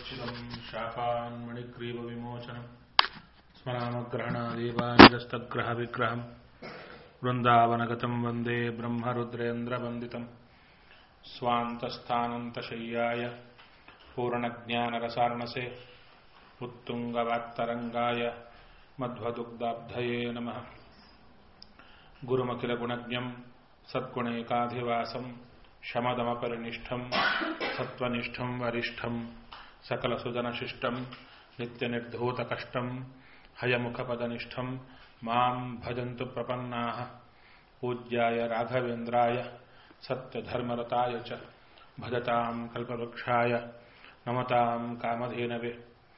चिदम् शापान्मणिग्रीवविमोचनम् स्मरामग्रहणादेवानिरस्तग्रहविग्रहम् वृन्दावनगतम् वन्दे ब्रह्मरुद्रेन्द्रवन्दितम् स्वान्तस्थानन्तशय्याय पूर्णज्ञानरसार्णसे उत्तुङ्गवाक्तरङ्गाय मध्वदुग्धाब्धये नमः गुरुमखिलगुणज्ञम् सद्गुणैकाधिवासम् शमदमपरिनिष्ठम् सत्त्वनिष्ठम् वरिष्ठम् सकलसुजनशिष्टम् नित्यनिर्धूतकष्टम् हयमुखपदनिष्ठम् माम् भजन्तु प्रपन्नाः पूज्याय राघवेन्द्राय सत्यधर्मरताय च भजताम् कल्पवृक्षाय नमताम् कामधेनवे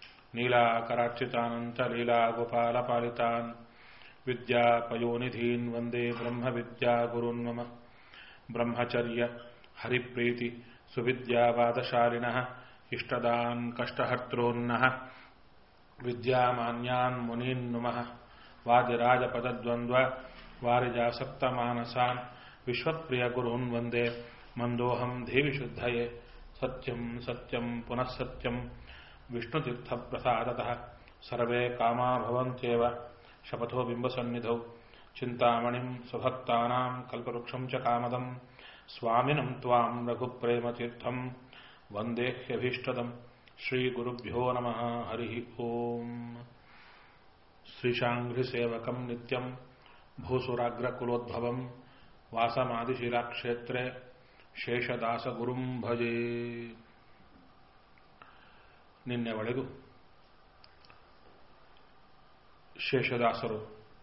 नीलाकरार्चितानन्तलीलागोपालपालितान् विद्यापयोनिधीन् वन्दे ब्रह्मविद्यागुरून् मम ब्रह्मचर्य हरिप्रीति सुविद्यावादशालिनः इष्टदान् कष्टहर्त्रोन्नः विद्यामान्यान् मुनीन् नुमः वादिराजपदद्वन्द्व वारिजासक्तमानसान् विश्वप्रियगुरून् वन्दे मन्दोऽहम् देविशुद्धये सत्यम् सत्यम् पुनः सत्यम् विष्णुतीर्थप्रसादतः सर्वे कामा भवन्त्येव शपथो बिम्बसन्निधौ चिन्तामणिम् स्वभक्तानाम् कल्पवृक्षम् च कामदम् स्वामिनम् त्वाम् रघुप्रेमतीर्थम् वन्देह्यभीष्टदम् श्रीगुरुभ्यो नमः हरिः ओम् श्रीशाङ्घ्रिसेवकम् नित्यम् भूसुराग्रकुलोद्भवम् वासमादिशिलाक्षेत्रे ಶೇಷದಾಸಗುರುಂ ಭಜೆ ನಿನ್ನೆವಳೆಗೂ ಶೇಷದಾಸರು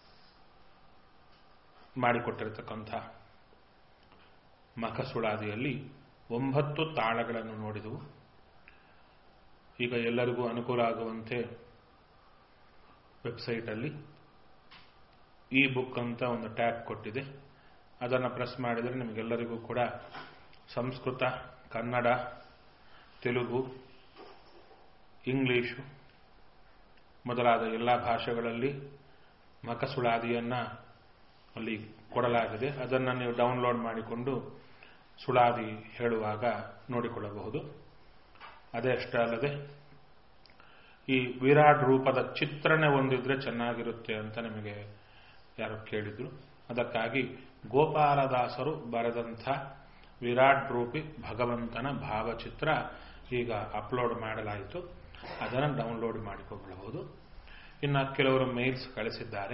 ಮಾಡಿಕೊಟ್ಟಿರತಕ್ಕಂಥ ಮಖಸುಳಾದಿಯಲ್ಲಿ ಒಂಬತ್ತು ತಾಳಗಳನ್ನು ನೋಡಿದವು ಈಗ ಎಲ್ಲರಿಗೂ ಅನುಕೂಲ ಆಗುವಂತೆ ವೆಬ್ಸೈಟಲ್ಲಿ ಈ ಬುಕ್ ಅಂತ ಒಂದು ಟ್ಯಾಗ್ ಕೊಟ್ಟಿದೆ ಅದನ್ನು ಪ್ರೆಸ್ ಮಾಡಿದರೆ ನಿಮಗೆಲ್ಲರಿಗೂ ಕೂಡ ಸಂಸ್ಕೃತ ಕನ್ನಡ ತೆಲುಗು ಇಂಗ್ಲಿಷು ಮೊದಲಾದ ಎಲ್ಲ ಭಾಷೆಗಳಲ್ಲಿ ಮಖಸುಳಾದಿಯನ್ನು ಅಲ್ಲಿ ಕೊಡಲಾಗಿದೆ ಅದನ್ನು ನೀವು ಡೌನ್ಲೋಡ್ ಮಾಡಿಕೊಂಡು ಸುಳಾದಿ ಹೇಳುವಾಗ ನೋಡಿಕೊಳ್ಳಬಹುದು ಅದೇ ಅಷ್ಟೇ ಅಲ್ಲದೆ ಈ ವಿರಾಟ್ ರೂಪದ ಚಿತ್ರಣ ಒಂದಿದ್ರೆ ಚೆನ್ನಾಗಿರುತ್ತೆ ಅಂತ ನಿಮಗೆ ಯಾರು ಕೇಳಿದ್ರು ಅದಕ್ಕಾಗಿ ಗೋಪಾಲದಾಸರು ಬರೆದಂಥ ವಿರಾಟ್ ರೂಪಿ ಭಗವಂತನ ಭಾವಚಿತ್ರ ಈಗ ಅಪ್ಲೋಡ್ ಮಾಡಲಾಯಿತು ಅದನ್ನು ಡೌನ್ಲೋಡ್ ಮಾಡಿಕೊಳ್ಳಬಹುದು ಇನ್ನು ಕೆಲವರು ಮೇಲ್ಸ್ ಕಳಿಸಿದ್ದಾರೆ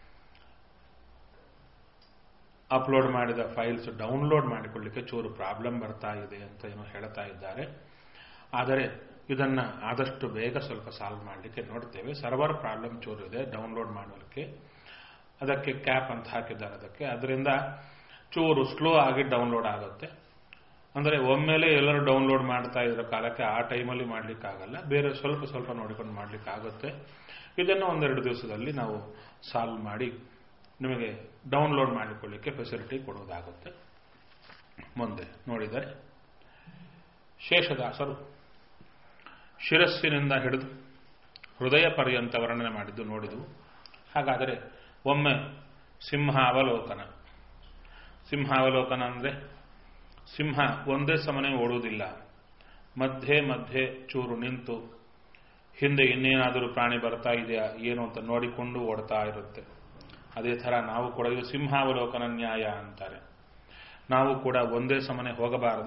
ಅಪ್ಲೋಡ್ ಮಾಡಿದ ಫೈಲ್ಸ್ ಡೌನ್ಲೋಡ್ ಮಾಡಿಕೊಳ್ಳಿಕ್ಕೆ ಚೂರು ಪ್ರಾಬ್ಲಮ್ ಬರ್ತಾ ಇದೆ ಅಂತ ಏನೋ ಹೇಳ್ತಾ ಇದ್ದಾರೆ ಆದರೆ ಇದನ್ನ ಆದಷ್ಟು ಬೇಗ ಸ್ವಲ್ಪ ಸಾಲ್ವ್ ಮಾಡಲಿಕ್ಕೆ ನೋಡ್ತೇವೆ ಸರ್ವರ್ ಪ್ರಾಬ್ಲಮ್ ಚೂರು ಇದೆ ಡೌನ್ಲೋಡ್ ಮಾಡಲಿಕ್ಕೆ ಅದಕ್ಕೆ ಕ್ಯಾಪ್ ಅಂತ ಹಾಕಿದ್ದಾರೆ ಅದಕ್ಕೆ ಅದರಿಂದ ಚೂರು ಸ್ಲೋ ಆಗಿ ಡೌನ್ಲೋಡ್ ಆಗುತ್ತೆ ಅಂದರೆ ಒಮ್ಮೆಲೆ ಎಲ್ಲರೂ ಡೌನ್ಲೋಡ್ ಮಾಡ್ತಾ ಇರೋ ಕಾಲಕ್ಕೆ ಆ ಟೈಮಲ್ಲಿ ಮಾಡಲಿಕ್ಕಾಗಲ್ಲ ಬೇರೆ ಸ್ವಲ್ಪ ಸ್ವಲ್ಪ ನೋಡಿಕೊಂಡು ಮಾಡಲಿಕ್ಕಾಗುತ್ತೆ ಇದನ್ನು ಒಂದೆರಡು ದಿವಸದಲ್ಲಿ ನಾವು ಸಾಲ್ವ್ ಮಾಡಿ ನಿಮಗೆ ಡೌನ್ಲೋಡ್ ಮಾಡಿಕೊಳ್ಳಿಕ್ಕೆ ಫೆಸಿಲಿಟಿ ಕೊಡುವುದಾಗುತ್ತೆ ಮುಂದೆ ನೋಡಿದರೆ ಶೇಷದಾಸರು ಶಿರಸ್ಸಿನಿಂದ ಹಿಡಿದು ಹೃದಯ ಪರ್ಯಂತ ವರ್ಣನೆ ಮಾಡಿದ್ದು ನೋಡಿದವು ಹಾಗಾದರೆ ಒಮ್ಮೆ ಸಿಂಹಾವಲೋಕನ ಸಿಂಹಾವಲೋಕನ ಅಂದರೆ ಸಿಂಹ ಒಂದೇ ಸಮನೆ ಓಡುವುದಿಲ್ಲ ಮಧ್ಯೆ ಮಧ್ಯೆ ಚೂರು ನಿಂತು ಹಿಂದೆ ಇನ್ನೇನಾದರೂ ಪ್ರಾಣಿ ಬರ್ತಾ ಇದೆಯಾ ಏನು ಅಂತ ನೋಡಿಕೊಂಡು ಓಡ್ತಾ ಇರುತ್ತೆ ಅದೇ ಥರ ನಾವು ಕೂಡ ಇದು ಸಿಂಹಾವಲೋಕನ ನ್ಯಾಯ ಅಂತಾರೆ ನಾವು ಕೂಡ ಒಂದೇ ಸಮನೆ ಹೋಗಬಾರದು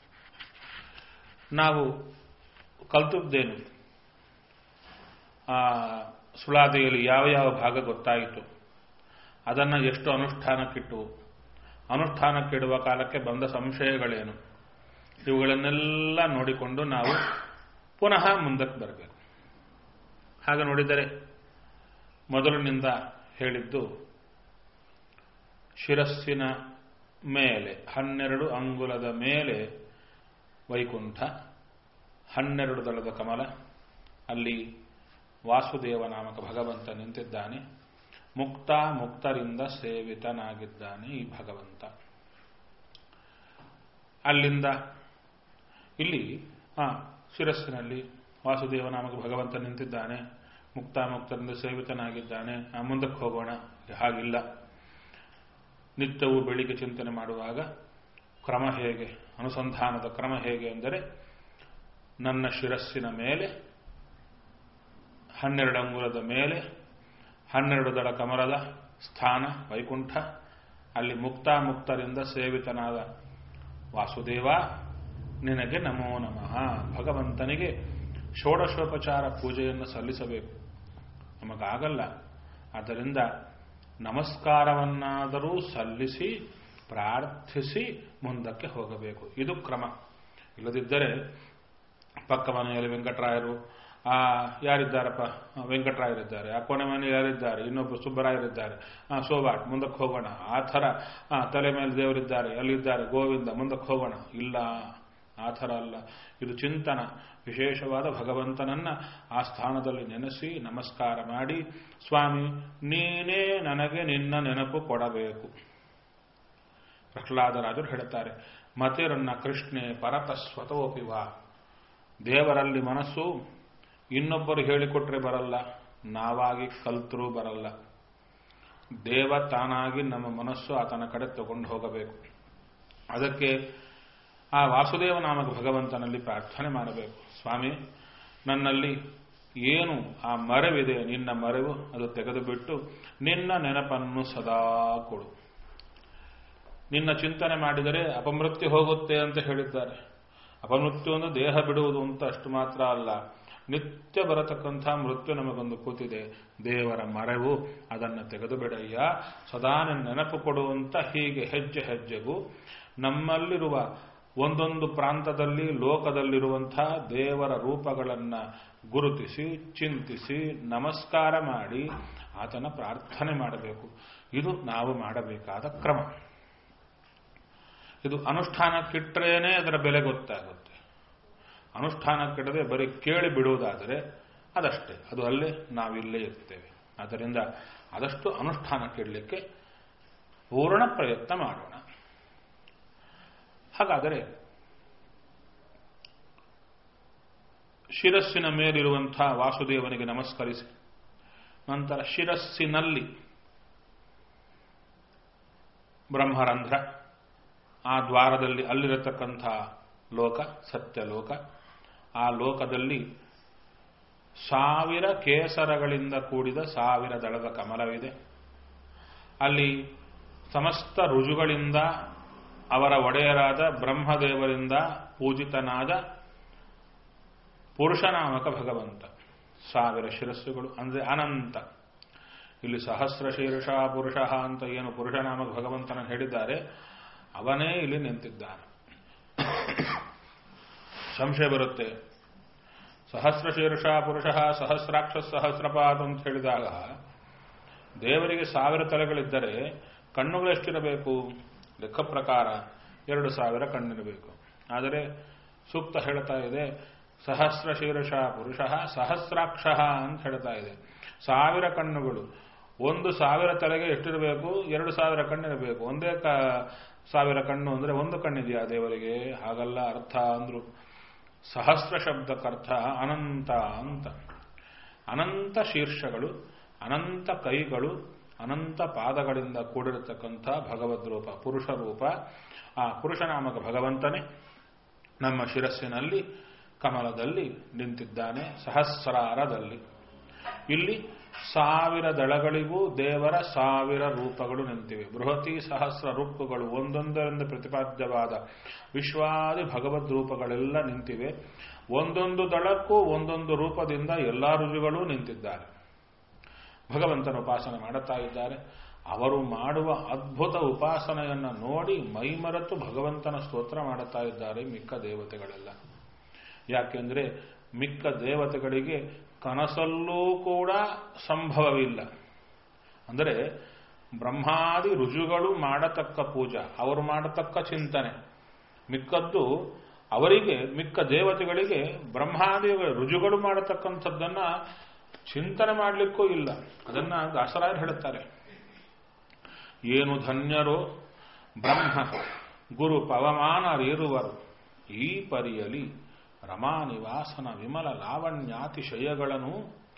ನಾವು ಕಲ್ತದ್ದೇನು ಆ ಸುಳಾದಿಯಲ್ಲಿ ಯಾವ ಯಾವ ಭಾಗ ಗೊತ್ತಾಯಿತು ಅದನ್ನು ಎಷ್ಟು ಅನುಷ್ಠಾನಕ್ಕಿಟ್ಟು ಅನುಷ್ಠಾನಕ್ಕಿಡುವ ಕಾಲಕ್ಕೆ ಬಂದ ಸಂಶಯಗಳೇನು ಇವುಗಳನ್ನೆಲ್ಲ ನೋಡಿಕೊಂಡು ನಾವು ಪುನಃ ಮುಂದಕ್ಕೆ ಬರಬೇಕು ಹಾಗೆ ನೋಡಿದರೆ ಮೊದಲಿನಿಂದ ಹೇಳಿದ್ದು ಶಿರಸ್ಸಿನ ಮೇಲೆ ಹನ್ನೆರಡು ಅಂಗುಲದ ಮೇಲೆ ವೈಕುಂಠ ಹನ್ನೆರಡು ದಳದ ಕಮಲ ಅಲ್ಲಿ ವಾಸುದೇವ ನಾಮಕ ಭಗವಂತ ನಿಂತಿದ್ದಾನೆ ಮುಕ್ತ ಮುಕ್ತರಿಂದ ಸೇವಿತನಾಗಿದ್ದಾನೆ ಈ ಭಗವಂತ ಅಲ್ಲಿಂದ ಇಲ್ಲಿ ಆ ಶಿರಸ್ಸಿನಲ್ಲಿ ವಾಸುದೇವ ನಾಮಕ ಭಗವಂತ ನಿಂತಿದ್ದಾನೆ ಮುಕ್ತ ಮುಕ್ತರಿಂದ ಸೇವಿತನಾಗಿದ್ದಾನೆ ಆ ಮುಂದಕ್ಕೆ ಹೋಗೋಣ ಹಾಗಿಲ್ಲ ನಿತ್ಯವೂ ಬೆಳಿಗ್ಗೆ ಚಿಂತನೆ ಮಾಡುವಾಗ ಕ್ರಮ ಹೇಗೆ ಅನುಸಂಧಾನದ ಕ್ರಮ ಹೇಗೆ ಅಂದರೆ ನನ್ನ ಶಿರಸ್ಸಿನ ಮೇಲೆ ಹನ್ನೆರಡು ಅಂಗುಲದ ಮೇಲೆ ಹನ್ನೆರಡು ದಳ ಕಮಲದ ಸ್ಥಾನ ವೈಕುಂಠ ಅಲ್ಲಿ ಮುಕ್ತಾಮುಕ್ತರಿಂದ ಸೇವಿತನಾದ ವಾಸುದೇವ ನಿನಗೆ ನಮೋ ನಮಃ ಭಗವಂತನಿಗೆ ಷೋಡಶೋಪಚಾರ ಪೂಜೆಯನ್ನು ಸಲ್ಲಿಸಬೇಕು ನಮಗಾಗಲ್ಲ ಆದ್ದರಿಂದ ನಮಸ್ಕಾರವನ್ನಾದರೂ ಸಲ್ಲಿಸಿ ಪ್ರಾರ್ಥಿಸಿ ಮುಂದಕ್ಕೆ ಹೋಗಬೇಕು ಇದು ಕ್ರಮ ಇಲ್ಲದಿದ್ದರೆ ಪಕ್ಕ ಮನೆಯಲ್ಲಿ ವೆಂಕಟರಾಯರು ಆ ಯಾರಿದ್ದಾರಪ್ಪ ವೆಂಕಟರಾಯರಿದ್ದಾರೆ ಆ ಕೊನೆ ಮನೆಯಲ್ಲಿ ಯಾರಿದ್ದಾರೆ ಇನ್ನೊಬ್ಬರು ಸುಬ್ಬರಾಯರಿದ್ದಾರೆ ಆ ಸೋಬಾಟ್ ಮುಂದಕ್ಕೆ ಹೋಗೋಣ ಆ ಥರ ಆ ತಲೆ ಮೇಲೆ ದೇವರಿದ್ದಾರೆ ಅಲ್ಲಿದ್ದಾರೆ ಗೋವಿಂದ ಮುಂದಕ್ಕೆ ಹೋಗೋಣ ಇಲ್ಲ ಆ ಥರ ಅಲ್ಲ ಇದು ಚಿಂತನ ವಿಶೇಷವಾದ ಭಗವಂತನನ್ನ ಆ ಸ್ಥಾನದಲ್ಲಿ ನೆನೆಸಿ ನಮಸ್ಕಾರ ಮಾಡಿ ಸ್ವಾಮಿ ನೀನೇ ನನಗೆ ನಿನ್ನ ನೆನಪು ಕೊಡಬೇಕು ಪ್ರಹ್ಲಾದರಾಜರು ಹೇಳ್ತಾರೆ ಮತಿರನ್ನ ಕೃಷ್ಣೆ ಪರತ ಸ್ವತೋಪಿವ ದೇವರಲ್ಲಿ ಮನಸ್ಸು ಇನ್ನೊಬ್ಬರು ಹೇಳಿಕೊಟ್ರೆ ಬರಲ್ಲ ನಾವಾಗಿ ಕಲ್ತರೂ ಬರಲ್ಲ ದೇವ ತಾನಾಗಿ ನಮ್ಮ ಮನಸ್ಸು ಆತನ ಕಡೆ ತಗೊಂಡು ಹೋಗಬೇಕು ಅದಕ್ಕೆ ಆ ವಾಸುದೇವ ನಾಮಕ ಭಗವಂತನಲ್ಲಿ ಪ್ರಾರ್ಥನೆ ಮಾಡಬೇಕು ಸ್ವಾಮಿ ನನ್ನಲ್ಲಿ ಏನು ಆ ಮರೆವಿದೆ ನಿನ್ನ ಮರೆವು ಅದು ತೆಗೆದುಬಿಟ್ಟು ನಿನ್ನ ನೆನಪನ್ನು ಸದಾ ಕೊಡು ನಿನ್ನ ಚಿಂತನೆ ಮಾಡಿದರೆ ಅಪಮೃತ್ಯು ಹೋಗುತ್ತೆ ಅಂತ ಹೇಳಿದ್ದಾರೆ ಅಪಮೃತ್ಯು ಒಂದು ದೇಹ ಬಿಡುವುದು ಅಂತ ಅಷ್ಟು ಮಾತ್ರ ಅಲ್ಲ ನಿತ್ಯ ಬರತಕ್ಕಂಥ ಮೃತ್ಯು ನಮಗೊಂದು ಕೂತಿದೆ ದೇವರ ಮರೆವು ಅದನ್ನು ತೆಗೆದು ಬಿಡಯ್ಯ ಸದಾ ನೆನಪು ಕೊಡುವಂತ ಹೀಗೆ ಹೆಜ್ಜೆ ಹೆಜ್ಜೆಗೂ ನಮ್ಮಲ್ಲಿರುವ ಒಂದೊಂದು ಪ್ರಾಂತದಲ್ಲಿ ಲೋಕದಲ್ಲಿರುವಂತಹ ದೇವರ ರೂಪಗಳನ್ನು ಗುರುತಿಸಿ ಚಿಂತಿಸಿ ನಮಸ್ಕಾರ ಮಾಡಿ ಆತನ ಪ್ರಾರ್ಥನೆ ಮಾಡಬೇಕು ಇದು ನಾವು ಮಾಡಬೇಕಾದ ಕ್ರಮ ಇದು ಅನುಷ್ಠಾನಕ್ಕಿಟ್ರೇನೆ ಅದರ ಬೆಲೆ ಗೊತ್ತಾಗುತ್ತೆ ಅನುಷ್ಠಾನಕ್ಕಿಡದೆ ಬರೀ ಕೇಳಿ ಬಿಡುವುದಾದರೆ ಅದಷ್ಟೇ ಅದು ಅಲ್ಲೇ ನಾವಿಲ್ಲೇ ಇರ್ತೇವೆ ಆದ್ದರಿಂದ ಆದಷ್ಟು ಅನುಷ್ಠಾನಕ್ಕಿಡಲಿಕ್ಕೆ ಪೂರ್ಣ ಪ್ರಯತ್ನ ಮಾಡೋಣ ಹಾಗಾದರೆ ಶಿರಸ್ಸಿನ ಮೇಲಿರುವಂತಹ ವಾಸುದೇವನಿಗೆ ನಮಸ್ಕರಿಸಿ ನಂತರ ಶಿರಸ್ಸಿನಲ್ಲಿ ಬ್ರಹ್ಮರಂಧ್ರ ಆ ದ್ವಾರದಲ್ಲಿ ಅಲ್ಲಿರತಕ್ಕಂಥ ಲೋಕ ಸತ್ಯಲೋಕ ಆ ಲೋಕದಲ್ಲಿ ಸಾವಿರ ಕೇಸರಗಳಿಂದ ಕೂಡಿದ ಸಾವಿರ ದಳದ ಕಮಲವಿದೆ ಅಲ್ಲಿ ಸಮಸ್ತ ರುಜುಗಳಿಂದ ಅವರ ಒಡೆಯರಾದ ಬ್ರಹ್ಮದೇವರಿಂದ ಪೂಜಿತನಾದ ಪುರುಷನಾಮಕ ಭಗವಂತ ಸಾವಿರ ಶಿರಸ್ಸುಗಳು ಅಂದರೆ ಅನಂತ ಇಲ್ಲಿ ಸಹಸ್ರ ಶೀರ್ಷ ಪುರುಷ ಅಂತ ಏನು ಪುರುಷನಾಮಕ ಭಗವಂತನ ಹೇಳಿದ್ದಾರೆ ಅವನೇ ಇಲ್ಲಿ ನಿಂತಿದ್ದಾನೆ ಸಂಶಯ ಬರುತ್ತೆ ಸಹಸ್ರ ಶೀರ್ಷ ಪುರುಷ ಸಹಸ್ರಾಕ್ಷ ಸಹಸ್ರಪಾತ್ ಅಂತ ಹೇಳಿದಾಗ ದೇವರಿಗೆ ಸಾವಿರ ತಲೆಗಳಿದ್ದರೆ ಕಣ್ಣುಗಳು ಎಷ್ಟಿರಬೇಕು ಲೆಕ್ಕ ಪ್ರಕಾರ ಎರಡು ಸಾವಿರ ಕಣ್ಣಿರಬೇಕು ಆದರೆ ಸೂಕ್ತ ಹೇಳ್ತಾ ಇದೆ ಸಹಸ್ರ ಶೀರ್ಷ ಪುರುಷ ಸಹಸ್ರಾಕ್ಷ ಅಂತ ಹೇಳ್ತಾ ಇದೆ ಸಾವಿರ ಕಣ್ಣುಗಳು ಒಂದು ಸಾವಿರ ತಲೆಗೆ ಎಷ್ಟಿರಬೇಕು ಎರಡು ಸಾವಿರ ಕಣ್ಣಿರಬೇಕು ಒಂದೇ ಕ ಸಾವಿರ ಕಣ್ಣು ಅಂದರೆ ಒಂದು ಕಣ್ಣಿದೆಯಾ ದೇವರಿಗೆ ಹಾಗಲ್ಲ ಅರ್ಥ ಅಂದ್ರು ಸಹಸ್ರ ಶಬ್ದಕ್ಕರ್ಥ ಅನಂತ ಅಂತ ಅನಂತ ಶೀರ್ಷಗಳು ಅನಂತ ಕೈಗಳು ಅನಂತ ಪಾದಗಳಿಂದ ಕೂಡಿರತಕ್ಕಂಥ ಭಗವದ್ ರೂಪ ಪುರುಷ ರೂಪ ಆ ಪುರುಷನಾಮಕ ಭಗವಂತನೇ ನಮ್ಮ ಶಿರಸ್ಸಿನಲ್ಲಿ ಕಮಲದಲ್ಲಿ ನಿಂತಿದ್ದಾನೆ ಸಹಸ್ರಾರದಲ್ಲಿ ಇಲ್ಲಿ ಸಾವಿರ ದಳಗಳಿಗೂ ದೇವರ ಸಾವಿರ ರೂಪಗಳು ನಿಂತಿವೆ ಬೃಹತಿ ಸಹಸ್ರ ರೂಪಗಳು ಒಂದೊಂದರಿಂದ ಪ್ರತಿಪಾದ್ಯವಾದ ವಿಶ್ವಾದಿ ಭಗವದ್ ರೂಪಗಳೆಲ್ಲ ನಿಂತಿವೆ ಒಂದೊಂದು ದಳಕ್ಕೂ ಒಂದೊಂದು ರೂಪದಿಂದ ಎಲ್ಲಾ ರುಜುಗಳೂ ನಿಂತಿದ್ದಾರೆ ಭಗವಂತನ ಉಪಾಸನೆ ಮಾಡುತ್ತಾ ಇದ್ದಾರೆ ಅವರು ಮಾಡುವ ಅದ್ಭುತ ಉಪಾಸನೆಯನ್ನು ನೋಡಿ ಮೈಮರೆತು ಭಗವಂತನ ಸ್ತೋತ್ರ ಮಾಡುತ್ತಾ ಇದ್ದಾರೆ ಮಿಕ್ಕ ದೇವತೆಗಳೆಲ್ಲ ಯಾಕೆಂದ್ರೆ ಮಿಕ್ಕ ದೇವತೆಗಳಿಗೆ ಕನಸಲ್ಲೂ ಕೂಡ ಸಂಭವವಿಲ್ಲ ಅಂದರೆ ಬ್ರಹ್ಮಾದಿ ರುಜುಗಳು ಮಾಡತಕ್ಕ ಪೂಜಾ ಅವರು ಮಾಡತಕ್ಕ ಚಿಂತನೆ ಮಿಕ್ಕದ್ದು ಅವರಿಗೆ ಮಿಕ್ಕ ದೇವತೆಗಳಿಗೆ ಬ್ರಹ್ಮಾದಿ ರುಜುಗಳು ಮಾಡತಕ್ಕಂಥದ್ದನ್ನ ಚಿಂತನೆ ಮಾಡಲಿಕ್ಕೂ ಇಲ್ಲ ಅದನ್ನ ದಾಸರಾಯರು ಹೇಳುತ್ತಾರೆ ಏನು ಧನ್ಯರೋ ಬ್ರಹ್ಮ ಗುರು ಪವಮಾನರಿರುವರು ಈ ಪರಿಯಲಿ ರಮಾನಿವಾಸನ ವಿಮಲ ಲಾವಣ್ಯಾತಿಶಯಗಳನ್ನು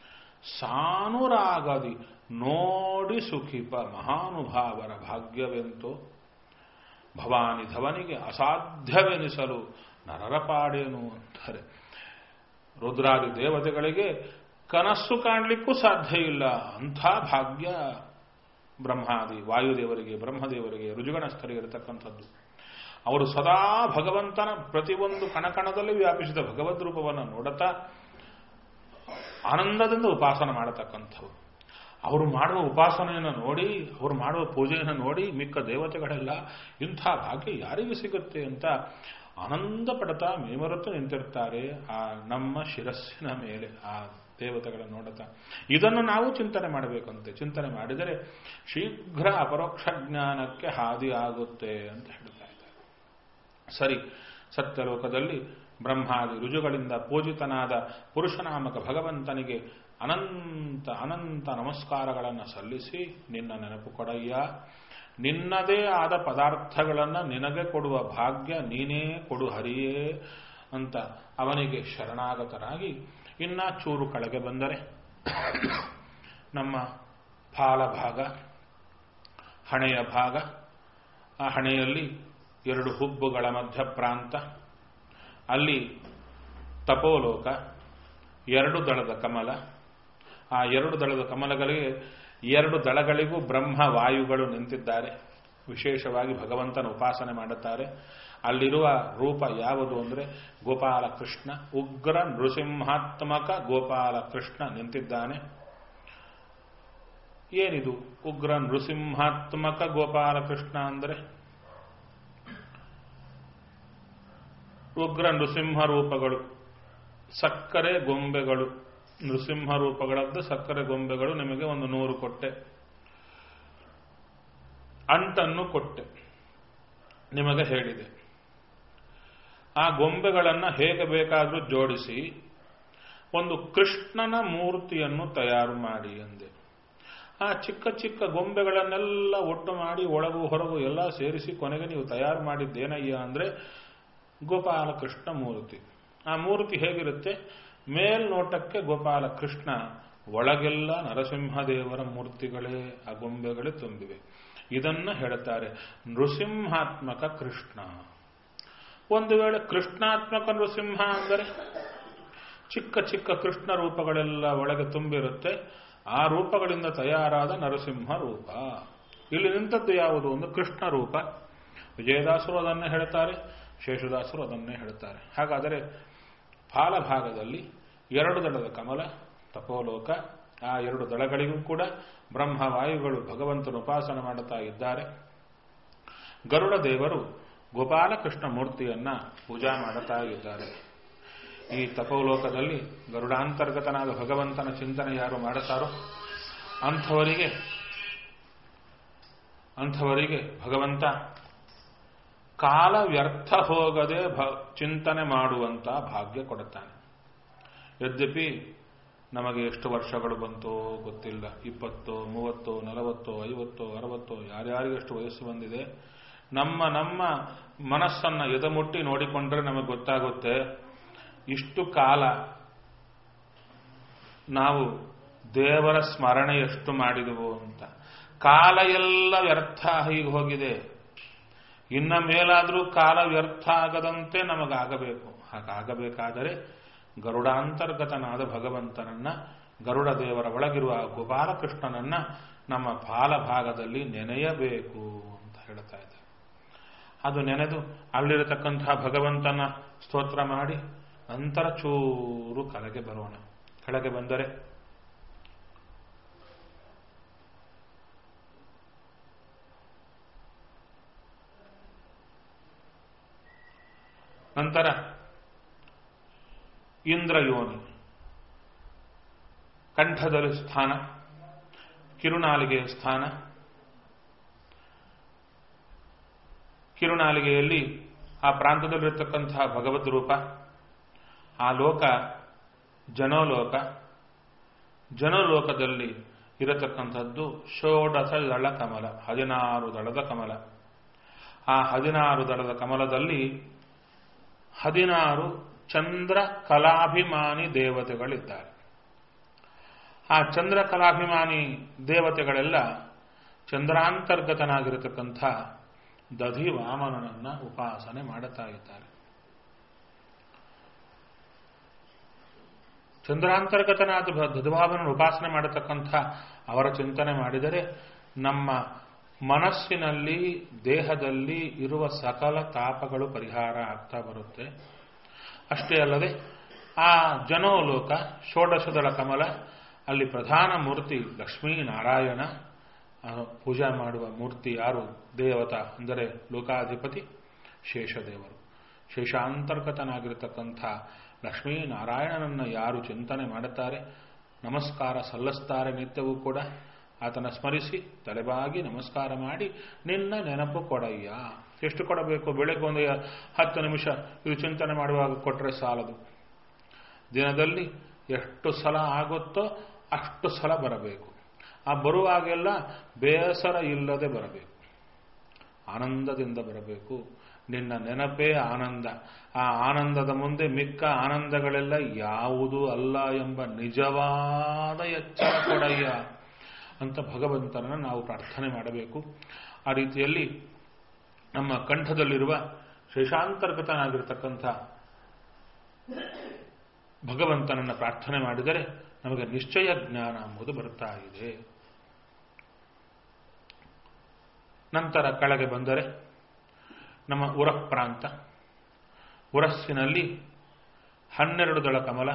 ಸಾನುರಾಗದಿ ನೋಡಿ ಸುಖಿಪ ಮಹಾನುಭಾವರ ಭಾಗ್ಯವೆಂತೋ ಭವಾನಿ ಧವನಿಗೆ ಅಸಾಧ್ಯವೆನಿಸಲು ನರರ ಪಾಡೇನು ಅಂತಾರೆ ರುದ್ರಾದಿ ದೇವತೆಗಳಿಗೆ ಕನಸ್ಸು ಕಾಣಲಿಕ್ಕೂ ಸಾಧ್ಯ ಇಲ್ಲ ಅಂಥ ಭಾಗ್ಯ ಬ್ರಹ್ಮಾದಿ ವಾಯುದೇವರಿಗೆ ಬ್ರಹ್ಮದೇವರಿಗೆ ರುಜುಗಣಸ್ಥರಿಗೆ ಇರತಕ್ಕಂಥದ್ದು ಅವರು ಸದಾ ಭಗವಂತನ ಪ್ರತಿಯೊಂದು ಕಣಕಣದಲ್ಲಿ ವ್ಯಾಪಿಸಿದ ಭಗವದ್ ರೂಪವನ್ನು ನೋಡುತ್ತಾ ಆನಂದದಿಂದ ಉಪಾಸನ ಮಾಡತಕ್ಕಂಥವ್ರು ಅವರು ಮಾಡುವ ಉಪಾಸನೆಯನ್ನು ನೋಡಿ ಅವರು ಮಾಡುವ ಪೂಜೆಯನ್ನು ನೋಡಿ ಮಿಕ್ಕ ದೇವತೆಗಳೆಲ್ಲ ಇಂಥ ಭಾಗ್ಯ ಯಾರಿಗೆ ಸಿಗುತ್ತೆ ಅಂತ ಆನಂದ ಪಡ್ತಾ ಮೇಮರೆತು ನಿಂತಿರ್ತಾರೆ ಆ ನಮ್ಮ ಶಿರಸ್ಸಿನ ಮೇಲೆ ಆ ದೇವತೆಗಳನ್ನು ನೋಡುತ್ತಾ ಇದನ್ನು ನಾವು ಚಿಂತನೆ ಮಾಡಬೇಕಂತೆ ಚಿಂತನೆ ಮಾಡಿದರೆ ಶೀಘ್ರ ಅಪರೋಕ್ಷ ಜ್ಞಾನಕ್ಕೆ ಹಾದಿ ಆಗುತ್ತೆ ಅಂತ ಹೇಳ್ತಾ ಇದ್ದಾರೆ ಸರಿ ಸತ್ಯಲೋಕದಲ್ಲಿ ಬ್ರಹ್ಮಾದಿ ರುಜುಗಳಿಂದ ಪೂಜಿತನಾದ ಪುರುಷನಾಮಕ ಭಗವಂತನಿಗೆ ಅನಂತ ಅನಂತ ನಮಸ್ಕಾರಗಳನ್ನು ಸಲ್ಲಿಸಿ ನಿನ್ನ ನೆನಪು ಕೊಡಯ್ಯ ನಿನ್ನದೇ ಆದ ಪದಾರ್ಥಗಳನ್ನು ನಿನಗೆ ಕೊಡುವ ಭಾಗ್ಯ ನೀನೇ ಕೊಡು ಹರಿಯೇ ಅಂತ ಅವನಿಗೆ ಶರಣಾಗತರಾಗಿ ಇನ್ನ ಚೂರು ಕೆಳಗೆ ಬಂದರೆ ನಮ್ಮ ಫಾಲ ಭಾಗ ಹಣೆಯ ಭಾಗ ಆ ಹಣೆಯಲ್ಲಿ ಎರಡು ಹುಬ್ಬುಗಳ ಮಧ್ಯ ಪ್ರಾಂತ ಅಲ್ಲಿ ತಪೋಲೋಕ ಎರಡು ದಳದ ಕಮಲ ಆ ಎರಡು ದಳದ ಕಮಲಗಳಿಗೆ ಎರಡು ದಳಗಳಿಗೂ ಬ್ರಹ್ಮ ವಾಯುಗಳು ನಿಂತಿದ್ದಾರೆ ವಿಶೇಷವಾಗಿ ಭಗವಂತನ ಉಪಾಸನೆ ಮಾಡುತ್ತಾರೆ ಅಲ್ಲಿರುವ ರೂಪ ಯಾವುದು ಅಂದರೆ ಗೋಪಾಲ ಕೃಷ್ಣ ಉಗ್ರ ನೃಸಿಂಹಾತ್ಮಕ ಗೋಪಾಲ ಕೃಷ್ಣ ನಿಂತಿದ್ದಾನೆ ಏನಿದು ಉಗ್ರ ನೃಸಿಂಹಾತ್ಮಕ ಗೋಪಾಲ ಕೃಷ್ಣ ಅಂದರೆ ಉಗ್ರ ನೃಸಿಂಹ ರೂಪಗಳು ಸಕ್ಕರೆ ಗೊಂಬೆಗಳು ನೃಸಿಂಹ ರೂಪಗಳದ್ದು ಸಕ್ಕರೆ ಗೊಂಬೆಗಳು ನಿಮಗೆ ಒಂದು ನೂರು ಕೊಟ್ಟೆ ಅಂಟನ್ನು ಕೊಟ್ಟೆ ನಿಮಗೆ ಹೇಳಿದೆ ಆ ಗೊಂಬೆಗಳನ್ನು ಹೇಗೆ ಬೇಕಾದರೂ ಜೋಡಿಸಿ ಒಂದು ಕೃಷ್ಣನ ಮೂರ್ತಿಯನ್ನು ತಯಾರು ಮಾಡಿ ಎಂದೆ ಆ ಚಿಕ್ಕ ಚಿಕ್ಕ ಗೊಂಬೆಗಳನ್ನೆಲ್ಲ ಒಟ್ಟು ಮಾಡಿ ಒಳಗು ಹೊರಗು ಎಲ್ಲ ಸೇರಿಸಿ ಕೊನೆಗೆ ನೀವು ತಯಾರು ಮಾಡಿದ್ದೇನಯ್ಯ ಅಂದರೆ ಗೋಪಾಲ ಕೃಷ್ಣ ಮೂರ್ತಿ ಆ ಮೂರ್ತಿ ಹೇಗಿರುತ್ತೆ ಮೇಲ್ನೋಟಕ್ಕೆ ಗೋಪಾಲ ಕೃಷ್ಣ ಒಳಗೆಲ್ಲ ನರಸಿಂಹದೇವರ ಮೂರ್ತಿಗಳೇ ಆ ಗೊಂಬೆಗಳೇ ತುಂಬಿವೆ ಇದನ್ನ ಹೇಳುತ್ತಾರೆ ನೃಸಿಂಹಾತ್ಮಕ ಕೃಷ್ಣ ಒಂದು ವೇಳೆ ಕೃಷ್ಣಾತ್ಮಕ ನೃಸಿಂಹ ಅಂದರೆ ಚಿಕ್ಕ ಚಿಕ್ಕ ಕೃಷ್ಣ ರೂಪಗಳೆಲ್ಲ ಒಳಗೆ ತುಂಬಿರುತ್ತೆ ಆ ರೂಪಗಳಿಂದ ತಯಾರಾದ ನರಸಿಂಹ ರೂಪ ಇಲ್ಲಿ ನಿಂತದ್ದು ಯಾವುದು ಒಂದು ಕೃಷ್ಣ ರೂಪ ವಿಜಯದಾಸರು ಅದನ್ನೇ ಹೇಳ್ತಾರೆ ಶೇಷದಾಸರು ಅದನ್ನೇ ಹೇಳ್ತಾರೆ ಹಾಗಾದರೆ ಫಾಲಭಾಗದಲ್ಲಿ ಎರಡು ದಳದ ಕಮಲ ತಪೋಲೋಕ ಆ ಎರಡು ದಳಗಳಿಗೂ ಕೂಡ ಬ್ರಹ್ಮವಾಯುಗಳು ಭಗವಂತನ ಉಪಾಸನೆ ಮಾಡುತ್ತಾ ಇದ್ದಾರೆ ಗರುಡ ದೇವರು ಗೋಪಾಲಕೃಷ್ಣ ಮೂರ್ತಿಯನ್ನ ಪೂಜಾ ಮಾಡುತ್ತಾ ಇದ್ದಾರೆ ಈ ತಪೋಲೋಕದಲ್ಲಿ ಗರುಡಾಂತರ್ಗತನಾದ ಭಗವಂತನ ಚಿಂತನೆ ಯಾರು ಮಾಡುತ್ತಾರೋ ಅಂಥವರಿಗೆ ಅಂಥವರಿಗೆ ಭಗವಂತ ಕಾಲ ವ್ಯರ್ಥ ಹೋಗದೆ ಚಿಂತನೆ ಮಾಡುವಂತ ಭಾಗ್ಯ ಕೊಡುತ್ತಾನೆ ಯದ್ಯಪಿ ನಮಗೆ ಎಷ್ಟು ವರ್ಷಗಳು ಬಂತೋ ಗೊತ್ತಿಲ್ಲ ಇಪ್ಪತ್ತು ಮೂವತ್ತು ನಲವತ್ತು ಐವತ್ತು ಅರವತ್ತು ಯಾರ್ಯಾರಿಗೆ ಎಷ್ಟು ವಯಸ್ಸು ಬಂದಿದೆ ನಮ್ಮ ನಮ್ಮ ಮನಸ್ಸನ್ನ ಎದಮುಟ್ಟಿ ನೋಡಿಕೊಂಡ್ರೆ ನಮಗೆ ಗೊತ್ತಾಗುತ್ತೆ ಇಷ್ಟು ಕಾಲ ನಾವು ದೇವರ ಸ್ಮರಣೆ ಎಷ್ಟು ಮಾಡಿದವು ಅಂತ ಕಾಲ ಎಲ್ಲ ವ್ಯರ್ಥ ಹೀಗೆ ಹೋಗಿದೆ ಇನ್ನ ಮೇಲಾದರೂ ಕಾಲ ವ್ಯರ್ಥ ಆಗದಂತೆ ನಮಗಾಗಬೇಕು ಹಾಗಾಗಬೇಕಾದರೆ ಗರುಡಾಂತರ್ಗತನಾದ ಭಗವಂತನನ್ನ ಗರುಡ ದೇವರ ಒಳಗಿರುವ ಗೋಪಾಲಕೃಷ್ಣನನ್ನ ನಮ್ಮ ಫಾಲಭಾಗದಲ್ಲಿ ನೆನೆಯಬೇಕು ಅಂತ ಹೇಳ್ತಾ ಇದ್ದಾರೆ ಅದು ನೆನೆದು ಅಲ್ಲಿರತಕ್ಕಂತಹ ಭಗವಂತನ ಸ್ತೋತ್ರ ಮಾಡಿ ನಂತರ ಚೂರು ಕೆಳಗೆ ಬರೋಣ ಕೆಳಗೆ ಬಂದರೆ ನಂತರ ಇಂದ್ರಯೋನಿ ಕಂಠದಲ್ಲಿ ಸ್ಥಾನ ಕಿರುನಾಲಿಗೆಯ ಸ್ಥಾನ ಕಿರುನಾಲಿಗೆಯಲ್ಲಿ ಆ ಪ್ರಾಂತದಲ್ಲಿರತಕ್ಕಂತಹ ಭಗವದ್ ರೂಪ ಆ ಲೋಕ ಜನೋಲೋಕ ಜನೋಲೋಕದಲ್ಲಿ ಇರತಕ್ಕಂಥದ್ದು ಷೋಡಶ ದಳ ಕಮಲ ಹದಿನಾರು ದಳದ ಕಮಲ ಆ ಹದಿನಾರು ದಳದ ಕಮಲದಲ್ಲಿ ಹದಿನಾರು ಚಂದ್ರ ಕಲಾಭಿಮಾನಿ ದೇವತೆಗಳಿದ್ದಾರೆ ಆ ಚಂದ್ರ ಕಲಾಭಿಮಾನಿ ದೇವತೆಗಳೆಲ್ಲ ಚಂದ್ರಾಂತರ್ಗತನಾಗಿರತಕ್ಕಂಥ ದಧಿ ವಾಮನನನ್ನ ಉಪಾಸನೆ ಮಾಡುತ್ತಾ ಇದ್ದಾರೆ ಚಂದ್ರಾಂತರ್ಗತನಾದ ದುರ್ಭಾವನ ಉಪಾಸನೆ ಮಾಡತಕ್ಕಂಥ ಅವರ ಚಿಂತನೆ ಮಾಡಿದರೆ ನಮ್ಮ ಮನಸ್ಸಿನಲ್ಲಿ ದೇಹದಲ್ಲಿ ಇರುವ ಸಕಲ ತಾಪಗಳು ಪರಿಹಾರ ಆಗ್ತಾ ಬರುತ್ತೆ ಅಷ್ಟೇ ಅಲ್ಲದೆ ಆ ಜನೋಲೋಕ ಷೋಡಶದಳ ಕಮಲ ಅಲ್ಲಿ ಪ್ರಧಾನ ಮೂರ್ತಿ ಲಕ್ಷ್ಮೀನಾರಾಯಣ ಪೂಜಾ ಮಾಡುವ ಮೂರ್ತಿ ಯಾರು ದೇವತ ಅಂದರೆ ಲೋಕಾಧಿಪತಿ ಶೇಷದೇವರು ಶೇಷಾಂತರ್ಗತನಾಗಿರತಕ್ಕಂಥ ಲಕ್ಷ್ಮೀನಾರಾಯಣನನ್ನು ಯಾರು ಚಿಂತನೆ ಮಾಡುತ್ತಾರೆ ನಮಸ್ಕಾರ ಸಲ್ಲಿಸ್ತಾರೆ ನಿತ್ಯವೂ ಕೂಡ ಆತನ ಸ್ಮರಿಸಿ ತಲೆಬಾಗಿ ನಮಸ್ಕಾರ ಮಾಡಿ ನಿನ್ನ ನೆನಪು ಕೊಡಯ್ಯ ಎಷ್ಟು ಕೊಡಬೇಕು ಬೆಳಗ್ಗೆ ಒಂದು ಹತ್ತು ನಿಮಿಷ ಇದು ಚಿಂತನೆ ಮಾಡುವಾಗ ಕೊಟ್ಟರೆ ಸಾಲದು ದಿನದಲ್ಲಿ ಎಷ್ಟು ಸಲ ಆಗುತ್ತೋ ಅಷ್ಟು ಸಲ ಬರಬೇಕು ಆ ಬರುವಾಗೆಲ್ಲ ಬೇಸರ ಇಲ್ಲದೆ ಬರಬೇಕು ಆನಂದದಿಂದ ಬರಬೇಕು ನಿನ್ನ ನೆನಪೇ ಆನಂದ ಆ ಆನಂದದ ಮುಂದೆ ಮಿಕ್ಕ ಆನಂದಗಳೆಲ್ಲ ಯಾವುದೂ ಅಲ್ಲ ಎಂಬ ನಿಜವಾದ ಎಚ್ಚರ ಕೊಡಯ್ಯ ಅಂತ ಭಗವಂತನನ್ನು ನಾವು ಪ್ರಾರ್ಥನೆ ಮಾಡಬೇಕು ಆ ರೀತಿಯಲ್ಲಿ ನಮ್ಮ ಕಂಠದಲ್ಲಿರುವ ಶೇಷಾಂತರ್ಗತನಾಗಿರ್ತಕ್ಕಂಥ ಭಗವಂತನನ್ನು ಪ್ರಾರ್ಥನೆ ಮಾಡಿದರೆ ನಮಗೆ ನಿಶ್ಚಯ ಜ್ಞಾನ ಎಂಬುದು ಬರುತ್ತಾ ಇದೆ ನಂತರ ಕೆಳಗೆ ಬಂದರೆ ನಮ್ಮ ಉರ ಪ್ರಾಂತ ಉರಸ್ಸಿನಲ್ಲಿ ಹನ್ನೆರಡು ದಳ ಕಮಲ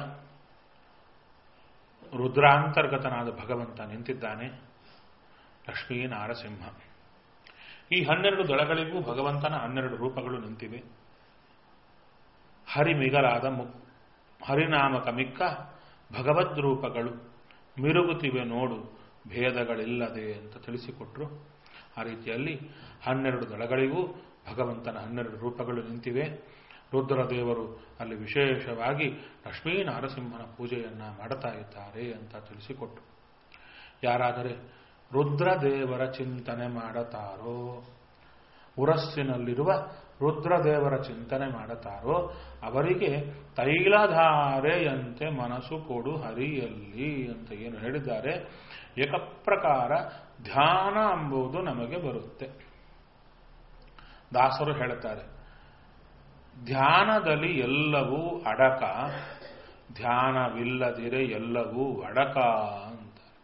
ರುದ್ರಾಂತರ್ಗತನಾದ ಭಗವಂತ ನಿಂತಿದ್ದಾನೆ ಲಕ್ಷ್ಮೀ ನಾರಸಿಂಹ ಈ ಹನ್ನೆರಡು ದಳಗಳಿಗೂ ಭಗವಂತನ ಹನ್ನೆರಡು ರೂಪಗಳು ನಿಂತಿವೆ ಹರಿಮಿಗಲಾದ ಮುಕ್ ಹರಿನಾಮಕ ಮಿಕ್ಕ ಭಗವದ್ ರೂಪಗಳು ಮಿರುಗುತ್ತಿವೆ ನೋಡು ಭೇದಗಳಿಲ್ಲದೆ ಅಂತ ತಿಳಿಸಿಕೊಟ್ರು ಆ ರೀತಿಯಲ್ಲಿ ಹನ್ನೆರಡು ದಳಗಳಿಗೂ ಭಗವಂತನ ಹನ್ನೆರಡು ರೂಪಗಳು ನಿಂತಿವೆ ರುದ್ರದೇವರು ಅಲ್ಲಿ ವಿಶೇಷವಾಗಿ ಲಕ್ಷ್ಮೀ ನಾರಸಿಂಹನ ಪೂಜೆಯನ್ನ ಮಾಡುತ್ತಾ ಇದ್ದಾರೆ ಅಂತ ತಿಳಿಸಿಕೊಟ್ರು ಯಾರಾದರೆ ರುದ್ರದೇವರ ಚಿಂತನೆ ಮಾಡುತ್ತಾರೋ ಉರಸ್ಸಿನಲ್ಲಿರುವ ರುದ್ರದೇವರ ಚಿಂತನೆ ಮಾಡುತ್ತಾರೋ ಅವರಿಗೆ ತೈಲಧಾರೆಯಂತೆ ಮನಸ್ಸು ಕೊಡು ಹರಿಯಲ್ಲಿ ಅಂತ ಏನು ಹೇಳಿದ್ದಾರೆ ಏಕಪ್ರಕಾರ ಧ್ಯಾನ ಎಂಬುದು ನಮಗೆ ಬರುತ್ತೆ ದಾಸರು ಹೇಳುತ್ತಾರೆ ಧ್ಯಾನದಲ್ಲಿ ಎಲ್ಲವೂ ಅಡಕ ಧ್ಯಾನವಿಲ್ಲದಿರೆ ಎಲ್ಲವೂ ಅಡಕ ಅಂತ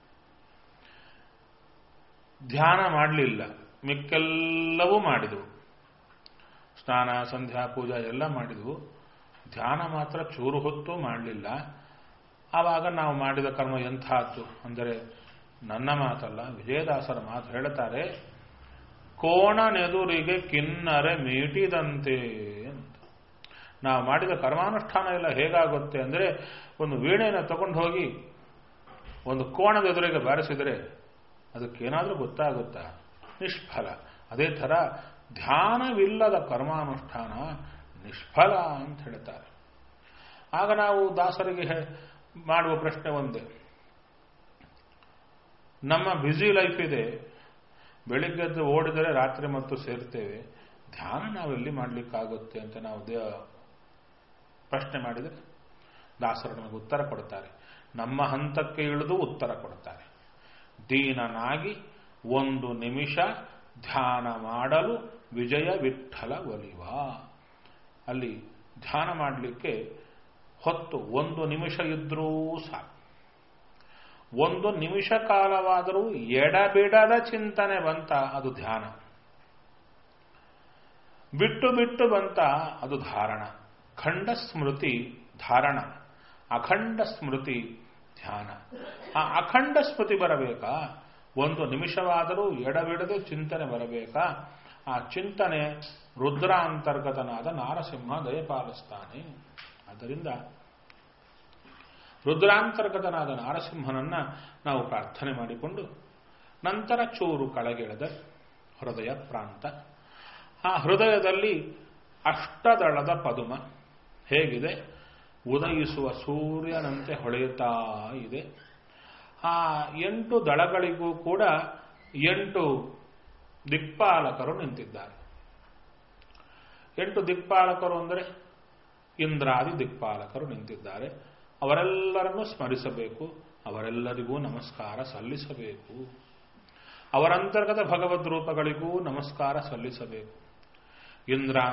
ಧ್ಯಾನ ಮಾಡಲಿಲ್ಲ ಮಿಕ್ಕೆಲ್ಲವೂ ಮಾಡಿದವು ಸ್ನಾನ ಸಂಧ್ಯಾ ಪೂಜಾ ಎಲ್ಲ ಮಾಡಿದವು ಧ್ಯಾನ ಮಾತ್ರ ಚೂರು ಹೊತ್ತು ಮಾಡಲಿಲ್ಲ ಆವಾಗ ನಾವು ಮಾಡಿದ ಕರ್ಮ ಎಂಥದ್ದು ಅಂದರೆ ನನ್ನ ಮಾತಲ್ಲ ವಿಜಯದಾಸರ ಮಾತು ಹೇಳ್ತಾರೆ ಕೋಣನೆದುರಿಗೆ ಕಿನ್ನರೆ ಮೀಟಿದಂತೆ ಅಂತ ನಾವು ಮಾಡಿದ ಕರ್ಮಾನುಷ್ಠಾನ ಎಲ್ಲ ಹೇಗಾಗುತ್ತೆ ಅಂದರೆ ಒಂದು ವೀಣೆಯನ್ನು ತಗೊಂಡು ಹೋಗಿ ಒಂದು ಕೋಣದ ಎದುರಿಗೆ ಬಾರಿಸಿದರೆ ಅದಕ್ಕೇನಾದರೂ ಗೊತ್ತಾಗುತ್ತಾ ನಿಷ್ಫಲ ಅದೇ ಥರ ಧ್ಯಾನವಿಲ್ಲದ ಕರ್ಮಾನುಷ್ಠಾನ ನಿಷ್ಫಲ ಅಂತ ಹೇಳ್ತಾರೆ ಆಗ ನಾವು ದಾಸರಿಗೆ ಮಾಡುವ ಪ್ರಶ್ನೆ ಒಂದೇ ನಮ್ಮ ಬ್ಯುಸಿ ಲೈಫ್ ಇದೆ ಬೆಳಿಗ್ಗೆದ್ದು ಓಡಿದರೆ ರಾತ್ರಿ ಮತ್ತು ಸೇರ್ತೇವೆ ಧ್ಯಾನ ನಾವೆಲ್ಲಿ ಮಾಡಲಿಕ್ಕಾಗುತ್ತೆ ಅಂತ ನಾವು ದೇ ಪ್ರಶ್ನೆ ಮಾಡಿದರೆ ದಾಸರು ನಮಗೆ ಉತ್ತರ ಕೊಡ್ತಾರೆ ನಮ್ಮ ಹಂತಕ್ಕೆ ಇಳಿದು ಉತ್ತರ ಕೊಡ್ತಾರೆ ದೀನನಾಗಿ ಒಂದು ನಿಮಿಷ ಧ್ಯಾನ ಮಾಡಲು ವಿಜಯ ವಿಠಲ ಒಲಿವ ಅಲ್ಲಿ ಧ್ಯಾನ ಮಾಡಲಿಕ್ಕೆ ಹೊತ್ತು ಒಂದು ನಿಮಿಷ ಇದ್ರೂ ಸಾಕು ಒಂದು ನಿಮಿಷ ಕಾಲವಾದರೂ ಎಡಬಿಡದ ಚಿಂತನೆ ಬಂತ ಅದು ಧ್ಯಾನ ಬಿಟ್ಟು ಬಿಟ್ಟು ಬಂತ ಅದು ಧಾರಣ ಖಂಡ ಸ್ಮೃತಿ ಧಾರಣ ಅಖಂಡ ಸ್ಮೃತಿ ಧ್ಯಾನ ಆ ಅಖಂಡ ಸ್ಮೃತಿ ಬರಬೇಕಾ ಒಂದು ನಿಮಿಷವಾದರೂ ಎಡಬಿಡದೆ ಚಿಂತನೆ ಬರಬೇಕಾ ಆ ಚಿಂತನೆ ರುದ್ರ ಅಂತರ್ಗತನಾದ ನಾರಸಿಂಹ ದಯಪಾಲಿಸ್ತಾನೆ ಆದ್ದರಿಂದ ರುದ್ರಾಂತರ್ಗತನಾದ ನಾರಸಿಂಹನನ್ನ ನಾವು ಪ್ರಾರ್ಥನೆ ಮಾಡಿಕೊಂಡು ನಂತರ ಚೂರು ಕೆಳಗಿಳಿದ ಹೃದಯ ಪ್ರಾಂತ ಆ ಹೃದಯದಲ್ಲಿ ಅಷ್ಟದಳದ ಪದುಮ ಹೇಗಿದೆ ಉದಯಿಸುವ ಸೂರ್ಯನಂತೆ ಹೊಳೆಯುತ್ತಾ ಇದೆ ಆ ಎಂಟು ದಳಗಳಿಗೂ ಕೂಡ ಎಂಟು ದಿಕ್ಪಾಲಕರು ನಿಂತಿದ್ದಾರೆ ಎಂಟು ದಿಕ್ಪಾಲಕರು ಅಂದರೆ ಇಂದ್ರಾದಿ ದಿಕ್ಪಾಲಕರು ನಿಂತಿದ್ದಾರೆ ಅವರೆಲ್ಲರನ್ನು ಸ್ಮರಿಸಬೇಕು ಅವರೆಲ್ಲರಿಗೂ ನಮಸ್ಕಾರ ಸಲ್ಲಿಸಬೇಕು ಅವರಂತರ್ಗತ ಭಗವದ್ ರೂಪಗಳಿಗೂ ನಮಸ್ಕಾರ ಸಲ್ಲಿಸಬೇಕು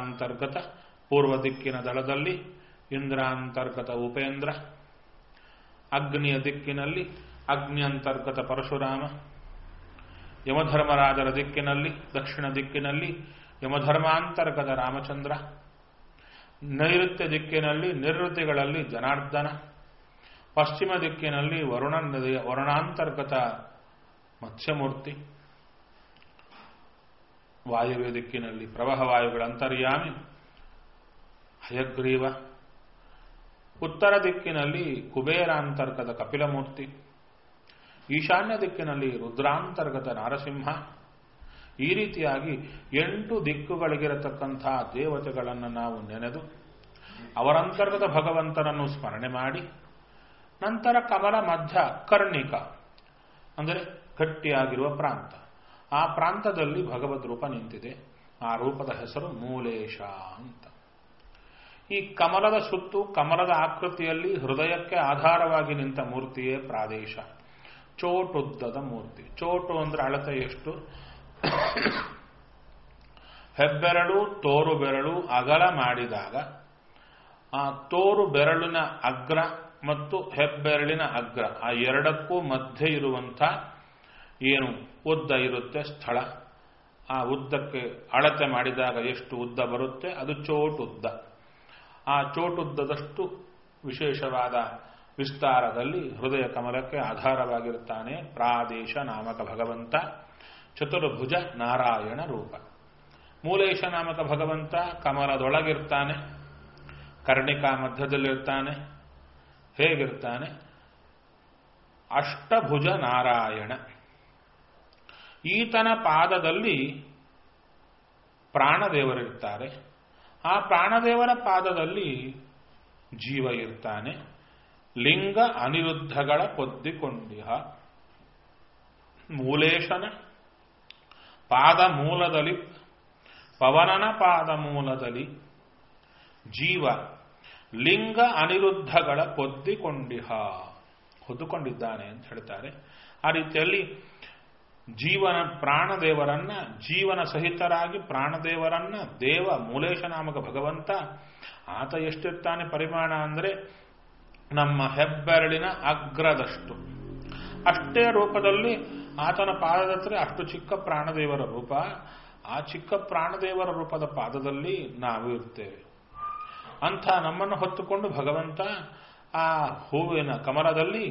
ಇಂದ್ರಾಂತರ್ಗತ ಪೂರ್ವ ದಿಕ್ಕಿನ ದಳದಲ್ಲಿ ಇಂದ್ರಾಂತರ್ಗತ ಉಪೇಂದ್ರ ಅಗ್ನಿಯ ದಿಕ್ಕಿನಲ್ಲಿ ಅಗ್ನಿ ಅಂತರ್ಗತ ಪರಶುರಾಮ ಯಮಧರ್ಮರಾಜರ ದಿಕ್ಕಿನಲ್ಲಿ ದಕ್ಷಿಣ ದಿಕ್ಕಿನಲ್ಲಿ ಯಮಧರ್ಮಾಂತರ್ಗತ ರಾಮಚಂದ್ರ ನೈಋತ್ಯ ದಿಕ್ಕಿನಲ್ಲಿ ನಿವೃತ್ತಿಗಳಲ್ಲಿ ಜನಾರ್ದನ ಪಶ್ಚಿಮ ದಿಕ್ಕಿನಲ್ಲಿ ವರುಣ ನದಿಯ ವರುಣಾಂತರ್ಗತ ಮತ್ಸ್ಯಮೂರ್ತಿ ವಾಯುವ್ಯ ದಿಕ್ಕಿನಲ್ಲಿ ಪ್ರವಾಹ ವಾಯುಗಳ ಅಂತರ್ಯಾಮಿ ಹಯಗ್ರೀವ ಉತ್ತರ ದಿಕ್ಕಿನಲ್ಲಿ ಕುಬೇರಾಂತರ್ಗತ ಕಪಿಲಮೂರ್ತಿ ಈಶಾನ್ಯ ದಿಕ್ಕಿನಲ್ಲಿ ರುದ್ರಾಂತರ್ಗತ ನಾರಸಿಂಹ ಈ ರೀತಿಯಾಗಿ ಎಂಟು ದಿಕ್ಕುಗಳಿಗಿರತಕ್ಕಂತಹ ದೇವತೆಗಳನ್ನು ನಾವು ನೆನೆದು ಅವರಂತರ್ಗತ ಭಗವಂತನನ್ನು ಸ್ಮರಣೆ ಮಾಡಿ ನಂತರ ಕಮಲ ಮಧ್ಯ ಕರ್ಣಿಕ ಅಂದರೆ ಗಟ್ಟಿಯಾಗಿರುವ ಪ್ರಾಂತ ಆ ಪ್ರಾಂತದಲ್ಲಿ ಭಗವದ್ ರೂಪ ನಿಂತಿದೆ ಆ ರೂಪದ ಹೆಸರು ಮೂಲೇಶ ಅಂತ ಈ ಕಮಲದ ಸುತ್ತು ಕಮಲದ ಆಕೃತಿಯಲ್ಲಿ ಹೃದಯಕ್ಕೆ ಆಧಾರವಾಗಿ ನಿಂತ ಮೂರ್ತಿಯೇ ಪ್ರಾದೇಶ ಚೋಟುದ್ದದ ಮೂರ್ತಿ ಚೋಟು ಅಂದ್ರೆ ಅಳತೆ ಎಷ್ಟು ಹೆಬ್ಬೆರಳು ತೋರು ಬೆರಳು ಅಗಲ ಮಾಡಿದಾಗ ಆ ತೋರು ಬೆರಳಿನ ಅಗ್ರ ಮತ್ತು ಹೆಬ್ಬೆರಳಿನ ಅಗ್ರ ಆ ಎರಡಕ್ಕೂ ಮಧ್ಯೆ ಇರುವಂಥ ಏನು ಉದ್ದ ಇರುತ್ತೆ ಸ್ಥಳ ಆ ಉದ್ದಕ್ಕೆ ಅಳತೆ ಮಾಡಿದಾಗ ಎಷ್ಟು ಉದ್ದ ಬರುತ್ತೆ ಅದು ಚೋಟುದ್ದ ಆ ಚೋಟುದ್ದದಷ್ಟು ವಿಶೇಷವಾದ ವಿಸ್ತಾರದಲ್ಲಿ ಹೃದಯ ಕಮಲಕ್ಕೆ ಆಧಾರವಾಗಿರುತ್ತಾನೆ ಪ್ರಾದೇಶ ನಾಮಕ ಭಗವಂತ ಚತುರ್ಭುಜ ನಾರಾಯಣ ರೂಪ ಮೂಲೇಶ ನಾಮಕ ಭಗವಂತ ಕಮಲದೊಳಗಿರ್ತಾನೆ ಕರ್ಣಿಕಾ ಮಧ್ಯದಲ್ಲಿರ್ತಾನೆ ಹೇಗಿರ್ತಾನೆ ಅಷ್ಟಭುಜ ನಾರಾಯಣ ಈತನ ಪಾದದಲ್ಲಿ ಪ್ರಾಣದೇವರಿರ್ತಾರೆ ಆ ಪ್ರಾಣದೇವರ ಪಾದದಲ್ಲಿ ಜೀವ ಇರ್ತಾನೆ ಲಿಂಗ ಅನಿರುದ್ಧಗಳ ಪೊದ್ದಿಕೊಂಡಿಹ ಮೂಲೇಶನ ಪಾದ ಮೂಲದಲ್ಲಿ ಪವನನ ಪಾದ ಮೂಲದಲ್ಲಿ ಜೀವ ಲಿಂಗ ಅನಿರುದ್ಧಗಳ ಪೊದ್ದಿಕೊಂಡಿಹ ಹೊದ್ದುಕೊಂಡಿದ್ದಾನೆ ಅಂತ ಹೇಳ್ತಾರೆ ಆ ರೀತಿಯಲ್ಲಿ ಜೀವನ ಪ್ರಾಣದೇವರನ್ನ ಜೀವನ ಸಹಿತರಾಗಿ ಪ್ರಾಣದೇವರನ್ನ ದೇವ ಮೂಲೇಶ ನಾಮಕ ಭಗವಂತ ಆತ ಎಷ್ಟಿರ್ತಾನೆ ಪರಿಮಾಣ ಅಂದರೆ ನಮ್ಮ ಹೆಬ್ಬೆರಳಿನ ಅಗ್ರದಷ್ಟು ಅಷ್ಟೇ ರೂಪದಲ್ಲಿ ಆತನ ಪಾದದತ್ರ ಅಷ್ಟು ಚಿಕ್ಕ ಪ್ರಾಣದೇವರ ರೂಪ ಆ ಚಿಕ್ಕ ಪ್ರಾಣದೇವರ ರೂಪದ ಪಾದದಲ್ಲಿ ನಾವು ಇರ್ತೇವೆ ಅಂಥ ನಮ್ಮನ್ನು ಹೊತ್ತುಕೊಂಡು ಭಗವಂತ ಆ ಹೂವಿನ ಕಮಲದಲ್ಲಿ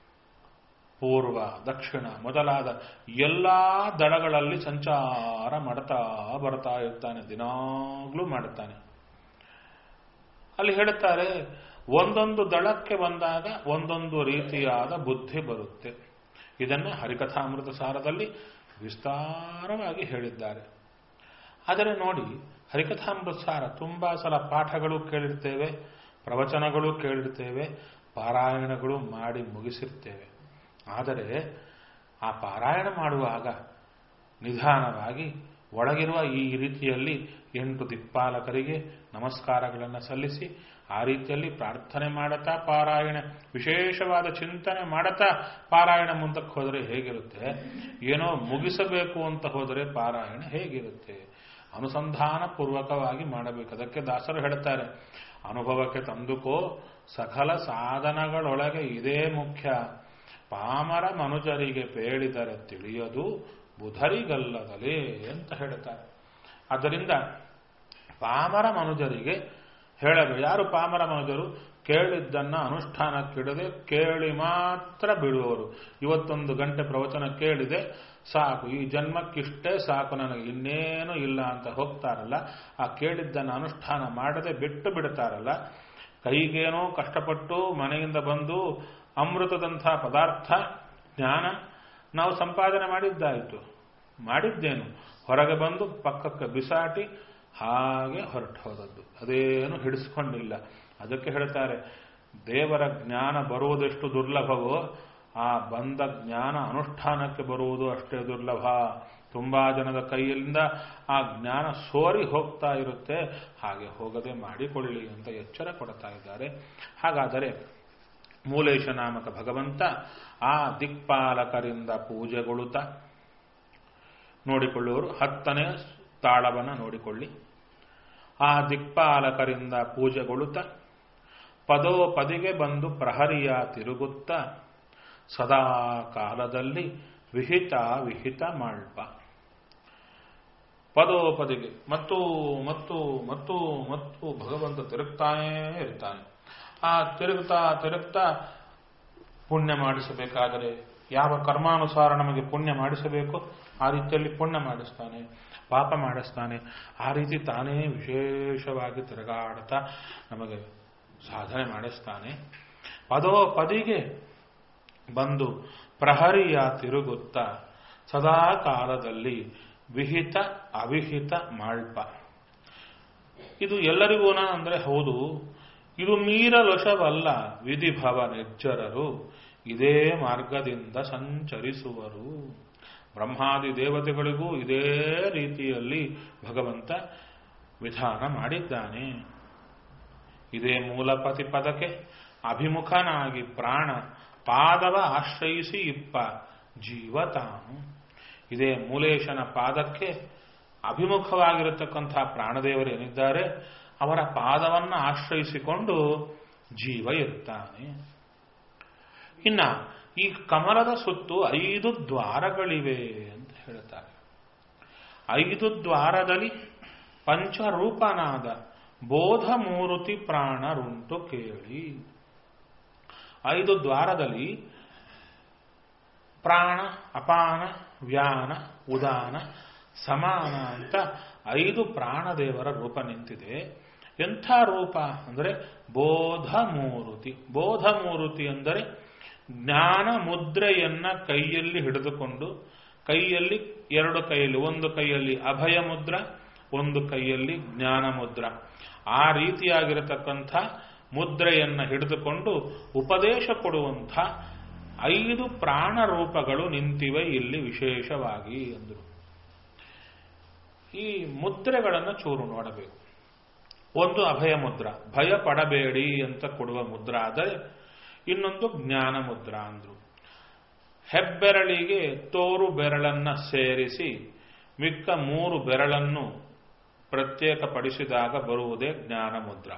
ಪೂರ್ವ ದಕ್ಷಿಣ ಮೊದಲಾದ ಎಲ್ಲಾ ದಳಗಳಲ್ಲಿ ಸಂಚಾರ ಮಾಡ್ತಾ ಬರ್ತಾ ಇರ್ತಾನೆ ದಿನಾಗ್ಲೂ ಮಾಡುತ್ತಾನೆ ಅಲ್ಲಿ ಹೇಳುತ್ತಾರೆ ಒಂದೊಂದು ದಳಕ್ಕೆ ಬಂದಾಗ ಒಂದೊಂದು ರೀತಿಯಾದ ಬುದ್ಧಿ ಬರುತ್ತೆ ಇದನ್ನು ಹರಿಕಥಾಮೃತ ಸಾರದಲ್ಲಿ ವಿಸ್ತಾರವಾಗಿ ಹೇಳಿದ್ದಾರೆ ಆದರೆ ನೋಡಿ ಹರಿಕಥಾಮೃತ ಸಾರ ತುಂಬಾ ಸಲ ಪಾಠಗಳು ಕೇಳಿರ್ತೇವೆ ಪ್ರವಚನಗಳು ಕೇಳಿರ್ತೇವೆ ಪಾರಾಯಣಗಳು ಮಾಡಿ ಮುಗಿಸಿರ್ತೇವೆ ಆದರೆ ಆ ಪಾರಾಯಣ ಮಾಡುವಾಗ ನಿಧಾನವಾಗಿ ಒಳಗಿರುವ ಈ ರೀತಿಯಲ್ಲಿ ಎಂಟು ದಿಕ್ಪಾಲಕರಿಗೆ ನಮಸ್ಕಾರಗಳನ್ನು ಸಲ್ಲಿಸಿ ಆ ರೀತಿಯಲ್ಲಿ ಪ್ರಾರ್ಥನೆ ಮಾಡುತ್ತಾ ಪಾರಾಯಣ ವಿಶೇಷವಾದ ಚಿಂತನೆ ಮಾಡುತ್ತಾ ಪಾರಾಯಣ ಮುಂದಕ್ಕೆ ಹೋದರೆ ಹೇಗಿರುತ್ತೆ ಏನೋ ಮುಗಿಸಬೇಕು ಅಂತ ಹೋದರೆ ಪಾರಾಯಣ ಹೇಗಿರುತ್ತೆ ಅನುಸಂಧಾನ ಪೂರ್ವಕವಾಗಿ ಮಾಡಬೇಕು ಅದಕ್ಕೆ ದಾಸರು ಹೇಳ್ತಾರೆ ಅನುಭವಕ್ಕೆ ತಂದುಕೋ ಸಕಲ ಸಾಧನಗಳೊಳಗೆ ಇದೇ ಮುಖ್ಯ ಪಾಮರ ಮನುಜರಿಗೆ ಪೇಳಿದರೆ ತಿಳಿಯದು ಬುಧರಿಗಲ್ಲದಲೇ ಅಂತ ಹೇಳ್ತಾರೆ ಆದ್ದರಿಂದ ಪಾಮರ ಮನುಜರಿಗೆ ಹೇಳಬೇಕು ಯಾರು ಪಾಮರ ಮನುಜರು ಕೇಳಿದ್ದನ್ನ ಅನುಷ್ಠಾನಕ್ಕಿಡದೆ ಕೇಳಿ ಮಾತ್ರ ಬಿಡುವವರು ಇವತ್ತೊಂದು ಗಂಟೆ ಪ್ರವಚನ ಕೇಳಿದೆ ಸಾಕು ಈ ಜನ್ಮಕ್ಕಿಷ್ಟೇ ಸಾಕು ನನಗೆ ಇನ್ನೇನು ಇಲ್ಲ ಅಂತ ಹೋಗ್ತಾರಲ್ಲ ಆ ಕೇಳಿದ್ದನ್ನು ಅನುಷ್ಠಾನ ಮಾಡದೆ ಬಿಟ್ಟು ಬಿಡ್ತಾರಲ್ಲ ಕೈಗೇನೋ ಕಷ್ಟಪಟ್ಟು ಮನೆಯಿಂದ ಬಂದು ಅಮೃತದಂಥ ಪದಾರ್ಥ ಜ್ಞಾನ ನಾವು ಸಂಪಾದನೆ ಮಾಡಿದ್ದಾಯಿತು ಮಾಡಿದ್ದೇನು ಹೊರಗೆ ಬಂದು ಪಕ್ಕಕ್ಕೆ ಬಿಸಾಟಿ ಹಾಗೆ ಹೊರಟು ಹೋದದ್ದು ಅದೇನು ಹಿಡಿಸ್ಕೊಂಡಿಲ್ಲ ಅದಕ್ಕೆ ಹೇಳ್ತಾರೆ ದೇವರ ಜ್ಞಾನ ಬರುವುದೆಷ್ಟು ದುರ್ಲಭವೋ ಆ ಬಂದ ಜ್ಞಾನ ಅನುಷ್ಠಾನಕ್ಕೆ ಬರುವುದು ಅಷ್ಟೇ ದುರ್ಲಭ ತುಂಬಾ ಜನದ ಕೈಯಿಂದ ಆ ಜ್ಞಾನ ಸೋರಿ ಹೋಗ್ತಾ ಇರುತ್ತೆ ಹಾಗೆ ಹೋಗದೆ ಮಾಡಿಕೊಳ್ಳಿ ಅಂತ ಎಚ್ಚರ ಕೊಡ್ತಾ ಇದ್ದಾರೆ ಹಾಗಾದರೆ ಮೂಲೇಶ ನಾಮಕ ಭಗವಂತ ಆ ದಿಕ್ಪಾಲಕರಿಂದ ಪೂಜೆಗೊಳ್ಳುತ್ತ ನೋಡಿಕೊಳ್ಳುವರು ಹತ್ತನೇ ತಾಳವನ್ನ ನೋಡಿಕೊಳ್ಳಿ ಆ ದಿಕ್ಪಾಲಕರಿಂದ ಪೂಜೆಗೊಳ್ಳುತ್ತ ಪದೋ ಪದಿಗೆ ಬಂದು ಪ್ರಹರಿಯ ತಿರುಗುತ್ತ ಸದಾ ಕಾಲದಲ್ಲಿ ವಿಹಿತ ವಿಹಿತ ಮಾಳ್ಪ ಪದೋಪದಿಗೆ ಮತ್ತು ಮತ್ತು ಮತ್ತು ಮತ್ತು ಭಗವಂತ ತಿರುಗ್ತಾನೇ ಇರ್ತಾನೆ ಆ ತಿರುಗ್ತಾ ತಿರುಗ್ತಾ ಪುಣ್ಯ ಮಾಡಿಸಬೇಕಾದರೆ ಯಾವ ಕರ್ಮಾನುಸಾರ ನಮಗೆ ಪುಣ್ಯ ಮಾಡಿಸಬೇಕು ಆ ರೀತಿಯಲ್ಲಿ ಪುಣ್ಯ ಮಾಡಿಸ್ತಾನೆ ಪಾಪ ಮಾಡಿಸ್ತಾನೆ ಆ ರೀತಿ ತಾನೇ ವಿಶೇಷವಾಗಿ ತಿರುಗಾಡ್ತಾ ನಮಗೆ ಸಾಧನೆ ಮಾಡಿಸ್ತಾನೆ ಪದೋ ಪದಿಗೆ ಬಂದು ಪ್ರಹರಿಯ ತಿರುಗುತ್ತಾ ಸದಾ ಕಾಲದಲ್ಲಿ ವಿಹಿತ ಅವಿಹಿತ ಮಾಳ್ಪ ಇದು ಎಲ್ಲರಿಗೂನ ಅಂದ್ರೆ ಹೌದು ಇದು ಮೀರಲೊಷವಲ್ಲ ವಿಧಿಭವ ನಿರ್ಜರರು ಇದೇ ಮಾರ್ಗದಿಂದ ಸಂಚರಿಸುವರು ಬ್ರಹ್ಮಾದಿ ದೇವತೆಗಳಿಗೂ ಇದೇ ರೀತಿಯಲ್ಲಿ ಭಗವಂತ ವಿಧಾನ ಮಾಡಿದ್ದಾನೆ ಇದೇ ಮೂಲ ಪದಕ್ಕೆ ಅಭಿಮುಖನಾಗಿ ಪ್ರಾಣ ಪಾದವ ಆಶ್ರಯಿಸಿ ಇಪ್ಪ ಜೀವ ತಾನು ಇದೇ ಮೂಲೇಶನ ಪಾದಕ್ಕೆ ಅಭಿಮುಖವಾಗಿರತಕ್ಕಂಥ ಪ್ರಾಣದೇವರು ಏನಿದ್ದಾರೆ ಅವರ ಪಾದವನ್ನು ಆಶ್ರಯಿಸಿಕೊಂಡು ಜೀವ ಇರ್ತಾನೆ ಇನ್ನ ಈ ಕಮಲದ ಸುತ್ತು ಐದು ದ್ವಾರಗಳಿವೆ ಅಂತ ಹೇಳ್ತಾರೆ ಐದು ದ್ವಾರದಲ್ಲಿ ಪಂಚರೂಪನಾದ ಬೋಧ ಮೂರುತಿ ಪ್ರಾಣರುಂಟು ಕೇಳಿ ಐದು ದ್ವಾರದಲ್ಲಿ ಪ್ರಾಣ ಅಪಾನ ವ್ಯಾನ ಉದಾನ ಸಮಾನ ಅಂತ ಐದು ಪ್ರಾಣದೇವರ ರೂಪ ನಿಂತಿದೆ ಎಂಥ ರೂಪ ಅಂದರೆ ಬೋಧ ಮೂರುತಿ ಬೋಧ ಮೂರುತಿ ಅಂದರೆ ಜ್ಞಾನ ಮುದ್ರೆಯನ್ನ ಕೈಯಲ್ಲಿ ಹಿಡಿದುಕೊಂಡು ಕೈಯಲ್ಲಿ ಎರಡು ಕೈಯಲ್ಲಿ ಒಂದು ಕೈಯಲ್ಲಿ ಅಭಯ ಮುದ್ರ ಒಂದು ಕೈಯಲ್ಲಿ ಜ್ಞಾನ ಮುದ್ರ ಆ ರೀತಿಯಾಗಿರತಕ್ಕಂಥ ಮುದ್ರೆಯನ್ನ ಹಿಡಿದುಕೊಂಡು ಉಪದೇಶ ಕೊಡುವಂಥ ಐದು ಪ್ರಾಣ ರೂಪಗಳು ನಿಂತಿವೆ ಇಲ್ಲಿ ವಿಶೇಷವಾಗಿ ಎಂದರು ಈ ಮುದ್ರೆಗಳನ್ನು ಚೂರು ನೋಡಬೇಕು ಒಂದು ಅಭಯ ಮುದ್ರ ಭಯ ಪಡಬೇಡಿ ಅಂತ ಕೊಡುವ ಮುದ್ರ ಆದರೆ ಇನ್ನೊಂದು ಜ್ಞಾನ ಮುದ್ರ ಅಂದ್ರು ಹೆಬ್ಬೆರಳಿಗೆ ತೋರು ಬೆರಳನ್ನ ಸೇರಿಸಿ ಮಿಕ್ಕ ಮೂರು ಬೆರಳನ್ನು ಪ್ರತ್ಯೇಕಪಡಿಸಿದಾಗ ಬರುವುದೇ ಜ್ಞಾನ ಮುದ್ರ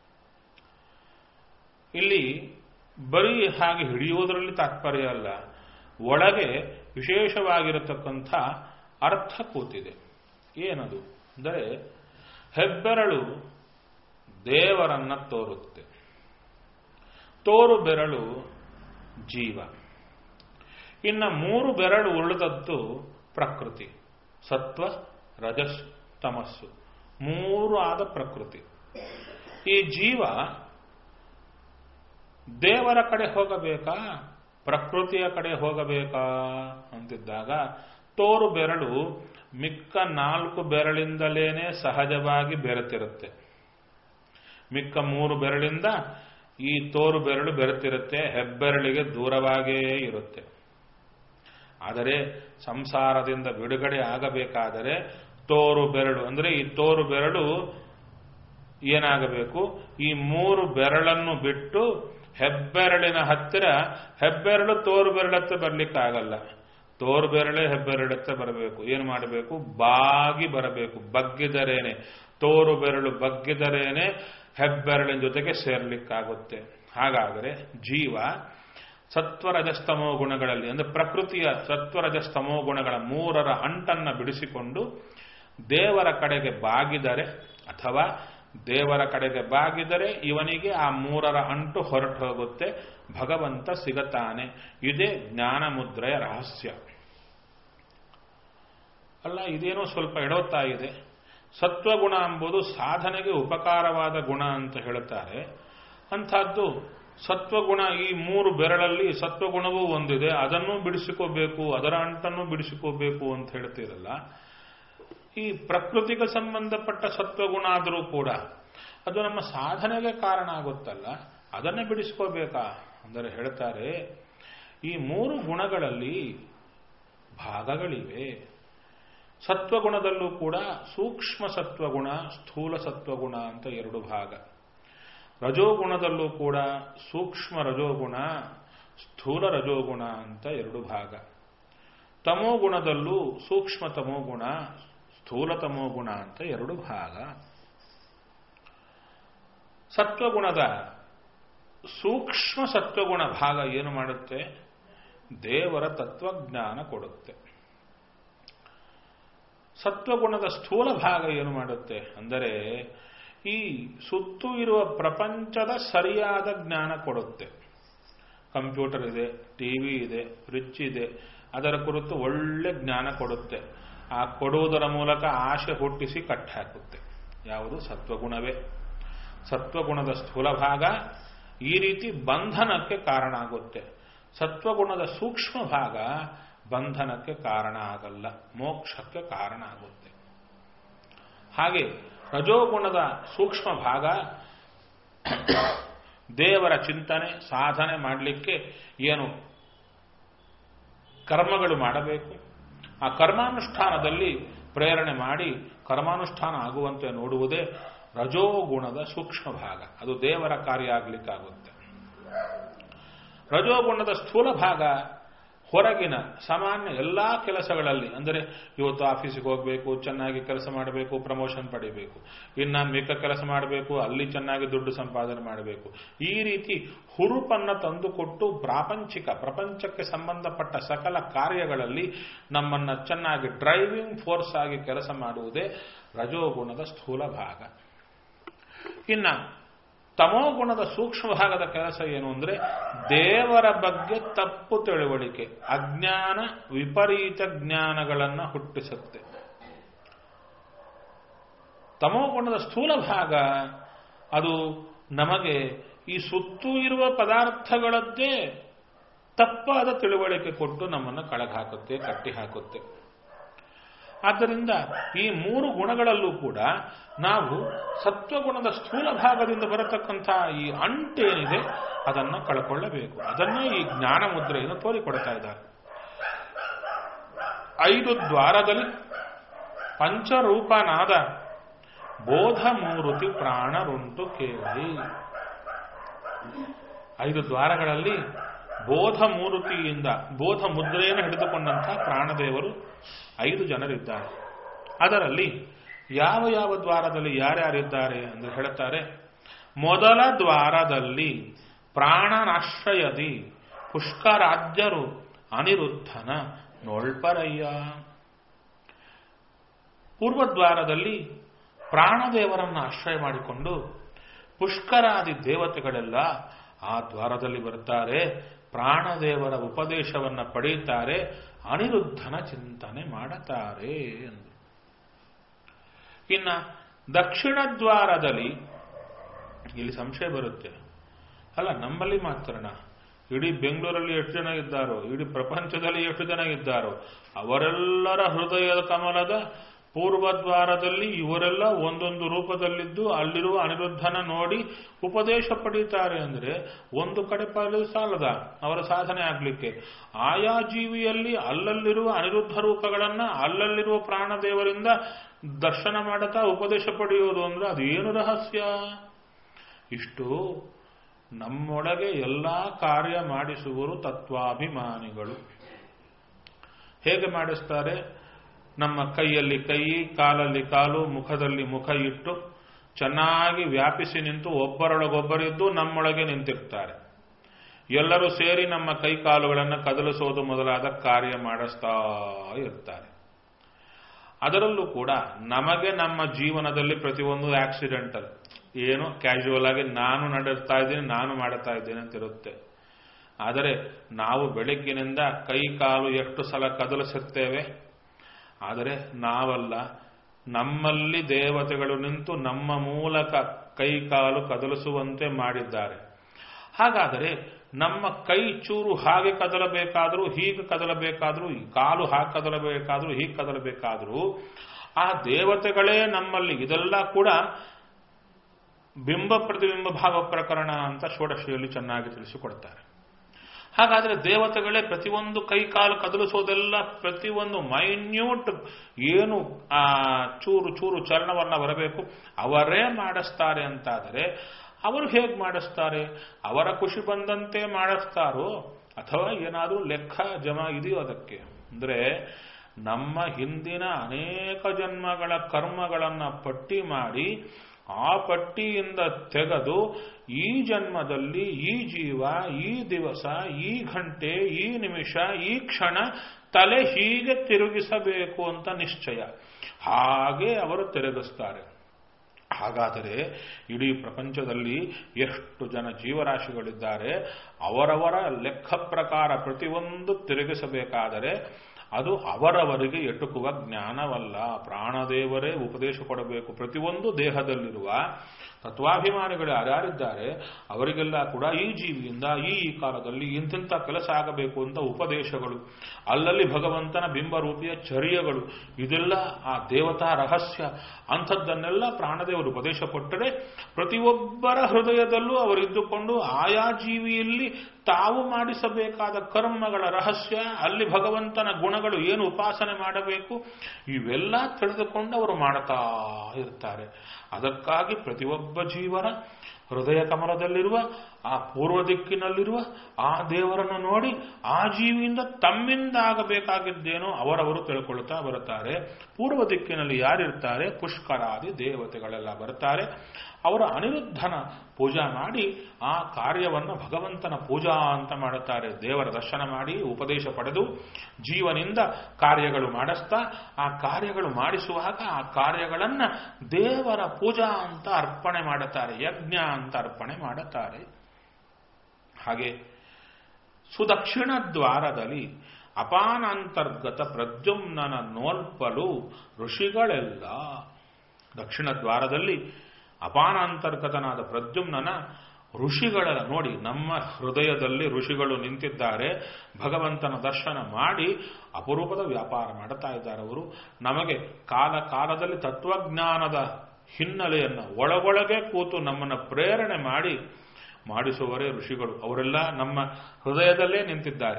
ಇಲ್ಲಿ ಬರೀ ಹಾಗೆ ಹಿಡಿಯುವುದರಲ್ಲಿ ತಾತ್ಪರ್ಯ ಅಲ್ಲ ಒಳಗೆ ವಿಶೇಷವಾಗಿರತಕ್ಕಂಥ ಅರ್ಥ ಕೂತಿದೆ ಏನದು ಅಂದರೆ ಹೆಬ್ಬೆರಳು ದೇವರನ್ನ ತೋರುತ್ತೆ ತೋರು ಬೆರಳು ಜೀವ ಇನ್ನ ಮೂರು ಬೆರಳು ಉಳಿದದ್ದು ಪ್ರಕೃತಿ ಸತ್ವ ರಜಸ್ ತಮಸ್ಸು ಮೂರು ಆದ ಪ್ರಕೃತಿ ಈ ಜೀವ ದೇವರ ಕಡೆ ಹೋಗಬೇಕಾ ಪ್ರಕೃತಿಯ ಕಡೆ ಹೋಗಬೇಕಾ ಅಂತಿದ್ದಾಗ ತೋರು ಬೆರಳು ಮಿಕ್ಕ ನಾಲ್ಕು ಬೆರಳಿಂದಲೇನೆ ಸಹಜವಾಗಿ ಬೆರೆತಿರುತ್ತೆ ಮಿಕ್ಕ ಮೂರು ಬೆರಳಿಂದ ಈ ತೋರು ಬೆರಳು ಬೆರೆತಿರುತ್ತೆ ಹೆಬ್ಬೆರಳಿಗೆ ದೂರವಾಗೇ ಇರುತ್ತೆ ಆದರೆ ಸಂಸಾರದಿಂದ ಬಿಡುಗಡೆ ಆಗಬೇಕಾದರೆ ತೋರು ಬೆರಳು ಅಂದ್ರೆ ಈ ತೋರು ಬೆರಳು ಏನಾಗಬೇಕು ಈ ಮೂರು ಬೆರಳನ್ನು ಬಿಟ್ಟು ಹೆಬ್ಬೆರಳಿನ ಹತ್ತಿರ ಹೆಬ್ಬೆರಳು ತೋರು ಬೆರಳತ್ತ ಬರ್ಲಿಕ್ಕಾಗಲ್ಲ ತೋರು ಬೆರಳೆ ಹೆಬ್ಬೆರಳತ್ತ ಬರಬೇಕು ಏನು ಮಾಡಬೇಕು ಬಾಗಿ ಬರಬೇಕು ಬಗ್ಗಿದರೇನೆ ತೋರು ಬೆರಳು ಬಗ್ಗಿದರೇನೆ ಹೆಬ್ಬೆರಳಿನ ಜೊತೆಗೆ ಸೇರ್ಲಿಕ್ಕಾಗುತ್ತೆ ಹಾಗಾದರೆ ಜೀವ ಸತ್ವರಜಸ್ತಮೋ ಗುಣಗಳಲ್ಲಿ ಅಂದ್ರೆ ಪ್ರಕೃತಿಯ ಸತ್ವರಜಸ್ತಮೋ ಗುಣಗಳ ಮೂರರ ಅಂಟನ್ನ ಬಿಡಿಸಿಕೊಂಡು ದೇವರ ಕಡೆಗೆ ಬಾಗಿದರೆ ಅಥವಾ ದೇವರ ಕಡೆಗೆ ಬಾಗಿದರೆ ಇವನಿಗೆ ಆ ಮೂರರ ಅಂಟು ಹೊರಟು ಹೋಗುತ್ತೆ ಭಗವಂತ ಸಿಗತಾನೆ ಇದೇ ಜ್ಞಾನ ಮುದ್ರೆಯ ರಹಸ್ಯ ಅಲ್ಲ ಇದೇನೋ ಸ್ವಲ್ಪ ಎಡೋತಾ ಇದೆ ಸತ್ವಗುಣ ಎಂಬುದು ಸಾಧನೆಗೆ ಉಪಕಾರವಾದ ಗುಣ ಅಂತ ಹೇಳುತ್ತಾರೆ ಅಂಥದ್ದು ಸತ್ವಗುಣ ಈ ಮೂರು ಬೆರಳಲ್ಲಿ ಸತ್ವಗುಣವೂ ಒಂದಿದೆ ಅದನ್ನು ಬಿಡಿಸಿಕೋಬೇಕು ಅದರ ಅಂಟನ್ನು ಬಿಡಿಸಿಕೋಬೇಕು ಅಂತ ಹೇಳ್ತೀರಲ್ಲ ಈ ಪ್ರಕೃತಿಗೆ ಸಂಬಂಧಪಟ್ಟ ಸತ್ವಗುಣ ಆದರೂ ಕೂಡ ಅದು ನಮ್ಮ ಸಾಧನೆಗೆ ಕಾರಣ ಆಗುತ್ತಲ್ಲ ಅದನ್ನೇ ಬಿಡಿಸ್ಕೋಬೇಕಾ ಅಂದರೆ ಹೇಳ್ತಾರೆ ಈ ಮೂರು ಗುಣಗಳಲ್ಲಿ ಭಾಗಗಳಿವೆ ಸತ್ವಗುಣದಲ್ಲೂ ಕೂಡ ಸೂಕ್ಷ್ಮ ಸತ್ವಗುಣ ಸ್ಥೂಲ ಸತ್ವಗುಣ ಅಂತ ಎರಡು ಭಾಗ ರಜೋಗುಣದಲ್ಲೂ ಕೂಡ ಸೂಕ್ಷ್ಮ ರಜೋಗುಣ ಸ್ಥೂಲ ರಜೋಗುಣ ಅಂತ ಎರಡು ಭಾಗ ತಮೋಗುಣದಲ್ಲೂ ಸೂಕ್ಷ್ಮ ತಮೋಗುಣ ಸ್ಥೂಲ ತಮೋಗುಣ ಅಂತ ಎರಡು ಭಾಗ ಸತ್ವಗುಣದ ಸೂಕ್ಷ್ಮ ಸತ್ವಗುಣ ಭಾಗ ಏನು ಮಾಡುತ್ತೆ ದೇವರ ತತ್ವಜ್ಞಾನ ಕೊಡುತ್ತೆ ಸತ್ವಗುಣದ ಸ್ಥೂಲ ಭಾಗ ಏನು ಮಾಡುತ್ತೆ ಅಂದರೆ ಈ ಸುತ್ತು ಇರುವ ಪ್ರಪಂಚದ ಸರಿಯಾದ ಜ್ಞಾನ ಕೊಡುತ್ತೆ ಕಂಪ್ಯೂಟರ್ ಇದೆ ಟಿವಿ ಇದೆ ಫ್ರಿಡ್ಜ್ ಇದೆ ಅದರ ಕುರಿತು ಒಳ್ಳೆ ಜ್ಞಾನ ಕೊಡುತ್ತೆ ಆ ಕೊಡುವುದರ ಮೂಲಕ ಆಶೆ ಹುಟ್ಟಿಸಿ ಕಟ್ಟಾಕುತ್ತೆ ಯಾವುದು ಸತ್ವಗುಣವೇ ಸತ್ವಗುಣದ ಸ್ಥೂಲ ಭಾಗ ಈ ರೀತಿ ಬಂಧನಕ್ಕೆ ಕಾರಣ ಆಗುತ್ತೆ ಸತ್ವಗುಣದ ಸೂಕ್ಷ್ಮ ಭಾಗ ಬಂಧನಕ್ಕೆ ಕಾರಣ ಆಗಲ್ಲ ಮೋಕ್ಷಕ್ಕೆ ಕಾರಣ ಆಗುತ್ತೆ ಹಾಗೆ ರಜೋಗುಣದ ಸೂಕ್ಷ್ಮ ಭಾಗ ದೇವರ ಚಿಂತನೆ ಸಾಧನೆ ಮಾಡಲಿಕ್ಕೆ ಏನು ಕರ್ಮಗಳು ಮಾಡಬೇಕು ಆ ಕರ್ಮಾನುಷ್ಠಾನದಲ್ಲಿ ಪ್ರೇರಣೆ ಮಾಡಿ ಕರ್ಮಾನುಷ್ಠಾನ ಆಗುವಂತೆ ನೋಡುವುದೇ ರಜೋಗುಣದ ಸೂಕ್ಷ್ಮ ಭಾಗ ಅದು ದೇವರ ಕಾರ್ಯ ಆಗಲಿಕ್ಕಾಗುತ್ತೆ ರಜೋಗುಣದ ಸ್ಥೂಲ ಭಾಗ ಹೊರಗಿನ ಸಾಮಾನ್ಯ ಎಲ್ಲಾ ಕೆಲಸಗಳಲ್ಲಿ ಅಂದರೆ ಇವತ್ತು ಆಫೀಸಿಗೆ ಹೋಗಬೇಕು ಚೆನ್ನಾಗಿ ಕೆಲಸ ಮಾಡಬೇಕು ಪ್ರಮೋಷನ್ ಪಡಿಬೇಕು ಇನ್ನು ಮಿಕ್ಕ ಕೆಲಸ ಮಾಡಬೇಕು ಅಲ್ಲಿ ಚೆನ್ನಾಗಿ ದುಡ್ಡು ಸಂಪಾದನೆ ಮಾಡಬೇಕು ಈ ರೀತಿ ಹುರುಪನ್ನು ತಂದುಕೊಟ್ಟು ಪ್ರಾಪಂಚಿಕ ಪ್ರಪಂಚಕ್ಕೆ ಸಂಬಂಧಪಟ್ಟ ಸಕಲ ಕಾರ್ಯಗಳಲ್ಲಿ ನಮ್ಮನ್ನ ಚೆನ್ನಾಗಿ ಡ್ರೈವಿಂಗ್ ಫೋರ್ಸ್ ಆಗಿ ಕೆಲಸ ಮಾಡುವುದೇ ರಜೋಗುಣದ ಸ್ಥೂಲ ಭಾಗ ಇನ್ನ ತಮೋಗುಣದ ಸೂಕ್ಷ್ಮ ಭಾಗದ ಕೆಲಸ ಏನು ಅಂದ್ರೆ ದೇವರ ಬಗ್ಗೆ ತಪ್ಪು ತಿಳುವಳಿಕೆ ಅಜ್ಞಾನ ವಿಪರೀತ ಜ್ಞಾನಗಳನ್ನು ಹುಟ್ಟಿಸುತ್ತೆ ತಮೋಗುಣದ ಸ್ಥೂಲ ಭಾಗ ಅದು ನಮಗೆ ಈ ಸುತ್ತೂ ಇರುವ ಪದಾರ್ಥಗಳದ್ದೇ ತಪ್ಪಾದ ತಿಳುವಳಿಕೆ ಕೊಟ್ಟು ನಮ್ಮನ್ನು ಕಳಗಾಕುತ್ತೆ ಕಟ್ಟಿ ಹಾಕುತ್ತೆ ಆದ್ದರಿಂದ ಈ ಮೂರು ಗುಣಗಳಲ್ಲೂ ಕೂಡ ನಾವು ಸತ್ವಗುಣದ ಸ್ಥೂಲ ಭಾಗದಿಂದ ಬರತಕ್ಕಂಥ ಈ ಅಂಟೇನಿದೆ ಅದನ್ನು ಕಳ್ಕೊಳ್ಳಬೇಕು ಅದನ್ನೇ ಈ ಜ್ಞಾನ ಮುದ್ರೆಯನ್ನು ತೋರಿಕೊಡ್ತಾ ಇದ್ದಾರೆ ಐದು ದ್ವಾರದಲ್ಲಿ ಪಂಚರೂಪನಾದ ಬೋಧ ಮೂರುತಿ ಪ್ರಾಣರುಂಟು ಕೇಳಿ ಐದು ದ್ವಾರಗಳಲ್ಲಿ ಬೋಧ ಮೂರುತಿಯಿಂದ ಬೋಧ ಮುದ್ರೆಯನ್ನು ಹಿಡಿದುಕೊಂಡಂತಹ ಪ್ರಾಣದೇವರು ಐದು ಜನರಿದ್ದಾರೆ ಅದರಲ್ಲಿ ಯಾವ ಯಾವ ದ್ವಾರದಲ್ಲಿ ಯಾರ್ಯಾರಿದ್ದಾರೆ ಎಂದು ಹೇಳುತ್ತಾರೆ ಮೊದಲ ದ್ವಾರದಲ್ಲಿ ಪ್ರಾಣನಾಶ್ರಯದಿ ಪುಷ್ಕರಾಜ್ಯರು ಅನಿರುದ್ಧನ ನೋಳ್ಪರಯ್ಯ ಪೂರ್ವದ್ವಾರದಲ್ಲಿ ಪ್ರಾಣದೇವರನ್ನು ಆಶ್ರಯ ಮಾಡಿಕೊಂಡು ಪುಷ್ಕರಾದಿ ದೇವತೆಗಳೆಲ್ಲ ಆ ದ್ವಾರದಲ್ಲಿ ಬರುತ್ತಾರೆ ಪ್ರಾಣದೇವರ ಉಪದೇಶವನ್ನ ಪಡೆಯುತ್ತಾರೆ ಅನಿರುದ್ಧನ ಚಿಂತನೆ ಮಾಡುತ್ತಾರೆ ಎಂದು ಇನ್ನ ದಕ್ಷಿಣ ದ್ವಾರದಲ್ಲಿ ಇಲ್ಲಿ ಸಂಶಯ ಬರುತ್ತೆ ಅಲ್ಲ ನಮ್ಮಲ್ಲಿ ಮಾತ್ರನ ಇಡೀ ಬೆಂಗಳೂರಲ್ಲಿ ಎಷ್ಟು ಜನ ಇದ್ದಾರೋ ಇಡೀ ಪ್ರಪಂಚದಲ್ಲಿ ಎಷ್ಟು ಜನ ಇದ್ದಾರೋ ಅವರೆಲ್ಲರ ಹೃದಯದ ಕಮಲದ ಪೂರ್ವದ್ವಾರದಲ್ಲಿ ಇವರೆಲ್ಲ ಒಂದೊಂದು ರೂಪದಲ್ಲಿದ್ದು ಅಲ್ಲಿರುವ ಅನಿರುದ್ಧನ ನೋಡಿ ಉಪದೇಶ ಪಡೀತಾರೆ ಅಂದ್ರೆ ಒಂದು ಕಡೆ ಪಡೆದು ಸಾಲದ ಅವರ ಸಾಧನೆ ಆಗ್ಲಿಕ್ಕೆ ಆಯಾ ಜೀವಿಯಲ್ಲಿ ಅಲ್ಲಲ್ಲಿರುವ ಅನಿರುದ್ಧ ರೂಪಗಳನ್ನ ಅಲ್ಲಲ್ಲಿರುವ ಪ್ರಾಣದೇವರಿಂದ ದರ್ಶನ ಮಾಡುತ್ತಾ ಉಪದೇಶ ಪಡೆಯುವುದು ಅಂದ್ರೆ ಅದೇನು ರಹಸ್ಯ ಇಷ್ಟು ನಮ್ಮೊಳಗೆ ಎಲ್ಲಾ ಕಾರ್ಯ ಮಾಡಿಸುವರು ತತ್ವಾಭಿಮಾನಿಗಳು ಹೇಗೆ ಮಾಡಿಸ್ತಾರೆ ನಮ್ಮ ಕೈಯಲ್ಲಿ ಕೈ ಕಾಲಲ್ಲಿ ಕಾಲು ಮುಖದಲ್ಲಿ ಮುಖ ಇಟ್ಟು ಚೆನ್ನಾಗಿ ವ್ಯಾಪಿಸಿ ನಿಂತು ಒಬ್ಬರೊಳಗೊಬ್ಬರಿದ್ದು ನಮ್ಮೊಳಗೆ ನಿಂತಿರ್ತಾರೆ ಎಲ್ಲರೂ ಸೇರಿ ನಮ್ಮ ಕೈ ಕಾಲುಗಳನ್ನು ಕದಲಿಸೋದು ಮೊದಲಾದ ಕಾರ್ಯ ಮಾಡಿಸ್ತಾ ಇರ್ತಾರೆ ಅದರಲ್ಲೂ ಕೂಡ ನಮಗೆ ನಮ್ಮ ಜೀವನದಲ್ಲಿ ಪ್ರತಿಯೊಂದು ಆಕ್ಸಿಡೆಂಟಲ್ ಏನು ಕ್ಯಾಶುವಲ್ ಆಗಿ ನಾನು ನಡೆಸ್ತಾ ಇದ್ದೀನಿ ನಾನು ಮಾಡ್ತಾ ಇದ್ದೇನೆ ಅಂತ ಇರುತ್ತೆ ಆದರೆ ನಾವು ಬೆಳಗ್ಗಿನಿಂದ ಕೈ ಕಾಲು ಎಷ್ಟು ಸಲ ಕದಲಿಸುತ್ತೇವೆ ಆದರೆ ನಾವಲ್ಲ ನಮ್ಮಲ್ಲಿ ದೇವತೆಗಳು ನಿಂತು ನಮ್ಮ ಮೂಲಕ ಕೈ ಕಾಲು ಕದಲಿಸುವಂತೆ ಮಾಡಿದ್ದಾರೆ ಹಾಗಾದರೆ ನಮ್ಮ ಕೈ ಚೂರು ಹಾಗೆ ಕದಲಬೇಕಾದರೂ ಹೀಗೆ ಕದಲಬೇಕಾದರೂ ಕಾಲು ಹಾಗೆ ಕದಲಬೇಕಾದರೂ ಹೀಗೆ ಕದಲಬೇಕಾದರೂ ಆ ದೇವತೆಗಳೇ ನಮ್ಮಲ್ಲಿ ಇದೆಲ್ಲ ಕೂಡ ಬಿಂಬ ಪ್ರತಿಬಿಂಬ ಭಾವ ಪ್ರಕರಣ ಅಂತ ಷೋಡಶಿಯಲ್ಲಿ ಚೆನ್ನಾಗಿ ತಿಳಿಸಿಕೊಡ್ತಾರೆ ಹಾಗಾದ್ರೆ ದೇವತೆಗಳೇ ಪ್ರತಿಯೊಂದು ಕೈ ಕಾಲು ಕದಲಿಸೋದೆಲ್ಲ ಪ್ರತಿಯೊಂದು ಮೈನ್ಯೂಟ್ ಏನು ಆ ಚೂರು ಚೂರು ಚಲನವನ್ನ ಬರಬೇಕು ಅವರೇ ಮಾಡಿಸ್ತಾರೆ ಅಂತಾದರೆ ಅವರು ಹೇಗೆ ಮಾಡಿಸ್ತಾರೆ ಅವರ ಖುಷಿ ಬಂದಂತೆ ಮಾಡಿಸ್ತಾರೋ ಅಥವಾ ಏನಾದರೂ ಲೆಕ್ಕ ಜಮ ಇದೆಯೋ ಅದಕ್ಕೆ ಅಂದ್ರೆ ನಮ್ಮ ಹಿಂದಿನ ಅನೇಕ ಜನ್ಮಗಳ ಕರ್ಮಗಳನ್ನ ಪಟ್ಟಿ ಮಾಡಿ ಆ ಪಟ್ಟಿಯಿಂದ ತೆಗೆದು ಈ ಜನ್ಮದಲ್ಲಿ ಈ ಜೀವ ಈ ದಿವಸ ಈ ಗಂಟೆ ಈ ನಿಮಿಷ ಈ ಕ್ಷಣ ತಲೆ ಹೀಗೆ ತಿರುಗಿಸಬೇಕು ಅಂತ ನಿಶ್ಚಯ ಹಾಗೆ ಅವರು ತಿರುಗಿಸ್ತಾರೆ ಹಾಗಾದರೆ ಇಡೀ ಪ್ರಪಂಚದಲ್ಲಿ ಎಷ್ಟು ಜನ ಜೀವರಾಶಿಗಳಿದ್ದಾರೆ ಅವರವರ ಲೆಕ್ಕ ಪ್ರಕಾರ ಪ್ರತಿಯೊಂದು ತಿರುಗಿಸಬೇಕಾದರೆ ಅದು ಅವರವರಿಗೆ ಎಟುಕುವ ಜ್ಞಾನವಲ್ಲ ಪ್ರಾಣದೇವರೇ ಉಪದೇಶ ಕೊಡಬೇಕು ಪ್ರತಿಯೊಂದು ದೇಹದಲ್ಲಿರುವ ತತ್ವಾಭಿಮಾನಿಗಳು ಯಾರ್ಯಾರಿದ್ದಾರೆ ಅವರಿಗೆಲ್ಲ ಕೂಡ ಈ ಜೀವಿಯಿಂದ ಈ ಈ ಕಾಲದಲ್ಲಿ ಇಂತಿಂಥ ಕೆಲಸ ಆಗಬೇಕು ಅಂತ ಉಪದೇಶಗಳು ಅಲ್ಲಲ್ಲಿ ಭಗವಂತನ ಬಿಂಬರೂಪಿಯ ಚರ್ಯಗಳು ಇದೆಲ್ಲ ಆ ದೇವತಾ ರಹಸ್ಯ ಅಂಥದ್ದನ್ನೆಲ್ಲ ಪ್ರಾಣದೇವರು ಉಪದೇಶ ಕೊಟ್ಟರೆ ಪ್ರತಿಯೊಬ್ಬರ ಹೃದಯದಲ್ಲೂ ಅವರಿದ್ದುಕೊಂಡು ಆಯಾ ಜೀವಿಯಲ್ಲಿ ತಾವು ಮಾಡಿಸಬೇಕಾದ ಕರ್ಮಗಳ ರಹಸ್ಯ ಅಲ್ಲಿ ಭಗವಂತನ ಗುಣಗಳು ಏನು ಉಪಾಸನೆ ಮಾಡಬೇಕು ಇವೆಲ್ಲ ತಿಳಿದುಕೊಂಡು ಅವರು ಮಾಡ್ತಾ ಇರ್ತಾರೆ ಅದಕ್ಕಾಗಿ ಪ್ರತಿಯೊಬ್ಬ ಜೀವನ ಹೃದಯ ಕಮಲದಲ್ಲಿರುವ ಆ ಪೂರ್ವ ದಿಕ್ಕಿನಲ್ಲಿರುವ ಆ ದೇವರನ್ನು ನೋಡಿ ಆ ಜೀವಿಯಿಂದ ತಮ್ಮಿಂದ ಆಗಬೇಕಾಗಿದ್ದೇನೋ ಅವರವರು ತಿಳ್ಕೊಳ್ತಾ ಬರುತ್ತಾರೆ ಪೂರ್ವ ದಿಕ್ಕಿನಲ್ಲಿ ಯಾರಿರ್ತಾರೆ ಪುಷ್ಕರಾದಿ ದೇವತೆಗಳೆಲ್ಲ ಬರ್ತಾರೆ ಅವರ ಅನಿರುದ್ಧನ ಪೂಜಾ ಮಾಡಿ ಆ ಕಾರ್ಯವನ್ನು ಭಗವಂತನ ಪೂಜಾ ಅಂತ ಮಾಡುತ್ತಾರೆ ದೇವರ ದರ್ಶನ ಮಾಡಿ ಉಪದೇಶ ಪಡೆದು ಜೀವನಿಂದ ಕಾರ್ಯಗಳು ಮಾಡಿಸ್ತಾ ಆ ಕಾರ್ಯಗಳು ಮಾಡಿಸುವಾಗ ಆ ಕಾರ್ಯಗಳನ್ನ ದೇವರ ಪೂಜಾ ಅಂತ ಅರ್ಪಣೆ ಮಾಡುತ್ತಾರೆ ಯಜ್ಞ ಅಂತ ಅರ್ಪಣೆ ಮಾಡುತ್ತಾರೆ ಹಾಗೆ ಸುದಕ್ಷಿಣ ದ್ವಾರದಲ್ಲಿ ಅಪಾನಾಂತರ್ಗತ ಪ್ರದ್ಯುಮ್ನನ ನೋಲ್ಪಲು ಋಷಿಗಳೆಲ್ಲ ದಕ್ಷಿಣ ದ್ವಾರದಲ್ಲಿ ಅಪಾನಾಂತರ್ಗತನಾದ ಪ್ರದ್ಯುಮ್ನನ ಋಷಿಗಳೆಲ್ಲ ನೋಡಿ ನಮ್ಮ ಹೃದಯದಲ್ಲಿ ಋಷಿಗಳು ನಿಂತಿದ್ದಾರೆ ಭಗವಂತನ ದರ್ಶನ ಮಾಡಿ ಅಪರೂಪದ ವ್ಯಾಪಾರ ಮಾಡುತ್ತಾ ಇದ್ದಾರೆ ಅವರು ನಮಗೆ ಕಾಲ ಕಾಲದಲ್ಲಿ ತತ್ವಜ್ಞಾನದ ಹಿನ್ನೆಲೆಯನ್ನು ಒಳಗೊಳಗೆ ಕೂತು ನಮ್ಮನ್ನು ಪ್ರೇರಣೆ ಮಾಡಿ ಮಾಡಿಸುವವರೇ ಋಷಿಗಳು ಅವರೆಲ್ಲ ನಮ್ಮ ಹೃದಯದಲ್ಲೇ ನಿಂತಿದ್ದಾರೆ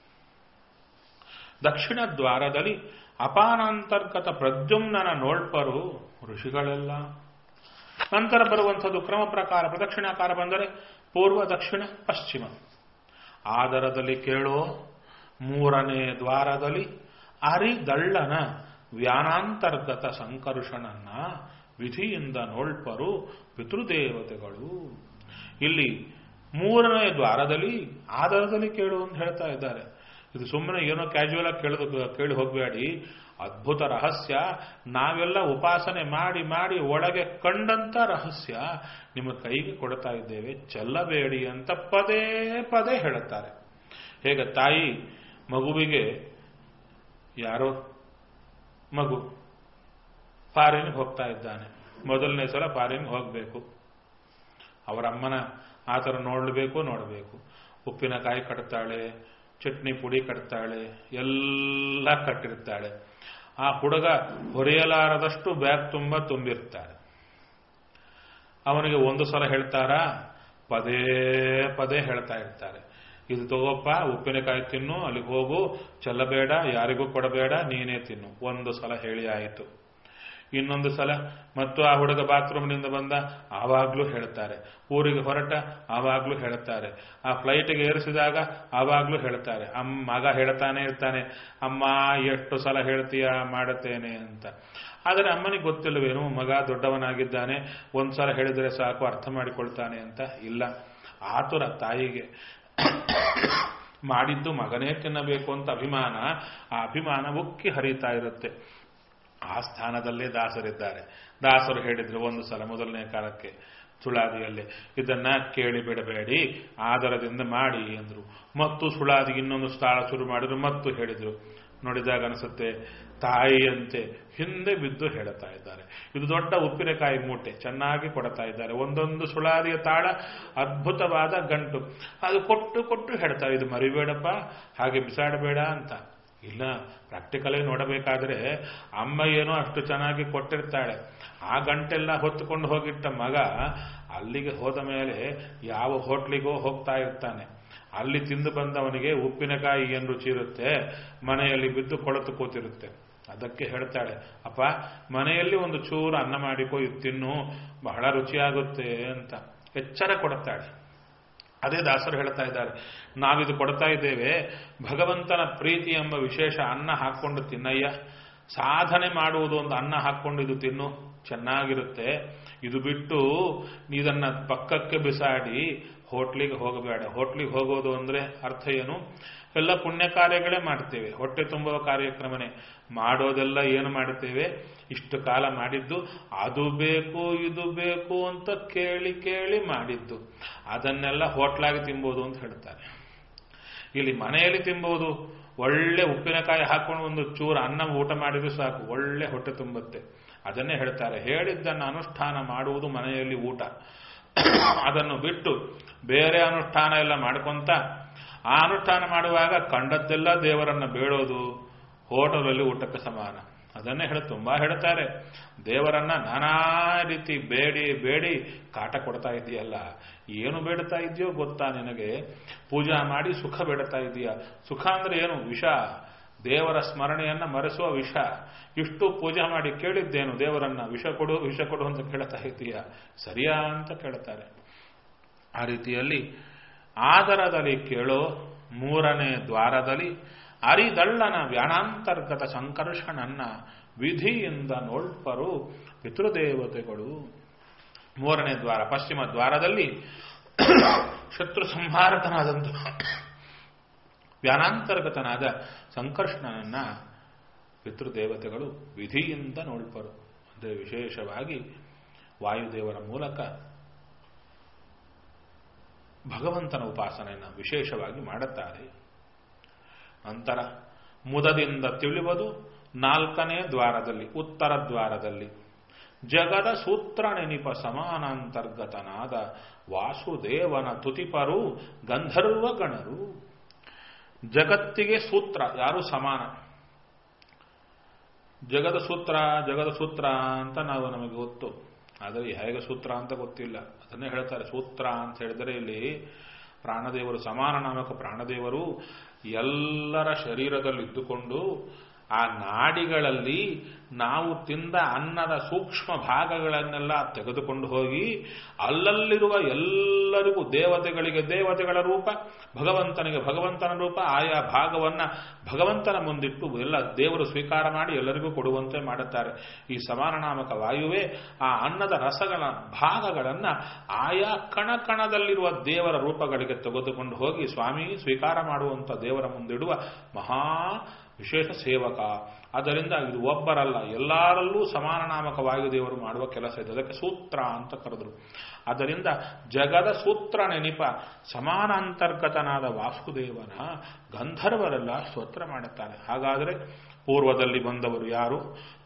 ದಕ್ಷಿಣ ದ್ವಾರದಲ್ಲಿ ಅಪಾನಾಂತರ್ಗತ ಪ್ರದ್ಯುಮ್ನನ ನೋಳ್ಪರು ಋಷಿಗಳೆಲ್ಲ ನಂತರ ಬರುವಂಥದ್ದು ಕ್ರಮ ಪ್ರಕಾರ ಪ್ರದಕ್ಷಿಣಾಕಾರ ಬಂದರೆ ಪೂರ್ವ ದಕ್ಷಿಣ ಪಶ್ಚಿಮ ಆದರದಲ್ಲಿ ಕೇಳೋ ಮೂರನೇ ದ್ವಾರದಲ್ಲಿ ಅರಿದಳ್ಳನ ವ್ಯಾನಾಂತರ್ಗತ ಸಂಕರುಷಣನ್ನ ವಿಧಿಯಿಂದ ನೋಳ್ಪರು ಪಿತೃದೇವತೆಗಳು ಇಲ್ಲಿ ಮೂರನೇ ದ್ವಾರದಲ್ಲಿ ಆಧಾರದಲ್ಲಿ ಕೇಳು ಅಂತ ಹೇಳ್ತಾ ಇದ್ದಾರೆ ಇದು ಸುಮ್ಮನೆ ಏನೋ ಕ್ಯಾಶುವಲ್ ಆಗಿ ಕೇಳಿದ ಕೇಳಿ ಹೋಗಬೇಡಿ ಅದ್ಭುತ ರಹಸ್ಯ ನಾವೆಲ್ಲ ಉಪಾಸನೆ ಮಾಡಿ ಮಾಡಿ ಒಳಗೆ ಕಂಡಂತ ರಹಸ್ಯ ನಿಮ್ಮ ಕೈಗೆ ಕೊಡ್ತಾ ಇದ್ದೇವೆ ಚೆಲ್ಲಬೇಡಿ ಅಂತ ಪದೇ ಪದೇ ಹೇಳುತ್ತಾರೆ ಹೇಗೆ ತಾಯಿ ಮಗುವಿಗೆ ಯಾರೋ ಮಗು ಫಾರಿನ್ ಹೋಗ್ತಾ ಇದ್ದಾನೆ ಮೊದಲನೇ ಸಲ ಫಾರಿನ್ ಹೋಗಬೇಕು ಅವರ ಅಮ್ಮನ ಆ ಥರ ನೋಡಬೇಕು ನೋಡಬೇಕು ಉಪ್ಪಿನಕಾಯಿ ಕಟ್ತಾಳೆ ಚಟ್ನಿ ಪುಡಿ ಕಟ್ತಾಳೆ ಎಲ್ಲ ಕಟ್ಟಿರ್ತಾಳೆ ಆ ಹುಡುಗ ಹೊರೆಯಲಾರದಷ್ಟು ಬ್ಯಾಗ್ ತುಂಬ ತುಂಬಿರ್ತಾಳೆ ಅವನಿಗೆ ಒಂದು ಸಲ ಹೇಳ್ತಾರಾ ಪದೇ ಪದೇ ಹೇಳ್ತಾ ಇರ್ತಾರೆ ಇದು ತಗೋಪ್ಪ ಉಪ್ಪಿನಕಾಯಿ ತಿನ್ನು ಅಲ್ಲಿಗೆ ಹೋಗು ಚೆಲ್ಲಬೇಡ ಯಾರಿಗೂ ಕೊಡಬೇಡ ನೀನೇ ತಿನ್ನು ಒಂದು ಸಲ ಹೇಳಿ ಆಯಿತು ಇನ್ನೊಂದು ಸಲ ಮತ್ತು ಆ ಹುಡುಗ ಬಾತ್ರೂಮ್ನಿಂದ ಬಂದ ಆವಾಗ್ಲೂ ಹೇಳ್ತಾರೆ ಊರಿಗೆ ಹೊರಟ ಆವಾಗ್ಲೂ ಹೇಳ್ತಾರೆ ಆ ಫ್ಲೈಟ್ಗೆ ಏರಿಸಿದಾಗ ಆವಾಗ್ಲೂ ಹೇಳ್ತಾರೆ ಅಮ್ಮ ಮಗ ಹೇಳ್ತಾನೆ ಇರ್ತಾನೆ ಅಮ್ಮ ಎಷ್ಟು ಸಲ ಹೇಳ್ತೀಯ ಮಾಡುತ್ತೇನೆ ಅಂತ ಆದರೆ ಅಮ್ಮನಿಗೆ ಗೊತ್ತಿಲ್ಲವೇನು ಮಗ ದೊಡ್ಡವನಾಗಿದ್ದಾನೆ ಒಂದ್ಸಲ ಹೇಳಿದರೆ ಸಾಕು ಅರ್ಥ ಮಾಡಿಕೊಳ್ತಾನೆ ಅಂತ ಇಲ್ಲ ಆತುರ ತಾಯಿಗೆ ಮಾಡಿದ್ದು ಮಗನೇ ತಿನ್ನಬೇಕು ಅಂತ ಅಭಿಮಾನ ಆ ಅಭಿಮಾನ ಉಕ್ಕಿ ಹರಿತಾ ಇರುತ್ತೆ ಆ ಸ್ಥಾನದಲ್ಲೇ ದಾಸರಿದ್ದಾರೆ ದಾಸರು ಹೇಳಿದ್ರು ಒಂದು ಸಲ ಮೊದಲನೇ ಕಾಲಕ್ಕೆ ಸುಳಾದಿಯಲ್ಲಿ ಇದನ್ನ ಕೇಳಿ ಬಿಡಬೇಡಿ ಆದರದಿಂದ ಮಾಡಿ ಎಂದ್ರು ಮತ್ತು ಸುಳಾದಿಗೆ ಇನ್ನೊಂದು ಸ್ಥಳ ಶುರು ಮಾಡಿದ್ರು ಮತ್ತು ಹೇಳಿದ್ರು ನೋಡಿದಾಗ ಅನಿಸುತ್ತೆ ತಾಯಿಯಂತೆ ಹಿಂದೆ ಬಿದ್ದು ಹೇಳುತ್ತಾ ಇದ್ದಾರೆ ಇದು ದೊಡ್ಡ ಉಪ್ಪಿನಕಾಯಿ ಮೂಟೆ ಚೆನ್ನಾಗಿ ಕೊಡ್ತಾ ಇದ್ದಾರೆ ಒಂದೊಂದು ಸುಳಾದಿಯ ತಾಳ ಅದ್ಭುತವಾದ ಗಂಟು ಅದು ಕೊಟ್ಟು ಕೊಟ್ಟು ಹೇಳ್ತಾರೆ ಇದು ಮರಿಬೇಡಪ್ಪ ಹಾಗೆ ಬಿಸಾಡಬೇಡ ಅಂತ ಇಲ್ಲ ಪ್ರಾಕ್ಟಿಕಲೇ ನೋಡಬೇಕಾದ್ರೆ ಅಮ್ಮ ಏನೋ ಅಷ್ಟು ಚೆನ್ನಾಗಿ ಕೊಟ್ಟಿರ್ತಾಳೆ ಆ ಗಂಟೆಲ್ಲ ಹೊತ್ತುಕೊಂಡು ಹೋಗಿಟ್ಟ ಮಗ ಅಲ್ಲಿಗೆ ಹೋದ ಮೇಲೆ ಯಾವ ಹೋಟ್ಲಿಗೋ ಹೋಗ್ತಾ ಇರ್ತಾನೆ ಅಲ್ಲಿ ತಿಂದು ಬಂದವನಿಗೆ ಉಪ್ಪಿನಕಾಯಿ ಏನು ರುಚಿ ಇರುತ್ತೆ ಮನೆಯಲ್ಲಿ ಬಿದ್ದು ಕೊಳತು ಕೂತಿರುತ್ತೆ ಅದಕ್ಕೆ ಹೇಳ್ತಾಳೆ ಅಪ್ಪ ಮನೆಯಲ್ಲಿ ಒಂದು ಚೂರು ಅನ್ನ ಮಾಡಿಕೋ ಇದು ತಿನ್ನು ಬಹಳ ರುಚಿಯಾಗುತ್ತೆ ಅಂತ ಎಚ್ಚರ ಕೊಡುತ್ತಾಳೆ ಅದೇ ದಾಸರು ಹೇಳ್ತಾ ಇದ್ದಾರೆ ನಾವಿದು ಕೊಡ್ತಾ ಇದ್ದೇವೆ ಭಗವಂತನ ಪ್ರೀತಿ ಎಂಬ ವಿಶೇಷ ಅನ್ನ ಹಾಕ್ಕೊಂಡು ತಿನ್ನಯ್ಯ ಸಾಧನೆ ಮಾಡುವುದು ಒಂದು ಅನ್ನ ಹಾಕ್ಕೊಂಡು ಇದು ತಿನ್ನು ಚೆನ್ನಾಗಿರುತ್ತೆ ಇದು ಬಿಟ್ಟು ಇದನ್ನ ಪಕ್ಕಕ್ಕೆ ಬಿಸಾಡಿ ಹೋಟ್ಲಿಗೆ ಹೋಗಬೇಡ ಹೋಟ್ಲಿಗೆ ಹೋಗೋದು ಅಂದ್ರೆ ಅರ್ಥ ಏನು ಎಲ್ಲ ಪುಣ್ಯ ಕಾರ್ಯಗಳೇ ಮಾಡ್ತೇವೆ ಹೊಟ್ಟೆ ತುಂಬುವ ಕಾರ್ಯಕ್ರಮನೇ ಮಾಡೋದೆಲ್ಲ ಏನು ಮಾಡುತ್ತೇವೆ ಇಷ್ಟು ಕಾಲ ಮಾಡಿದ್ದು ಅದು ಬೇಕು ಇದು ಬೇಕು ಅಂತ ಕೇಳಿ ಕೇಳಿ ಮಾಡಿದ್ದು ಅದನ್ನೆಲ್ಲ ಹೋಟ್ಲಾಗಿ ತಿಂಬೋದು ಅಂತ ಹೇಳ್ತಾರೆ ಇಲ್ಲಿ ಮನೆಯಲ್ಲಿ ತಿಂಬೋದು ಒಳ್ಳೆ ಉಪ್ಪಿನಕಾಯಿ ಹಾಕೊಂಡು ಒಂದು ಚೂರು ಅನ್ನ ಊಟ ಮಾಡಿದ್ರು ಸಾಕು ಒಳ್ಳೆ ಹೊಟ್ಟೆ ತುಂಬುತ್ತೆ ಅದನ್ನೇ ಹೇಳ್ತಾರೆ ಹೇಳಿದ್ದನ್ನು ಅನುಷ್ಠಾನ ಮಾಡುವುದು ಮನೆಯಲ್ಲಿ ಊಟ ಅದನ್ನು ಬಿಟ್ಟು ಬೇರೆ ಅನುಷ್ಠಾನ ಎಲ್ಲ ಮಾಡ್ಕೊಂತ ಆ ಅನುಷ್ಠಾನ ಮಾಡುವಾಗ ಕಂಡದ್ದೆಲ್ಲ ದೇವರನ್ನ ಬೇಡೋದು ಹೋಟೆಲಲ್ಲಿ ಊಟಕ್ಕೆ ಸಮಾನ ಅದನ್ನೇ ಹೇಳ ತುಂಬಾ ಹೇಳ್ತಾರೆ ದೇವರನ್ನ ನಾನಾ ರೀತಿ ಬೇಡಿ ಬೇಡಿ ಕಾಟ ಕೊಡ್ತಾ ಇದೆಯಲ್ಲ ಏನು ಬೇಡ್ತಾ ಇದೆಯೋ ಗೊತ್ತಾ ನಿನಗೆ ಪೂಜಾ ಮಾಡಿ ಸುಖ ಬೇಡ್ತಾ ಇದೆಯಾ ಸುಖ ಅಂದ್ರೆ ಏನು ವಿಷ ದೇವರ ಸ್ಮರಣೆಯನ್ನ ಮರೆಸುವ ವಿಷ ಇಷ್ಟು ಪೂಜೆ ಮಾಡಿ ಕೇಳಿದ್ದೇನು ದೇವರನ್ನ ವಿಷ ಕೊಡು ವಿಷ ಕೊಡು ಅಂತ ಕೇಳ್ತಾ ಇದೀಯ ಸರಿಯಾ ಅಂತ ಕೇಳ್ತಾರೆ ಆ ರೀತಿಯಲ್ಲಿ ಆದರದಲ್ಲಿ ಕೇಳೋ ಮೂರನೇ ದ್ವಾರದಲ್ಲಿ ಅರಿದಳ್ಳನ ವ್ಯಾಣಾಂತರ್ಗತ ಸಂಕರ್ಷಣನ್ನ ವಿಧಿಯಿಂದ ನೋಡ್ಪರು ಪಿತೃದೇವತೆಗಳು ಮೂರನೇ ದ್ವಾರ ಪಶ್ಚಿಮ ದ್ವಾರದಲ್ಲಿ ಶತ್ರು ಸಂಹಾರಕನಾದಂಥ ವ್ಯಾನಾಂತರ್ಗತನಾದ ಸಂಕರ್ಷಣನನ್ನ ಪಿತೃದೇವತೆಗಳು ವಿಧಿಯಿಂದ ನೋಡ್ಪರು ಅಂದರೆ ವಿಶೇಷವಾಗಿ ವಾಯುದೇವರ ಮೂಲಕ ಭಗವಂತನ ಉಪಾಸನೆಯನ್ನು ವಿಶೇಷವಾಗಿ ಮಾಡುತ್ತಾರೆ ನಂತರ ಮುದದಿಂದ ತಿಳಿಯುವುದು ನಾಲ್ಕನೇ ದ್ವಾರದಲ್ಲಿ ಉತ್ತರ ದ್ವಾರದಲ್ಲಿ ಜಗದ ಸೂತ್ರ ನೆನಿಪ ಸಮಾನಾಂತರ್ಗತನಾದ ವಾಸುದೇವನ ತುತಿಪರು ಗಂಧರ್ವ ಗಣರು ಜಗತ್ತಿಗೆ ಸೂತ್ರ ಯಾರು ಸಮಾನ ಜಗದ ಸೂತ್ರ ಜಗದ ಸೂತ್ರ ಅಂತ ನಾವು ನಮಗೆ ಗೊತ್ತು ಆದರೆ ಹೇಗೆ ಸೂತ್ರ ಅಂತ ಗೊತ್ತಿಲ್ಲ ಅದನ್ನೇ ಹೇಳ್ತಾರೆ ಸೂತ್ರ ಅಂತ ಹೇಳಿದರೆ ಇಲ್ಲಿ ಪ್ರಾಣದೇವರು ಸಮಾನ ನಾಮಕ ಪ್ರಾಣದೇವರು ಎಲ್ಲರ ಶರೀರದಲ್ಲಿ ಇದ್ದುಕೊಂಡು ಆ ನಾಡಿಗಳಲ್ಲಿ ನಾವು ತಿಂದ ಅನ್ನದ ಸೂಕ್ಷ್ಮ ಭಾಗಗಳನ್ನೆಲ್ಲ ತೆಗೆದುಕೊಂಡು ಹೋಗಿ ಅಲ್ಲಲ್ಲಿರುವ ಎಲ್ಲರಿಗೂ ದೇವತೆಗಳಿಗೆ ದೇವತೆಗಳ ರೂಪ ಭಗವಂತನಿಗೆ ಭಗವಂತನ ರೂಪ ಆಯಾ ಭಾಗವನ್ನ ಭಗವಂತನ ಮುಂದಿಟ್ಟು ಎಲ್ಲ ದೇವರು ಸ್ವೀಕಾರ ಮಾಡಿ ಎಲ್ಲರಿಗೂ ಕೊಡುವಂತೆ ಮಾಡುತ್ತಾರೆ ಈ ಸಮಾನನಾಮಕ ವಾಯುವೇ ಆ ಅನ್ನದ ರಸಗಳ ಭಾಗಗಳನ್ನ ಆಯಾ ಕಣ ಕಣದಲ್ಲಿರುವ ದೇವರ ರೂಪಗಳಿಗೆ ತೆಗೆದುಕೊಂಡು ಹೋಗಿ ಸ್ವಾಮಿ ಸ್ವೀಕಾರ ಮಾಡುವಂತ ದೇವರ ಮುಂದಿಡುವ ಮಹಾ ವಿಶೇಷ ಸೇವಕ ಆದ್ದರಿಂದ ಇದು ಒಬ್ಬರಲ್ಲ ಎಲ್ಲರಲ್ಲೂ ಸಮಾನ ನಾಮಕ ವಾಯುದೇವರು ಮಾಡುವ ಕೆಲಸ ಇದೆ ಅದಕ್ಕೆ ಸೂತ್ರ ಅಂತ ಕರೆದರು ಆದ್ದರಿಂದ ಜಗದ ಸೂತ್ರ ನೆನಿಪ ಸಮಾನಾಂತರ್ಗತನಾದ ವಾಸುದೇವನ ಗಂಧರ್ವರೆಲ್ಲ ಸ್ತೋತ್ರ ಮಾಡುತ್ತಾರೆ ಹಾಗಾದರೆ ಪೂರ್ವದಲ್ಲಿ ಬಂದವರು ಯಾರು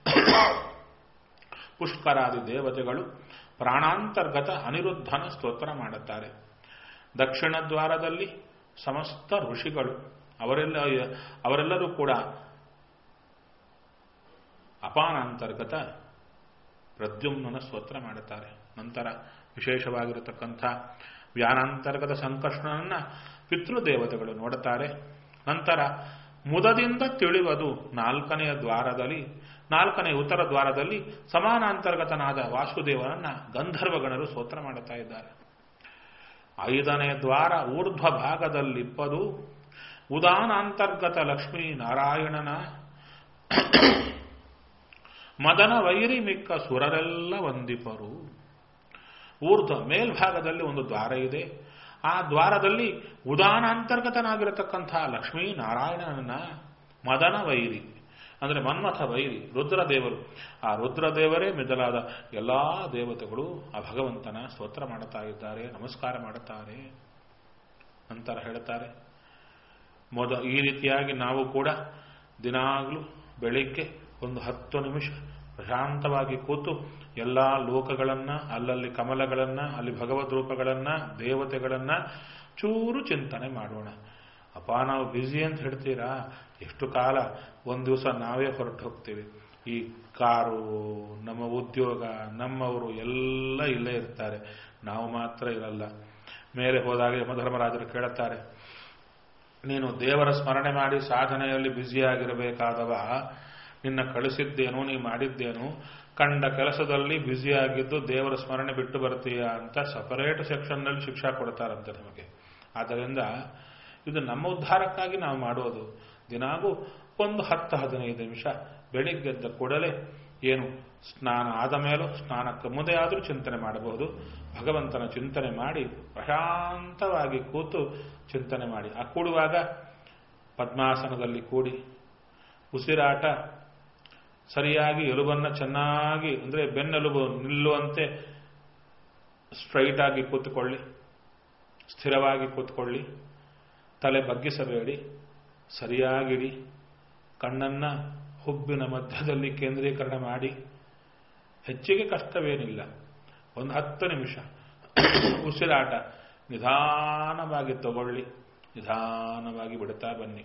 ಪುಷ್ಕರಾದಿ ದೇವತೆಗಳು ಪ್ರಾಣಾಂತರ್ಗತ ಅನಿರುದ್ಧನ ಸ್ತೋತ್ರ ಮಾಡುತ್ತಾರೆ ದಕ್ಷಿಣ ದ್ವಾರದಲ್ಲಿ ಸಮಸ್ತ ಋಷಿಗಳು ಅವರೆಲ್ಲ ಅವರೆಲ್ಲರೂ ಕೂಡ ಅಪಾನಾಂತರ್ಗತ ಪ್ರದ್ಯುಮ್ನ ಸ್ತೋತ್ರ ಮಾಡುತ್ತಾರೆ ನಂತರ ವಿಶೇಷವಾಗಿರತಕ್ಕಂಥ ವ್ಯಾನಾಂತರ್ಗತ ಸಂಕರ್ಷಣನನ್ನ ಪಿತೃದೇವತೆಗಳು ನೋಡುತ್ತಾರೆ ನಂತರ ಮುದದಿಂದ ತಿಳಿಯುವುದು ನಾಲ್ಕನೆಯ ದ್ವಾರದಲ್ಲಿ ನಾಲ್ಕನೇ ಉತ್ತರ ದ್ವಾರದಲ್ಲಿ ಸಮಾನಾಂತರ್ಗತನಾದ ವಾಸುದೇವನನ್ನ ಗಂಧರ್ವಗಣರು ಸ್ತೋತ್ರ ಮಾಡುತ್ತಾ ಇದ್ದಾರೆ ಐದನೇ ದ್ವಾರ ಊರ್ಧ್ವ ಭಾಗದಲ್ಲಿಪ್ಪದು ಉದಾನಾಂತರ್ಗತ ಲಕ್ಷ್ಮೀ ನಾರಾಯಣನ ಮದನ ವೈರಿ ಮಿಕ್ಕ ಸುರರೆಲ್ಲ ವಂದಿಪರು ಊರ್ಧ್ವ ಮೇಲ್ಭಾಗದಲ್ಲಿ ಒಂದು ದ್ವಾರ ಇದೆ ಆ ದ್ವಾರದಲ್ಲಿ ಉದಾನಾಂತರ್ಗತನಾಗಿರತಕ್ಕಂಥ ಲಕ್ಷ್ಮೀ ನಾರಾಯಣನ ಮದನ ವೈರಿ ಅಂದರೆ ಮನ್ಮಥ ವೈರಿ ರುದ್ರದೇವರು ಆ ರುದ್ರದೇವರೇ ಮಿದಲಾದ ಎಲ್ಲಾ ದೇವತೆಗಳು ಆ ಭಗವಂತನ ಸ್ತೋತ್ರ ಮಾಡುತ್ತಾ ಇದ್ದಾರೆ ನಮಸ್ಕಾರ ಮಾಡುತ್ತಾರೆ ನಂತರ ಹೇಳ್ತಾರೆ ಮೊದ ಈ ರೀತಿಯಾಗಿ ನಾವು ಕೂಡ ದಿನಾಗಲೂ ಬೆಳಿಗ್ಗೆ ಒಂದು ಹತ್ತು ನಿಮಿಷ ಪ್ರಶಾಂತವಾಗಿ ಕೂತು ಎಲ್ಲ ಲೋಕಗಳನ್ನ ಅಲ್ಲಲ್ಲಿ ಕಮಲಗಳನ್ನ ಅಲ್ಲಿ ಭಗವದ್ ರೂಪಗಳನ್ನ ದೇವತೆಗಳನ್ನ ಚೂರು ಚಿಂತನೆ ಮಾಡೋಣ ಅಪ್ಪ ನಾವು ಬ್ಯುಸಿ ಅಂತ ಹೇಳ್ತೀರಾ ಎಷ್ಟು ಕಾಲ ಒಂದು ದಿವಸ ನಾವೇ ಹೊರಟು ಹೋಗ್ತೀವಿ ಈ ಕಾರು ನಮ್ಮ ಉದ್ಯೋಗ ನಮ್ಮವರು ಎಲ್ಲ ಇಲ್ಲೇ ಇರ್ತಾರೆ ನಾವು ಮಾತ್ರ ಇರಲ್ಲ ಮೇಲೆ ಹೋದಾಗ ಯಮಧರ್ಮರಾಜರು ಕೇಳುತ್ತಾರೆ ನೀನು ದೇವರ ಸ್ಮರಣೆ ಮಾಡಿ ಸಾಧನೆಯಲ್ಲಿ ಬ್ಯುಸಿಯಾಗಿರಬೇಕಾದವ ನಿನ್ನ ಕಳಿಸಿದ್ದೇನು ನೀ ಮಾಡಿದ್ದೇನು ಕಂಡ ಕೆಲಸದಲ್ಲಿ ಬ್ಯುಸಿಯಾಗಿದ್ದು ದೇವರ ಸ್ಮರಣೆ ಬಿಟ್ಟು ಬರ್ತೀಯ ಅಂತ ಸಪರೇಟ್ ಸೆಕ್ಷನ್ನಲ್ಲಿ ಶಿಕ್ಷಾ ಕೊಡ್ತಾರಂತೆ ನಮಗೆ ಆದ್ದರಿಂದ ಇದು ನಮ್ಮ ಉದ್ಧಾರಕ್ಕಾಗಿ ನಾವು ಮಾಡೋದು ದಿನಾಗೂ ಒಂದು ಹತ್ತು ಹದಿನೈದು ನಿಮಿಷ ಬೆಳಿಗ್ಗೆದ್ದ ಕೂಡಲೇ ಏನು ಸ್ನಾನ ಆದ ಮೇಲೂ ಸ್ನಾನಕ್ಕೆ ಮುಂದೆ ಆದರೂ ಚಿಂತನೆ ಮಾಡಬಹುದು ಭಗವಂತನ ಚಿಂತನೆ ಮಾಡಿ ಪ್ರಶಾಂತವಾಗಿ ಕೂತು ಚಿಂತನೆ ಮಾಡಿ ಆ ಕೂಡುವಾಗ ಪದ್ಮಾಸನದಲ್ಲಿ ಕೂಡಿ ಉಸಿರಾಟ ಸರಿಯಾಗಿ ಎಲುಬನ್ನು ಚೆನ್ನಾಗಿ ಅಂದರೆ ಬೆನ್ನೆಲುಬು ನಿಲ್ಲುವಂತೆ ಸ್ಟ್ರೈಟ್ ಆಗಿ ಕೂತ್ಕೊಳ್ಳಿ ಸ್ಥಿರವಾಗಿ ಕೂತ್ಕೊಳ್ಳಿ ತಲೆ ಬಗ್ಗಿಸಬೇಡಿ ಸರಿಯಾಗಿಡಿ ಕಣ್ಣನ್ನ ಹುಬ್ಬಿನ ಮಧ್ಯದಲ್ಲಿ ಕೇಂದ್ರೀಕರಣ ಮಾಡಿ ಹೆಚ್ಚಿಗೆ ಕಷ್ಟವೇನಿಲ್ಲ ಒಂದು ಹತ್ತು ನಿಮಿಷ ಉಸಿರಾಟ ನಿಧಾನವಾಗಿ ತಗೊಳ್ಳಿ ನಿಧಾನವಾಗಿ ಬಿಡುತ್ತಾ ಬನ್ನಿ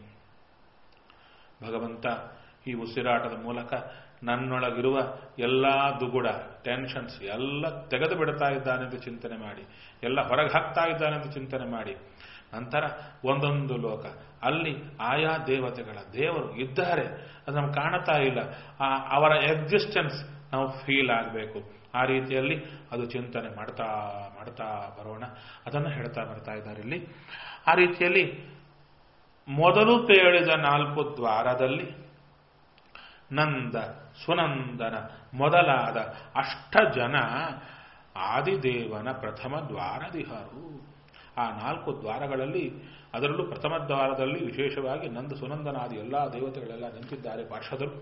ಭಗವಂತ ಈ ಉಸಿರಾಟದ ಮೂಲಕ ನನ್ನೊಳಗಿರುವ ಎಲ್ಲ ದುಗುಡ ಟೆನ್ಷನ್ಸ್ ಎಲ್ಲ ತೆಗೆದು ಬಿಡ್ತಾ ಇದ್ದಾನೆ ಅಂತ ಚಿಂತನೆ ಮಾಡಿ ಎಲ್ಲ ಹೊರಗೆ ಹಾಕ್ತಾ ಇದ್ದಾನೆ ಅಂತ ಚಿಂತನೆ ಮಾಡಿ ನಂತರ ಒಂದೊಂದು ಲೋಕ ಅಲ್ಲಿ ಆಯಾ ದೇವತೆಗಳ ದೇವರು ಇದ್ದಾರೆ ಅದು ನಮ್ಗೆ ಕಾಣುತ್ತಾ ಇಲ್ಲ ಆ ಅವರ ಎಕ್ಸಿಸ್ಟೆನ್ಸ್ ನಾವು ಫೀಲ್ ಆಗಬೇಕು ಆ ರೀತಿಯಲ್ಲಿ ಅದು ಚಿಂತನೆ ಮಾಡ್ತಾ ಮಾಡ್ತಾ ಬರೋಣ ಅದನ್ನು ಹೇಳ್ತಾ ಬರ್ತಾ ಇದ್ದಾರೆ ಇಲ್ಲಿ ಆ ರೀತಿಯಲ್ಲಿ ಮೊದಲು ಪೇಳಿದ ನಾಲ್ಕು ದ್ವಾರದಲ್ಲಿ ನಂದ ಸುನಂದನ ಮೊದಲಾದ ಅಷ್ಟ ಜನ ಆದಿದೇವನ ಪ್ರಥಮ ದ್ವಾರದಿಹರು ಆ ನಾಲ್ಕು ದ್ವಾರಗಳಲ್ಲಿ ಅದರಲ್ಲೂ ಪ್ರಥಮ ದ್ವಾರದಲ್ಲಿ ವಿಶೇಷವಾಗಿ ನಂದ ಸುನಂದನಾದಿ ಎಲ್ಲ ದೇವತೆಗಳೆಲ್ಲ ನಿಂತಿದ್ದಾರೆ ಪಾರ್ಷದರು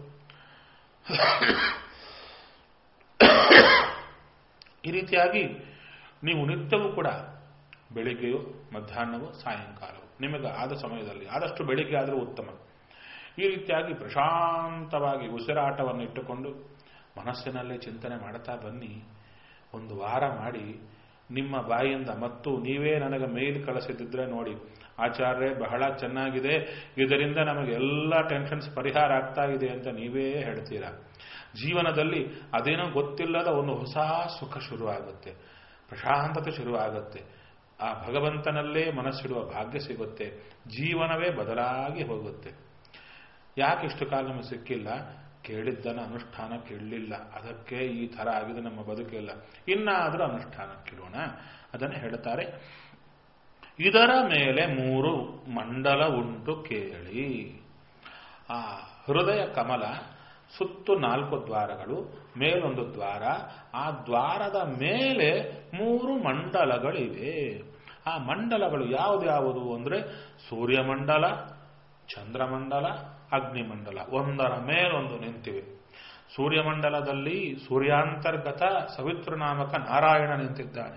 ಈ ರೀತಿಯಾಗಿ ನೀವು ನಿತ್ಯವೂ ಕೂಡ ಬೆಳಿಗ್ಗೆಯೋ ಮಧ್ಯಾಹ್ನವೋ ಸಾಯಂಕಾಲವೋ ನಿಮಗೆ ಆದ ಸಮಯದಲ್ಲಿ ಆದಷ್ಟು ಬೆಳಿಗ್ಗೆ ಆದರೂ ಉತ್ತಮ ಈ ರೀತಿಯಾಗಿ ಪ್ರಶಾಂತವಾಗಿ ಉಸಿರಾಟವನ್ನು ಇಟ್ಟುಕೊಂಡು ಮನಸ್ಸಿನಲ್ಲೇ ಚಿಂತನೆ ಮಾಡ್ತಾ ಬನ್ನಿ ಒಂದು ವಾರ ಮಾಡಿ ನಿಮ್ಮ ಬಾಯಿಂದ ಮತ್ತು ನೀವೇ ನನಗೆ ಮೇಲ್ ಕಳಿಸಿದ್ರೆ ನೋಡಿ ಆಚಾರ್ಯ ಬಹಳ ಚೆನ್ನಾಗಿದೆ ಇದರಿಂದ ನಮಗೆ ಎಲ್ಲ ಟೆನ್ಷನ್ಸ್ ಪರಿಹಾರ ಆಗ್ತಾ ಇದೆ ಅಂತ ನೀವೇ ಹೇಳ್ತೀರಾ ಜೀವನದಲ್ಲಿ ಅದೇನೋ ಗೊತ್ತಿಲ್ಲದ ಒಂದು ಹೊಸ ಸುಖ ಶುರುವಾಗುತ್ತೆ ಪ್ರಶಾಂತತೆ ಶುರುವಾಗುತ್ತೆ ಆ ಭಗವಂತನಲ್ಲೇ ಮನಸ್ಸಿಡುವ ಭಾಗ್ಯ ಸಿಗುತ್ತೆ ಜೀವನವೇ ಬದಲಾಗಿ ಹೋಗುತ್ತೆ ಯಾಕೆ ಇಷ್ಟು ಕಾಲ ನಮಗೆ ಸಿಕ್ಕಿಲ್ಲ ಕೇಳಿದ್ದನ ಅನುಷ್ಠಾನ ಕೇಳಲಿಲ್ಲ ಅದಕ್ಕೆ ಈ ಥರ ಆಗಿದೆ ನಮ್ಮ ಬದುಕಿಲ್ಲ ಇನ್ನಾದರೂ ಅನುಷ್ಠಾನಕ್ಕಿರೋಣ ಅದನ್ನು ಹೇಳ್ತಾರೆ ಇದರ ಮೇಲೆ ಮೂರು ಮಂಡಲ ಉಂಟು ಕೇಳಿ ಆ ಹೃದಯ ಕಮಲ ಸುತ್ತು ನಾಲ್ಕು ದ್ವಾರಗಳು ಮೇಲೊಂದು ದ್ವಾರ ಆ ದ್ವಾರದ ಮೇಲೆ ಮೂರು ಮಂಡಲಗಳಿವೆ ಆ ಮಂಡಲಗಳು ಯಾವುದು ಅಂದರೆ ಸೂರ್ಯಮಂಡಲ ಚಂದ್ರಮಂಡಲ ಅಗ್ನಿಮಂಡಲ ಒಂದರ ಮೇಲೊಂದು ನಿಂತಿವೆ ಸೂರ್ಯಮಂಡಲದಲ್ಲಿ ಸೂರ್ಯಾಂತರ್ಗತ ಸವಿತೃನಾಮಕ ನಾರಾಯಣ ನಿಂತಿದ್ದಾನೆ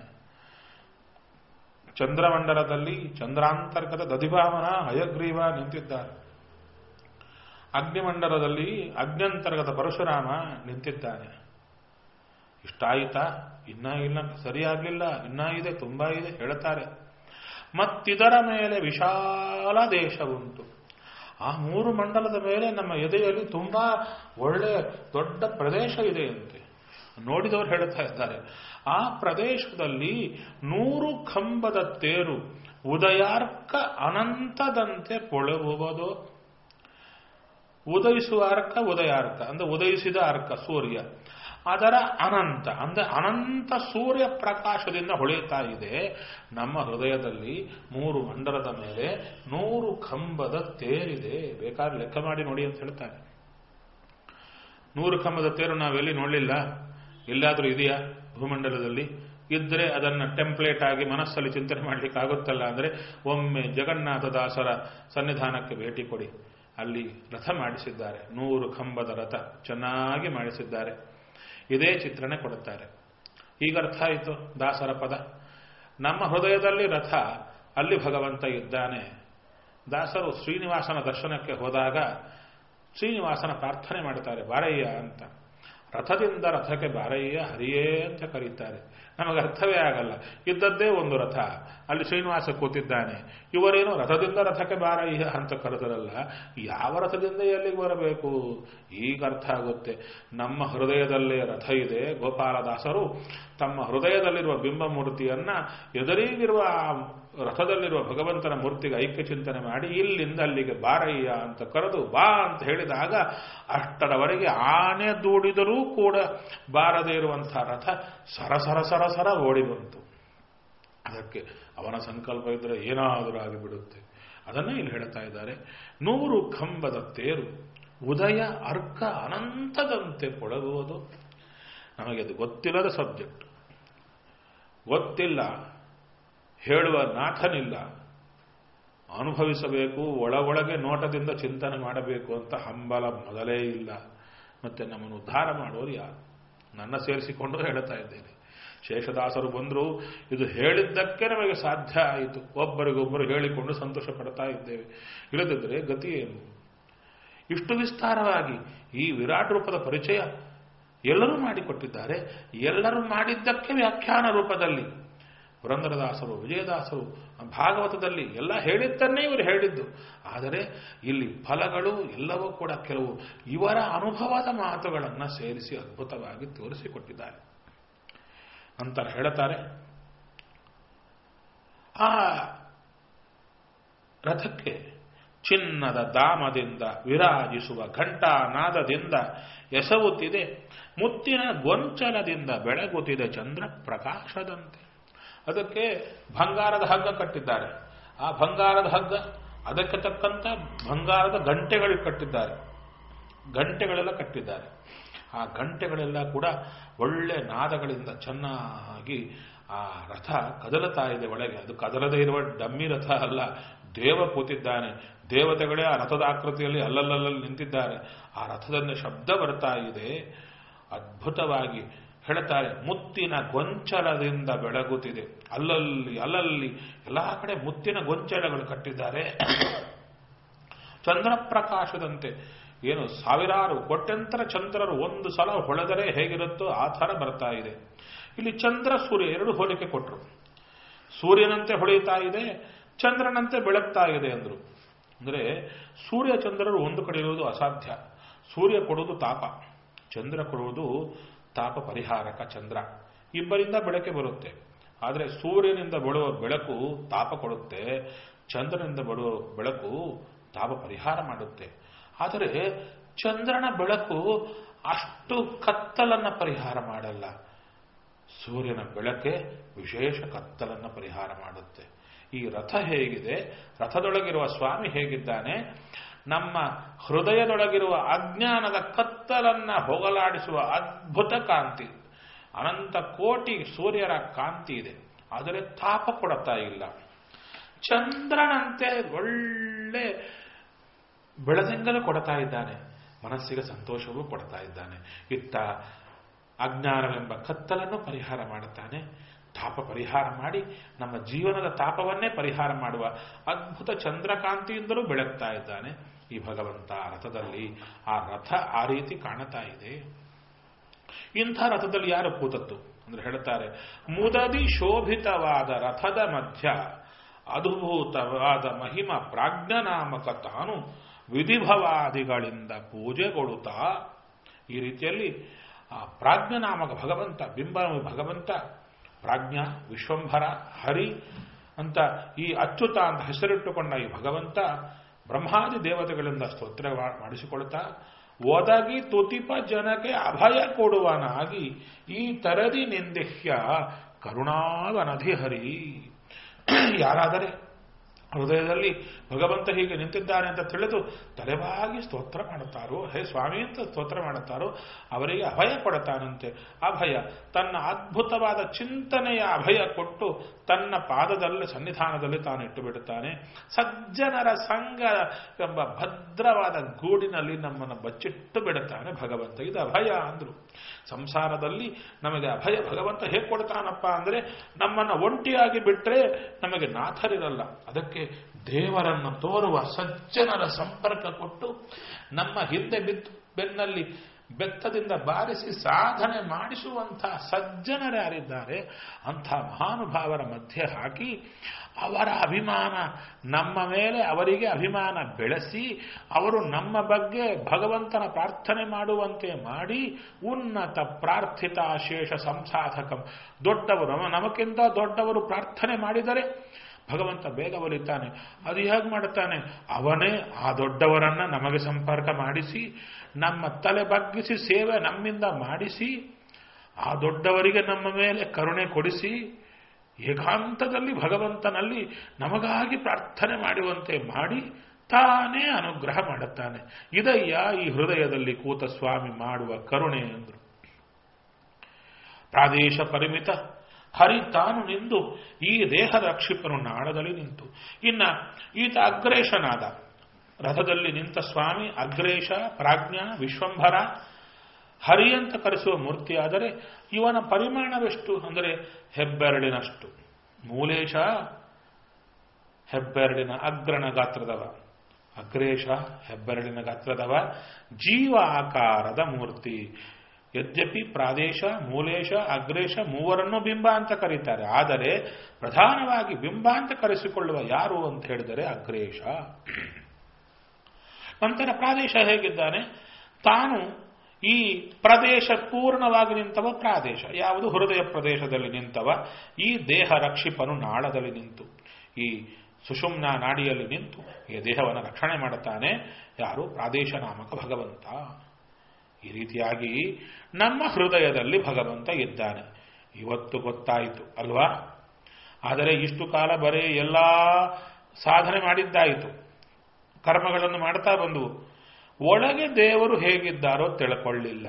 ಚಂದ್ರಮಂಡಲದಲ್ಲಿ ಚಂದ್ರಾಂತರ್ಗತ ದಧಿಭಾವನ ಹಯಗ್ರೀವ ನಿಂತಿದ್ದಾರೆ ಅಗ್ನಿಮಂಡಲದಲ್ಲಿ ಅಗ್ನಂತರ್ಗತ ಪರಶುರಾಮ ನಿಂತಿದ್ದಾನೆ ಇಷ್ಟಾಯಿತಾ ಇನ್ನ ಇಲ್ಲ ಸರಿಯಾಗಲಿಲ್ಲ ಇನ್ನ ಇದೆ ತುಂಬಾ ಇದೆ ಹೇಳ್ತಾರೆ ಮತ್ತಿದರ ಮೇಲೆ ವಿಶಾಲ ದೇಶ ಉಂಟು ಆ ಮೂರು ಮಂಡಲದ ಮೇಲೆ ನಮ್ಮ ಎದೆಯಲ್ಲಿ ತುಂಬಾ ಒಳ್ಳೆ ದೊಡ್ಡ ಪ್ರದೇಶ ಇದೆ ಅಂತೆ ನೋಡಿದವರು ಹೇಳ್ತಾ ಇದ್ದಾರೆ ಆ ಪ್ರದೇಶದಲ್ಲಿ ನೂರು ಕಂಬದ ತೇರು ಉದಯಾರ್ಕ ಅನಂತದಂತೆ ಪೊಳೆಯುವುದು ಉದಯಿಸುವ ಅರ್ಕ ಉದಯಾರ್ಕ ಅಂದ್ರೆ ಉದಯಿಸಿದ ಅರ್ಕ ಸೂರ್ಯ ಅದರ ಅನಂತ ಅಂದ್ರೆ ಅನಂತ ಸೂರ್ಯ ಪ್ರಕಾಶದಿಂದ ಹೊಳೆಯುತ್ತಾ ಇದೆ ನಮ್ಮ ಹೃದಯದಲ್ಲಿ ಮೂರು ಮಂಡಲದ ಮೇಲೆ ನೂರು ಕಂಬದ ತೇರಿದೆ ಬೇಕಾದ್ರೆ ಲೆಕ್ಕ ಮಾಡಿ ನೋಡಿ ಅಂತ ಹೇಳ್ತಾರೆ ನೂರು ಕಂಬದ ತೇರು ನಾವೆಲ್ಲಿ ನೋಡಲಿಲ್ಲ ಎಲ್ಲಾದರೂ ಇದೆಯಾ ಭೂಮಂಡಲದಲ್ಲಿ ಇದ್ರೆ ಅದನ್ನ ಟೆಂಪ್ಲೇಟ್ ಆಗಿ ಮನಸ್ಸಲ್ಲಿ ಚಿಂತನೆ ಮಾಡ್ಲಿಕ್ಕೆ ಆಗುತ್ತಲ್ಲ ಅಂದ್ರೆ ಒಮ್ಮೆ ಜಗನ್ನಾಥ ದಾಸರ ಸನ್ನಿಧಾನಕ್ಕೆ ಭೇಟಿ ಕೊಡಿ ಅಲ್ಲಿ ರಥ ಮಾಡಿಸಿದ್ದಾರೆ ನೂರು ಕಂಬದ ರಥ ಚೆನ್ನಾಗಿ ಮಾಡಿಸಿದ್ದಾರೆ ಇದೇ ಚಿತ್ರಣ ಕೊಡುತ್ತಾರೆ ಈಗ ಅರ್ಥ ಆಯಿತು ದಾಸರ ಪದ ನಮ್ಮ ಹೃದಯದಲ್ಲಿ ರಥ ಅಲ್ಲಿ ಭಗವಂತ ಇದ್ದಾನೆ ದಾಸರು ಶ್ರೀನಿವಾಸನ ದರ್ಶನಕ್ಕೆ ಹೋದಾಗ ಶ್ರೀನಿವಾಸನ ಪ್ರಾರ್ಥನೆ ಮಾಡ್ತಾರೆ ಬಾರಯ್ಯ ಅಂತ ರಥದಿಂದ ರಥಕ್ಕೆ ಬಾರಯ್ಯ ಹರಿಯೇ ಅಂತ ಕರೀತಾರೆ ನಮಗೆ ಅರ್ಥವೇ ಆಗಲ್ಲ ಇದ್ದದ್ದೇ ಒಂದು ರಥ ಅಲ್ಲಿ ಶ್ರೀನಿವಾಸ ಕೂತಿದ್ದಾನೆ ಇವರೇನು ರಥದಿಂದ ರಥಕ್ಕೆ ಬಾರಯ್ಯ ಅಂತ ಕರೆದರಲ್ಲ ಯಾವ ರಥದಿಂದ ಎಲ್ಲಿಗೆ ಬರಬೇಕು ಈಗ ಅರ್ಥ ಆಗುತ್ತೆ ನಮ್ಮ ಹೃದಯದಲ್ಲೇ ರಥ ಇದೆ ಗೋಪಾಲದಾಸರು ತಮ್ಮ ಹೃದಯದಲ್ಲಿರುವ ಬಿಂಬ ಮೂರ್ತಿಯನ್ನ ಎದುರಿಗಿರುವ ರಥದಲ್ಲಿರುವ ಭಗವಂತನ ಮೂರ್ತಿಗೆ ಐಕ್ಯ ಚಿಂತನೆ ಮಾಡಿ ಇಲ್ಲಿಂದ ಅಲ್ಲಿಗೆ ಬಾರಯ್ಯ ಅಂತ ಕರೆದು ಬಾ ಅಂತ ಹೇಳಿದಾಗ ಅಷ್ಟರವರೆಗೆ ಆನೆ ದೂಡಿದರೂ ಕೂಡ ಬಾರದೇ ಇರುವಂತಹ ರಥ ಸರಸರ ಸರಸರ ಓಡಿ ಬಂತು ಅದಕ್ಕೆ ಅವನ ಸಂಕಲ್ಪ ಇದ್ರೆ ಏನಾದರೂ ಆಗಿಬಿಡುತ್ತೆ ಅದನ್ನೇ ಇಲ್ಲಿ ಹೇಳ್ತಾ ಇದ್ದಾರೆ ನೂರು ಕಂಬದ ತೇರು ಉದಯ ಅರ್ಕ ಅನಂತದಂತೆ ಕೊಡಬಹುದು ನಮಗೆ ಅದು ಗೊತ್ತಿಲ್ಲದ ಸಬ್ಜೆಕ್ಟ್ ಗೊತ್ತಿಲ್ಲ ಹೇಳುವ ನಾಥನಿಲ್ಲ ಅನುಭವಿಸಬೇಕು ಒಳ ಒಳಗೆ ನೋಟದಿಂದ ಚಿಂತನೆ ಮಾಡಬೇಕು ಅಂತ ಹಂಬಲ ಮೊದಲೇ ಇಲ್ಲ ಮತ್ತೆ ನಮ್ಮನ್ನು ಉದ್ಧಾರ ಮಾಡೋರು ಯಾರು ನನ್ನ ಸೇರಿಸಿಕೊಂಡು ಹೇಳ್ತಾ ಇದ್ದೇನೆ ಶೇಷದಾಸರು ಬಂದರು ಇದು ಹೇಳಿದ್ದಕ್ಕೆ ನಮಗೆ ಸಾಧ್ಯ ಆಯಿತು ಒಬ್ಬರಿಗೊಬ್ಬರು ಹೇಳಿಕೊಂಡು ಸಂತೋಷ ಪಡ್ತಾ ಇದ್ದೇವೆ ಇಲ್ಲದಿದ್ದರೆ ಗತಿ ಏನು ಇಷ್ಟು ವಿಸ್ತಾರವಾಗಿ ಈ ವಿರಾಟ್ ರೂಪದ ಪರಿಚಯ ಎಲ್ಲರೂ ಮಾಡಿಕೊಟ್ಟಿದ್ದಾರೆ ಎಲ್ಲರೂ ಮಾಡಿದ್ದಕ್ಕೆ ವ್ಯಾಖ್ಯಾನ ರೂಪದಲ್ಲಿ ಪುರಂದರದಾಸರು ವಿಜಯದಾಸರು ಭಾಗವತದಲ್ಲಿ ಎಲ್ಲ ಹೇಳಿದ್ದನ್ನೇ ಇವರು ಹೇಳಿದ್ದು ಆದರೆ ಇಲ್ಲಿ ಫಲಗಳು ಎಲ್ಲವೂ ಕೂಡ ಕೆಲವು ಇವರ ಅನುಭವದ ಮಾತುಗಳನ್ನು ಸೇರಿಸಿ ಅದ್ಭುತವಾಗಿ ತೋರಿಸಿಕೊಟ್ಟಿದ್ದಾರೆ ನಂತರ ಹೇಳುತ್ತಾರೆ ಆ ರಥಕ್ಕೆ ಚಿನ್ನದ ದಾಮದಿಂದ ವಿರಾಜಿಸುವ ಘಂಟಾನಾದದಿಂದ ಎಸವುತ್ತಿದೆ ಮುತ್ತಿನ ಗೊಂಚಲದಿಂದ ಬೆಳಗುತ್ತಿದೆ ಚಂದ್ರ ಪ್ರಕಾಶದಂತೆ ಅದಕ್ಕೆ ಬಂಗಾರದ ಹಗ್ಗ ಕಟ್ಟಿದ್ದಾರೆ ಆ ಬಂಗಾರದ ಹಗ್ಗ ಅದಕ್ಕೆ ತಕ್ಕಂತ ಬಂಗಾರದ ಗಂಟೆಗಳು ಕಟ್ಟಿದ್ದಾರೆ ಗಂಟೆಗಳೆಲ್ಲ ಕಟ್ಟಿದ್ದಾರೆ ಆ ಗಂಟೆಗಳೆಲ್ಲ ಕೂಡ ಒಳ್ಳೆ ನಾದಗಳಿಂದ ಚೆನ್ನಾಗಿ ಆ ರಥ ಕದಲುತ್ತಾ ಇದೆ ಒಳಗೆ ಅದು ಕದಲದೇ ಇರುವ ಡಮ್ಮಿ ರಥ ಅಲ್ಲ ದೇವ ಕೂತಿದ್ದಾನೆ ದೇವತೆಗಳೇ ಆ ರಥದ ಆಕೃತಿಯಲ್ಲಿ ಅಲ್ಲಲ್ಲಲ್ಲಿ ನಿಂತಿದ್ದಾರೆ ಆ ರಥದಿಂದ ಶಬ್ದ ಬರ್ತಾ ಇದೆ ಅದ್ಭುತವಾಗಿ ಹೇಳ್ತಾರೆ ಮುತ್ತಿನ ಗೊಂಚಲದಿಂದ ಬೆಳಗುತ್ತಿದೆ ಅಲ್ಲಲ್ಲಿ ಅಲ್ಲಲ್ಲಿ ಎಲ್ಲ ಕಡೆ ಮುತ್ತಿನ ಗೊಂಚಲಗಳು ಕಟ್ಟಿದ್ದಾರೆ ಚಂದ್ರ ಪ್ರಕಾಶದಂತೆ ಏನು ಸಾವಿರಾರು ಕೋಟ್ಯಂತರ ಚಂದ್ರರು ಒಂದು ಸಲ ಹೊಳೆದರೆ ಹೇಗಿರುತ್ತೋ ಆ ಥರ ಬರ್ತಾ ಇದೆ ಇಲ್ಲಿ ಚಂದ್ರ ಸೂರ್ಯ ಎರಡು ಹೋಲಿಕೆ ಕೊಟ್ಟರು ಸೂರ್ಯನಂತೆ ಹೊಳೆಯುತ್ತಾ ಇದೆ ಚಂದ್ರನಂತೆ ಬೆಳಗ್ತಾ ಇದೆ ಅಂದ್ರು ಅಂದ್ರೆ ಸೂರ್ಯ ಚಂದ್ರರು ಒಂದು ಕಡೆ ಇರುವುದು ಅಸಾಧ್ಯ ಸೂರ್ಯ ಕೊಡುವುದು ತಾಪ ಚಂದ್ರ ಕೊಡುವುದು ತಾಪ ಪರಿಹಾರಕ ಚಂದ್ರ ಇಬ್ಬರಿಂದ ಬೆಳಕೆ ಬರುತ್ತೆ ಆದರೆ ಸೂರ್ಯನಿಂದ ಬಳುವ ಬೆಳಕು ತಾಪ ಕೊಡುತ್ತೆ ಚಂದ್ರನಿಂದ ಬಳುವ ಬೆಳಕು ತಾಪ ಪರಿಹಾರ ಮಾಡುತ್ತೆ ಆದರೆ ಚಂದ್ರನ ಬೆಳಕು ಅಷ್ಟು ಕತ್ತಲನ್ನ ಪರಿಹಾರ ಮಾಡಲ್ಲ ಸೂರ್ಯನ ಬೆಳಕೆ ವಿಶೇಷ ಕತ್ತಲನ್ನ ಪರಿಹಾರ ಮಾಡುತ್ತೆ ಈ ರಥ ಹೇಗಿದೆ ರಥದೊಳಗಿರುವ ಸ್ವಾಮಿ ಹೇಗಿದ್ದಾನೆ ನಮ್ಮ ಹೃದಯದೊಳಗಿರುವ ಅಜ್ಞಾನದ ಕತ್ತಲನ್ನ ಹೋಗಲಾಡಿಸುವ ಅದ್ಭುತ ಕಾಂತಿ ಅನಂತ ಕೋಟಿ ಸೂರ್ಯರ ಕಾಂತಿ ಇದೆ ಆದರೆ ತಾಪ ಕೊಡುತ್ತಾ ಇಲ್ಲ ಚಂದ್ರನಂತೆ ಒಳ್ಳೆ ಬೆಳದಿಂಗಲು ಕೊಡ್ತಾ ಇದ್ದಾನೆ ಮನಸ್ಸಿಗೆ ಸಂತೋಷವೂ ಕೊಡ್ತಾ ಇದ್ದಾನೆ ಇತ್ತ ಅಜ್ಞಾನವೆಂಬ ಕತ್ತಲನ್ನು ಪರಿಹಾರ ಮಾಡುತ್ತಾನೆ ತಾಪ ಪರಿಹಾರ ಮಾಡಿ ನಮ್ಮ ಜೀವನದ ತಾಪವನ್ನೇ ಪರಿಹಾರ ಮಾಡುವ ಅದ್ಭುತ ಚಂದ್ರಕಾಂತಿಯಿಂದಲೂ ಬೆಳಗ್ತಾ ಇದ್ದಾನೆ ಈ ಭಗವಂತ ರಥದಲ್ಲಿ ಆ ರಥ ಆ ರೀತಿ ಕಾಣುತ್ತಾ ಇದೆ ಇಂಥ ರಥದಲ್ಲಿ ಯಾರು ಕೂತದ್ದು ಅಂದ್ರೆ ಹೇಳ್ತಾರೆ ಮುದದಿ ಶೋಭಿತವಾದ ರಥದ ಮಧ್ಯ ಅದ್ಭುತವಾದ ಮಹಿಮ ಪ್ರಾಜ್ಞನಾಮಕ ತಾನು ವಿಧಿಭವಾದಿಗಳಿಂದ ಪೂಜೆಗೊಳ್ಳುತ್ತಾ ಈ ರೀತಿಯಲ್ಲಿ ಆ ಪ್ರಾಜ್ಞನಾಮಕ ಭಗವಂತ ಬಿಂಬ ಭಗವಂತ ಪ್ರಾಜ್ಞ ವಿಶ್ವಂಭರ ಹರಿ ಅಂತ ಈ ಅಚ್ಯುತ ಅಂತ ಹೆಸರಿಟ್ಟುಕೊಂಡ ಈ ಭಗವಂತ ಬ್ರಹ್ಮಾದಿ ದೇವತೆಗಳಿಂದ ಸ್ತೋತ್ರ ಮಾಡಿಸಿಕೊಳ್ತಾ ಒದಗಿ ತುತಿಪ ಜನಕ್ಕೆ ಅಭಯ ಕೊಡುವನಾಗಿ ಈ ತರದಿ ನಿಂದಿಹ್ಯ ಕರುಣಾವನಧಿ ಹರಿ ಯಾರಾದರೆ ಹೃದಯದಲ್ಲಿ ಭಗವಂತ ಹೀಗೆ ನಿಂತಿದ್ದಾನೆ ಅಂತ ತಿಳಿದು ತಲೆಬಾಗಿ ಸ್ತೋತ್ರ ಮಾಡುತ್ತಾರೋ ಹೇ ಸ್ವಾಮಿ ಅಂತ ಸ್ತೋತ್ರ ಮಾಡುತ್ತಾರೋ ಅವರಿಗೆ ಅಭಯ ಕೊಡುತ್ತಾನಂತೆ ಅಭಯ ತನ್ನ ಅದ್ಭುತವಾದ ಚಿಂತನೆಯ ಅಭಯ ಕೊಟ್ಟು ತನ್ನ ಪಾದದಲ್ಲಿ ಸನ್ನಿಧಾನದಲ್ಲಿ ತಾನು ಇಟ್ಟು ಬಿಡುತ್ತಾನೆ ಸಜ್ಜನರ ಸಂಘ ಎಂಬ ಭದ್ರವಾದ ಗೂಡಿನಲ್ಲಿ ನಮ್ಮನ್ನು ಬಚ್ಚಿಟ್ಟು ಬಿಡುತ್ತಾನೆ ಭಗವಂತ ಇದು ಅಭಯ ಅಂದ್ರು ಸಂಸಾರದಲ್ಲಿ ನಮಗೆ ಅಭಯ ಭಗವಂತ ಹೇಗೆ ಕೊಡ್ತಾನಪ್ಪ ಅಂದ್ರೆ ನಮ್ಮನ್ನು ಒಂಟಿಯಾಗಿ ಬಿಟ್ಟರೆ ನಮಗೆ ನಾಥರಿರಲ್ಲ ಅದಕ್ಕೆ ದೇವರನ್ನು ತೋರುವ ಸಜ್ಜನರ ಸಂಪರ್ಕ ಕೊಟ್ಟು ನಮ್ಮ ಹಿಂದೆ ಬಿದ್ದು ಬೆನ್ನಲ್ಲಿ ಬೆತ್ತದಿಂದ ಬಾರಿಸಿ ಸಾಧನೆ ಮಾಡಿಸುವಂಥ ಸಜ್ಜನರು ಯಾರಿದ್ದಾರೆ ಅಂಥ ಮಹಾನುಭಾವರ ಮಧ್ಯೆ ಹಾಕಿ ಅವರ ಅಭಿಮಾನ ನಮ್ಮ ಮೇಲೆ ಅವರಿಗೆ ಅಭಿಮಾನ ಬೆಳೆಸಿ ಅವರು ನಮ್ಮ ಬಗ್ಗೆ ಭಗವಂತನ ಪ್ರಾರ್ಥನೆ ಮಾಡುವಂತೆ ಮಾಡಿ ಉನ್ನತ ಪ್ರಾರ್ಥಿತ ಶೇಷ ಸಂಸಾಧಕಂ ದೊಡ್ಡವರು ನಮ್ಮ ನಮಗಿಂತ ದೊಡ್ಡವರು ಪ್ರಾರ್ಥನೆ ಮಾಡಿದರೆ ಭಗವಂತ ಬೇಗ ಒಲಿತಾನೆ ಅದು ಹೇಗೆ ಮಾಡುತ್ತಾನೆ ಅವನೇ ಆ ದೊಡ್ಡವರನ್ನ ನಮಗೆ ಸಂಪರ್ಕ ಮಾಡಿಸಿ ನಮ್ಮ ತಲೆ ಬಗ್ಗಿಸಿ ಸೇವೆ ನಮ್ಮಿಂದ ಮಾಡಿಸಿ ಆ ದೊಡ್ಡವರಿಗೆ ನಮ್ಮ ಮೇಲೆ ಕರುಣೆ ಕೊಡಿಸಿ ಏಕಾಂತದಲ್ಲಿ ಭಗವಂತನಲ್ಲಿ ನಮಗಾಗಿ ಪ್ರಾರ್ಥನೆ ಮಾಡುವಂತೆ ಮಾಡಿ ತಾನೇ ಅನುಗ್ರಹ ಮಾಡುತ್ತಾನೆ ಇದಯ್ಯ ಈ ಹೃದಯದಲ್ಲಿ ಕೂತ ಸ್ವಾಮಿ ಮಾಡುವ ಕರುಣೆ ಎಂದರು ಪ್ರಾದೇಶ ಪರಿಮಿತ ಹರಿ ತಾನು ನಿಂದು ಈ ದೇಹದ ಕ್ಷಿಪನು ನಾಡದಲ್ಲಿ ನಿಂತು ಇನ್ನ ಈತ ಅಗ್ರೇಶನಾದ ರಥದಲ್ಲಿ ನಿಂತ ಸ್ವಾಮಿ ಅಗ್ರೇಶ ಪ್ರಾಜ್ಞ ವಿಶ್ವಂಭರ ಹರಿ ಅಂತ ಕರೆಸುವ ಮೂರ್ತಿಯಾದರೆ ಇವನ ಪರಿಮಾಣವೆಷ್ಟು ಅಂದರೆ ಹೆಬ್ಬೆರಳಿನಷ್ಟು ಮೂಲೇಶ ಹೆಬ್ಬೆರಳಿನ ಅಗ್ರಣ ಗಾತ್ರದವ ಅಗ್ರೇಶ ಹೆಬ್ಬೆರಳಿನ ಗಾತ್ರದವ ಜೀವ ಆಕಾರದ ಮೂರ್ತಿ ಯದ್ಯಪಿ ಪ್ರಾದೇಶ ಮೂಲೇಶ ಅಗ್ರೇಶ ಮೂವರನ್ನು ಬಿಂಬ ಅಂತ ಕರೀತಾರೆ ಆದರೆ ಪ್ರಧಾನವಾಗಿ ಬಿಂಬ ಅಂತ ಕರೆಸಿಕೊಳ್ಳುವ ಯಾರು ಅಂತ ಹೇಳಿದರೆ ಅಗ್ರೇಶ ನಂತರ ಪ್ರಾದೇಶ ಹೇಗಿದ್ದಾನೆ ತಾನು ಈ ಪ್ರದೇಶ ಪೂರ್ಣವಾಗಿ ನಿಂತವ ಪ್ರಾದೇಶ ಯಾವುದು ಹೃದಯ ಪ್ರದೇಶದಲ್ಲಿ ನಿಂತವ ಈ ದೇಹ ರಕ್ಷಿಪನು ನಾಳದಲ್ಲಿ ನಿಂತು ಈ ಸುಷುಮ್ನ ನಾಡಿಯಲ್ಲಿ ನಿಂತು ಈ ದೇಹವನ್ನು ರಕ್ಷಣೆ ಮಾಡುತ್ತಾನೆ ಯಾರು ಪ್ರಾದೇಶ ನಾಮಕ ಭಗವಂತ ಈ ರೀತಿಯಾಗಿ ನಮ್ಮ ಹೃದಯದಲ್ಲಿ ಭಗವಂತ ಇದ್ದಾನೆ ಇವತ್ತು ಗೊತ್ತಾಯಿತು ಅಲ್ವಾ ಆದರೆ ಇಷ್ಟು ಕಾಲ ಬರೀ ಎಲ್ಲ ಸಾಧನೆ ಮಾಡಿದ್ದಾಯಿತು ಕರ್ಮಗಳನ್ನು ಮಾಡ್ತಾ ಬಂದವು ಒಳಗೆ ದೇವರು ಹೇಗಿದ್ದಾರೋ ತಿಳ್ಕೊಳ್ಳಿಲ್ಲ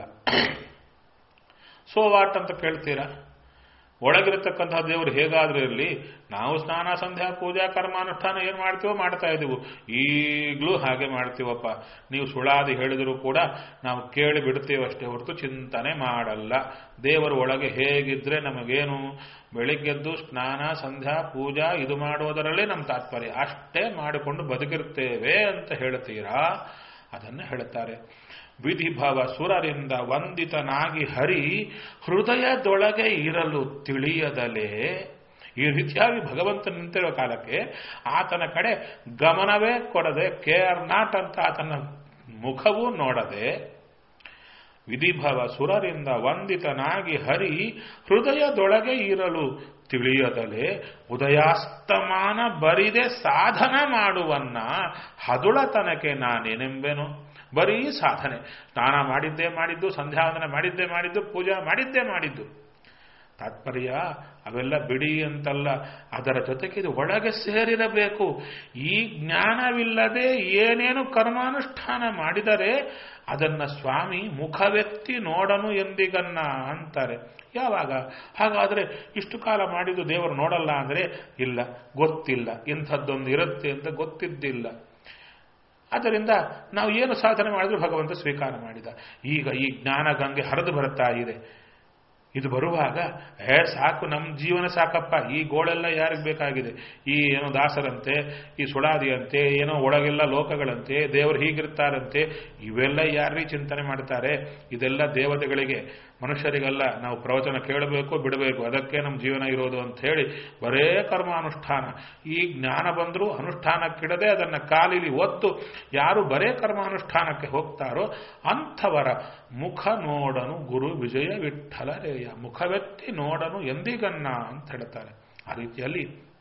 ಸೋ ವಾಟ್ ಅಂತ ಕೇಳ್ತೀರಾ ಒಳಗಿರತಕ್ಕಂತಹ ದೇವರು ಹೇಗಾದ್ರೂ ಇರಲಿ ನಾವು ಸ್ನಾನ ಸಂಧ್ಯಾ ಪೂಜಾ ಕರ್ಮಾನುಷ್ಠಾನ ಏನು ಮಾಡ್ತೀವೋ ಮಾಡ್ತಾ ಇದ್ದೀವಿ ಈಗಲೂ ಹಾಗೆ ಮಾಡ್ತೀವಪ್ಪ ನೀವು ಸುಳಾದಿ ಹೇಳಿದರೂ ಕೂಡ ನಾವು ಕೇಳಿ ಬಿಡ್ತೀವಷ್ಟೇ ಹೊರತು ಚಿಂತನೆ ಮಾಡಲ್ಲ ದೇವರು ಒಳಗೆ ಹೇಗಿದ್ರೆ ನಮಗೇನು ಬೆಳಿಗ್ಗೆದ್ದು ಸ್ನಾನ ಸಂಧ್ಯಾ ಪೂಜಾ ಇದು ಮಾಡೋದರಲ್ಲೇ ನಮ್ಮ ತಾತ್ಪರ್ಯ ಅಷ್ಟೇ ಮಾಡಿಕೊಂಡು ಬದುಕಿರ್ತೇವೆ ಅಂತ ಹೇಳ್ತೀರಾ ಅದನ್ನು ಹೇಳುತ್ತಾರೆ ವಿಧಿಭವ ಸುರರಿಂದ ವಂದಿತನಾಗಿ ಹರಿ ಹೃದಯದೊಳಗೆ ಇರಲು ತಿಳಿಯದಲೇ ಈ ರೀತಿಯಾಗಿ ಭಗವಂತ ನಿಂತಿರುವ ಕಾಲಕ್ಕೆ ಆತನ ಕಡೆ ಗಮನವೇ ಕೊಡದೆ ಕೇರ್ ನಾಟ್ ಅಂತ ಆತನ ಮುಖವೂ ನೋಡದೆ ವಿಧಿಭವ ಸುರರಿಂದ ವಂದಿತನಾಗಿ ಹರಿ ಹೃದಯದೊಳಗೆ ಇರಲು ತಿಳಿಯದಲೆ ಉದಯಾಸ್ತಮಾನ ಬರಿದೆ ಸಾಧನ ಮಾಡುವನ್ನ ಹದುಳತನಕ್ಕೆ ನಾನೇನೆಂಬೆನು ಬರೀ ಸಾಧನೆ ಸ್ನಾನ ಮಾಡಿದ್ದೇ ಮಾಡಿದ್ದು ಸಂಧ್ಯಾವಂದನೆ ಮಾಡಿದ್ದೇ ಮಾಡಿದ್ದು ಪೂಜಾ ಮಾಡಿದ್ದೇ ಮಾಡಿದ್ದು ತಾತ್ಪರ್ಯ ಅವೆಲ್ಲ ಬಿಡಿ ಅಂತಲ್ಲ ಅದರ ಜೊತೆಗೆ ಇದು ಒಳಗೆ ಸೇರಿರಬೇಕು ಈ ಜ್ಞಾನವಿಲ್ಲದೆ ಏನೇನು ಕರ್ಮಾನುಷ್ಠಾನ ಮಾಡಿದರೆ ಅದನ್ನ ಸ್ವಾಮಿ ಮುಖವೆತ್ತಿ ನೋಡನು ಎಂದಿಗನ್ನ ಅಂತಾರೆ ಯಾವಾಗ ಹಾಗಾದ್ರೆ ಇಷ್ಟು ಕಾಲ ಮಾಡಿದ್ದು ದೇವರು ನೋಡಲ್ಲ ಅಂದ್ರೆ ಇಲ್ಲ ಗೊತ್ತಿಲ್ಲ ಇಂಥದ್ದೊಂದು ಇರುತ್ತೆ ಅಂತ ಗೊತ್ತಿದ್ದಿಲ್ಲ ಆದ್ದರಿಂದ ನಾವು ಏನು ಸಾಧನೆ ಮಾಡಿದ್ರು ಭಗವಂತ ಸ್ವೀಕಾರ ಮಾಡಿದ ಈಗ ಈ ಜ್ಞಾನ ಗಂಗೆ ಹರಿದು ಬರುತ್ತಾ ಇದೆ ಇದು ಬರುವಾಗ ಹೇ ಸಾಕು ನಮ್ಮ ಜೀವನ ಸಾಕಪ್ಪ ಈ ಗೋಳೆಲ್ಲ ಯಾರಿಗೆ ಬೇಕಾಗಿದೆ ಈ ಏನೋ ದಾಸರಂತೆ ಈ ಸುಳಾದಿಯಂತೆ ಏನೋ ಒಳಗೆಲ್ಲ ಲೋಕಗಳಂತೆ ದೇವರು ಹೀಗಿರ್ತಾರಂತೆ ಇವೆಲ್ಲ ಯಾರೀ ಚಿಂತನೆ ಮಾಡ್ತಾರೆ ಇದೆಲ್ಲ ದೇವತೆಗಳಿಗೆ ಮನುಷ್ಯರಿಗೆಲ್ಲ ನಾವು ಪ್ರವಚನ ಕೇಳಬೇಕು ಬಿಡಬೇಕು ಅದಕ್ಕೆ ನಮ್ಮ ಜೀವನ ಇರೋದು ಅಂತ ಹೇಳಿ ಬರೇ ಕರ್ಮಾನುಷ್ಠಾನ ಈ ಜ್ಞಾನ ಬಂದರೂ ಅನುಷ್ಠಾನಕ್ಕಿಡದೆ ಅದನ್ನು ಕಾಲಿಲಿ ಒತ್ತು ಯಾರು ಬರೇ ಕರ್ಮಾನುಷ್ಠಾನಕ್ಕೆ ಹೋಗ್ತಾರೋ ಅಂಥವರ ಮುಖ ನೋಡನು ಗುರು ವಿಜಯ ವಿಠಲರೇಯ ಮುಖವೆತ್ತಿ ನೋಡನು ಎಂದಿಗನ್ನ ಅಂತ ಹೇಳ್ತಾರೆ ಆ ರೀತಿಯಲ್ಲಿ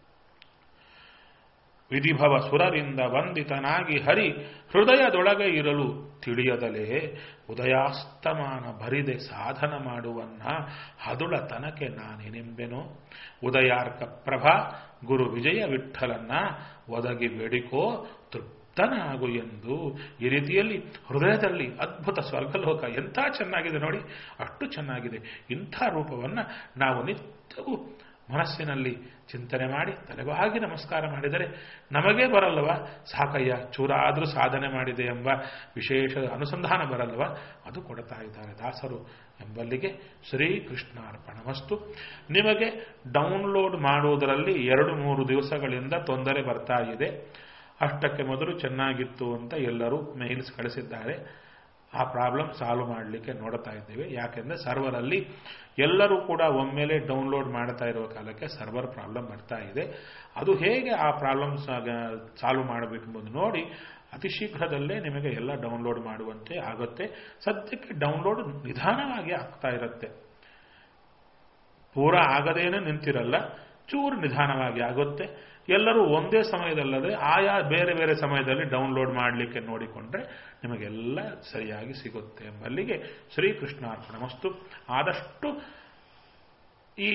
ವಿಧಿಭವ ಸುರರಿಂದ ವಂದಿತನಾಗಿ ಹರಿ ಹೃದಯದೊಳಗೆ ಇರಲು ತಿಳಿಯದಲೇ ಉದಯಾಸ್ತಮಾನ ಬರಿದೆ ಸಾಧನ ಮಾಡುವನ್ನ ಹದುಳ ತನಕೆ ನಾನೇನೆಂಬೆನೋ ಉದಯಾರ್ಕ ಪ್ರಭಾ ಗುರು ವಿಜಯ ವಿಠಲನ್ನ ಒದಗಿ ಬೇಡಿಕೋ ತೃಪ್ತನಾಗು ಎಂದು ಈ ರೀತಿಯಲ್ಲಿ ಹೃದಯದಲ್ಲಿ ಅದ್ಭುತ ಸ್ವರ್ಗಲೋಕ ಎಂಥ ಚೆನ್ನಾಗಿದೆ ನೋಡಿ ಅಷ್ಟು ಚೆನ್ನಾಗಿದೆ ಇಂಥ ರೂಪವನ್ನು ನಾವು ನಿತ್ಯವೂ ಮನಸ್ಸಿನಲ್ಲಿ ಚಿಂತನೆ ಮಾಡಿ ತಲೆಬಾಗಿ ನಮಸ್ಕಾರ ಮಾಡಿದರೆ ನಮಗೇ ಬರಲ್ಲವ ಸಾಕಯ್ಯ ಚೂರಾದರೂ ಸಾಧನೆ ಮಾಡಿದೆ ಎಂಬ ವಿಶೇಷ ಅನುಸಂಧಾನ ಬರಲ್ಲವ ಅದು ಕೊಡ್ತಾ ಇದ್ದಾರೆ ದಾಸರು ಎಂಬಲ್ಲಿಗೆ ಶ್ರೀಕೃಷ್ಣಾರ್ಪಣಮಸ್ತು ನಿಮಗೆ ಡೌನ್ಲೋಡ್ ಮಾಡುವುದರಲ್ಲಿ ಎರಡು ಮೂರು ದಿವಸಗಳಿಂದ ತೊಂದರೆ ಬರ್ತಾ ಇದೆ ಅಷ್ಟಕ್ಕೆ ಮೊದಲು ಚೆನ್ನಾಗಿತ್ತು ಅಂತ ಎಲ್ಲರೂ ಮೇಲ್ಸ್ ಕಳಿಸಿದ್ದಾರೆ ಆ ಪ್ರಾಬ್ಲಮ್ ಸಾಲ್ವ್ ಮಾಡಲಿಕ್ಕೆ ನೋಡ್ತಾ ಇದ್ದೇವೆ ಯಾಕೆಂದ್ರೆ ಸರ್ವರಲ್ಲಿ ಎಲ್ಲರೂ ಕೂಡ ಒಮ್ಮೆಲೆ ಡೌನ್ಲೋಡ್ ಮಾಡ್ತಾ ಇರುವ ಕಾಲಕ್ಕೆ ಸರ್ವರ್ ಪ್ರಾಬ್ಲಮ್ ಬರ್ತಾ ಇದೆ ಅದು ಹೇಗೆ ಆ ಪ್ರಾಬ್ಲಮ್ ಸಾಲ್ವ್ ಮಾಡಬೇಕೆಂಬುದು ನೋಡಿ ಅತಿ ಶೀಘ್ರದಲ್ಲೇ ನಿಮಗೆ ಎಲ್ಲ ಡೌನ್ಲೋಡ್ ಮಾಡುವಂತೆ ಆಗುತ್ತೆ ಸದ್ಯಕ್ಕೆ ಡೌನ್ಲೋಡ್ ನಿಧಾನವಾಗಿ ಆಗ್ತಾ ಇರುತ್ತೆ ಪೂರ ಆಗದೇನೆ ನಿಂತಿರಲ್ಲ ಚೂರು ನಿಧಾನವಾಗಿ ಆಗುತ್ತೆ ಎಲ್ಲರೂ ಒಂದೇ ಸಮಯದಲ್ಲದೆ ಆಯಾ ಬೇರೆ ಬೇರೆ ಸಮಯದಲ್ಲಿ ಡೌನ್ಲೋಡ್ ಮಾಡಲಿಕ್ಕೆ ನೋಡಿಕೊಂಡ್ರೆ ನಿಮಗೆಲ್ಲ ಸರಿಯಾಗಿ ಸಿಗುತ್ತೆ ಎಂಬಲ್ಲಿಗೆ ಶ್ರೀಕೃಷ್ಣಾರ್ಪಣ ಮಸ್ತು ಆದಷ್ಟು ಈ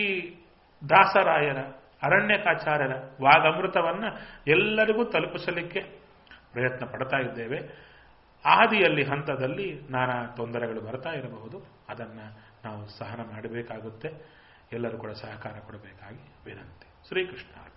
ದಾಸರಾಯರ ಅರಣ್ಯಕಾಚಾರ್ಯರ ವಾಗಮೃತವನ್ನ ಎಲ್ಲರಿಗೂ ತಲುಪಿಸಲಿಕ್ಕೆ ಪ್ರಯತ್ನ ಪಡ್ತಾ ಇದ್ದೇವೆ ಆದಿಯಲ್ಲಿ ಹಂತದಲ್ಲಿ ನಾನಾ ತೊಂದರೆಗಳು ಬರ್ತಾ ಇರಬಹುದು ಅದನ್ನು ನಾವು ಸಹನ ಮಾಡಬೇಕಾಗುತ್ತೆ ಎಲ್ಲರೂ ಕೂಡ ಸಹಕಾರ ಕೊಡಬೇಕಾಗಿ ವಿನಂತಿ ಶ್ರೀಕೃಷ್ಣ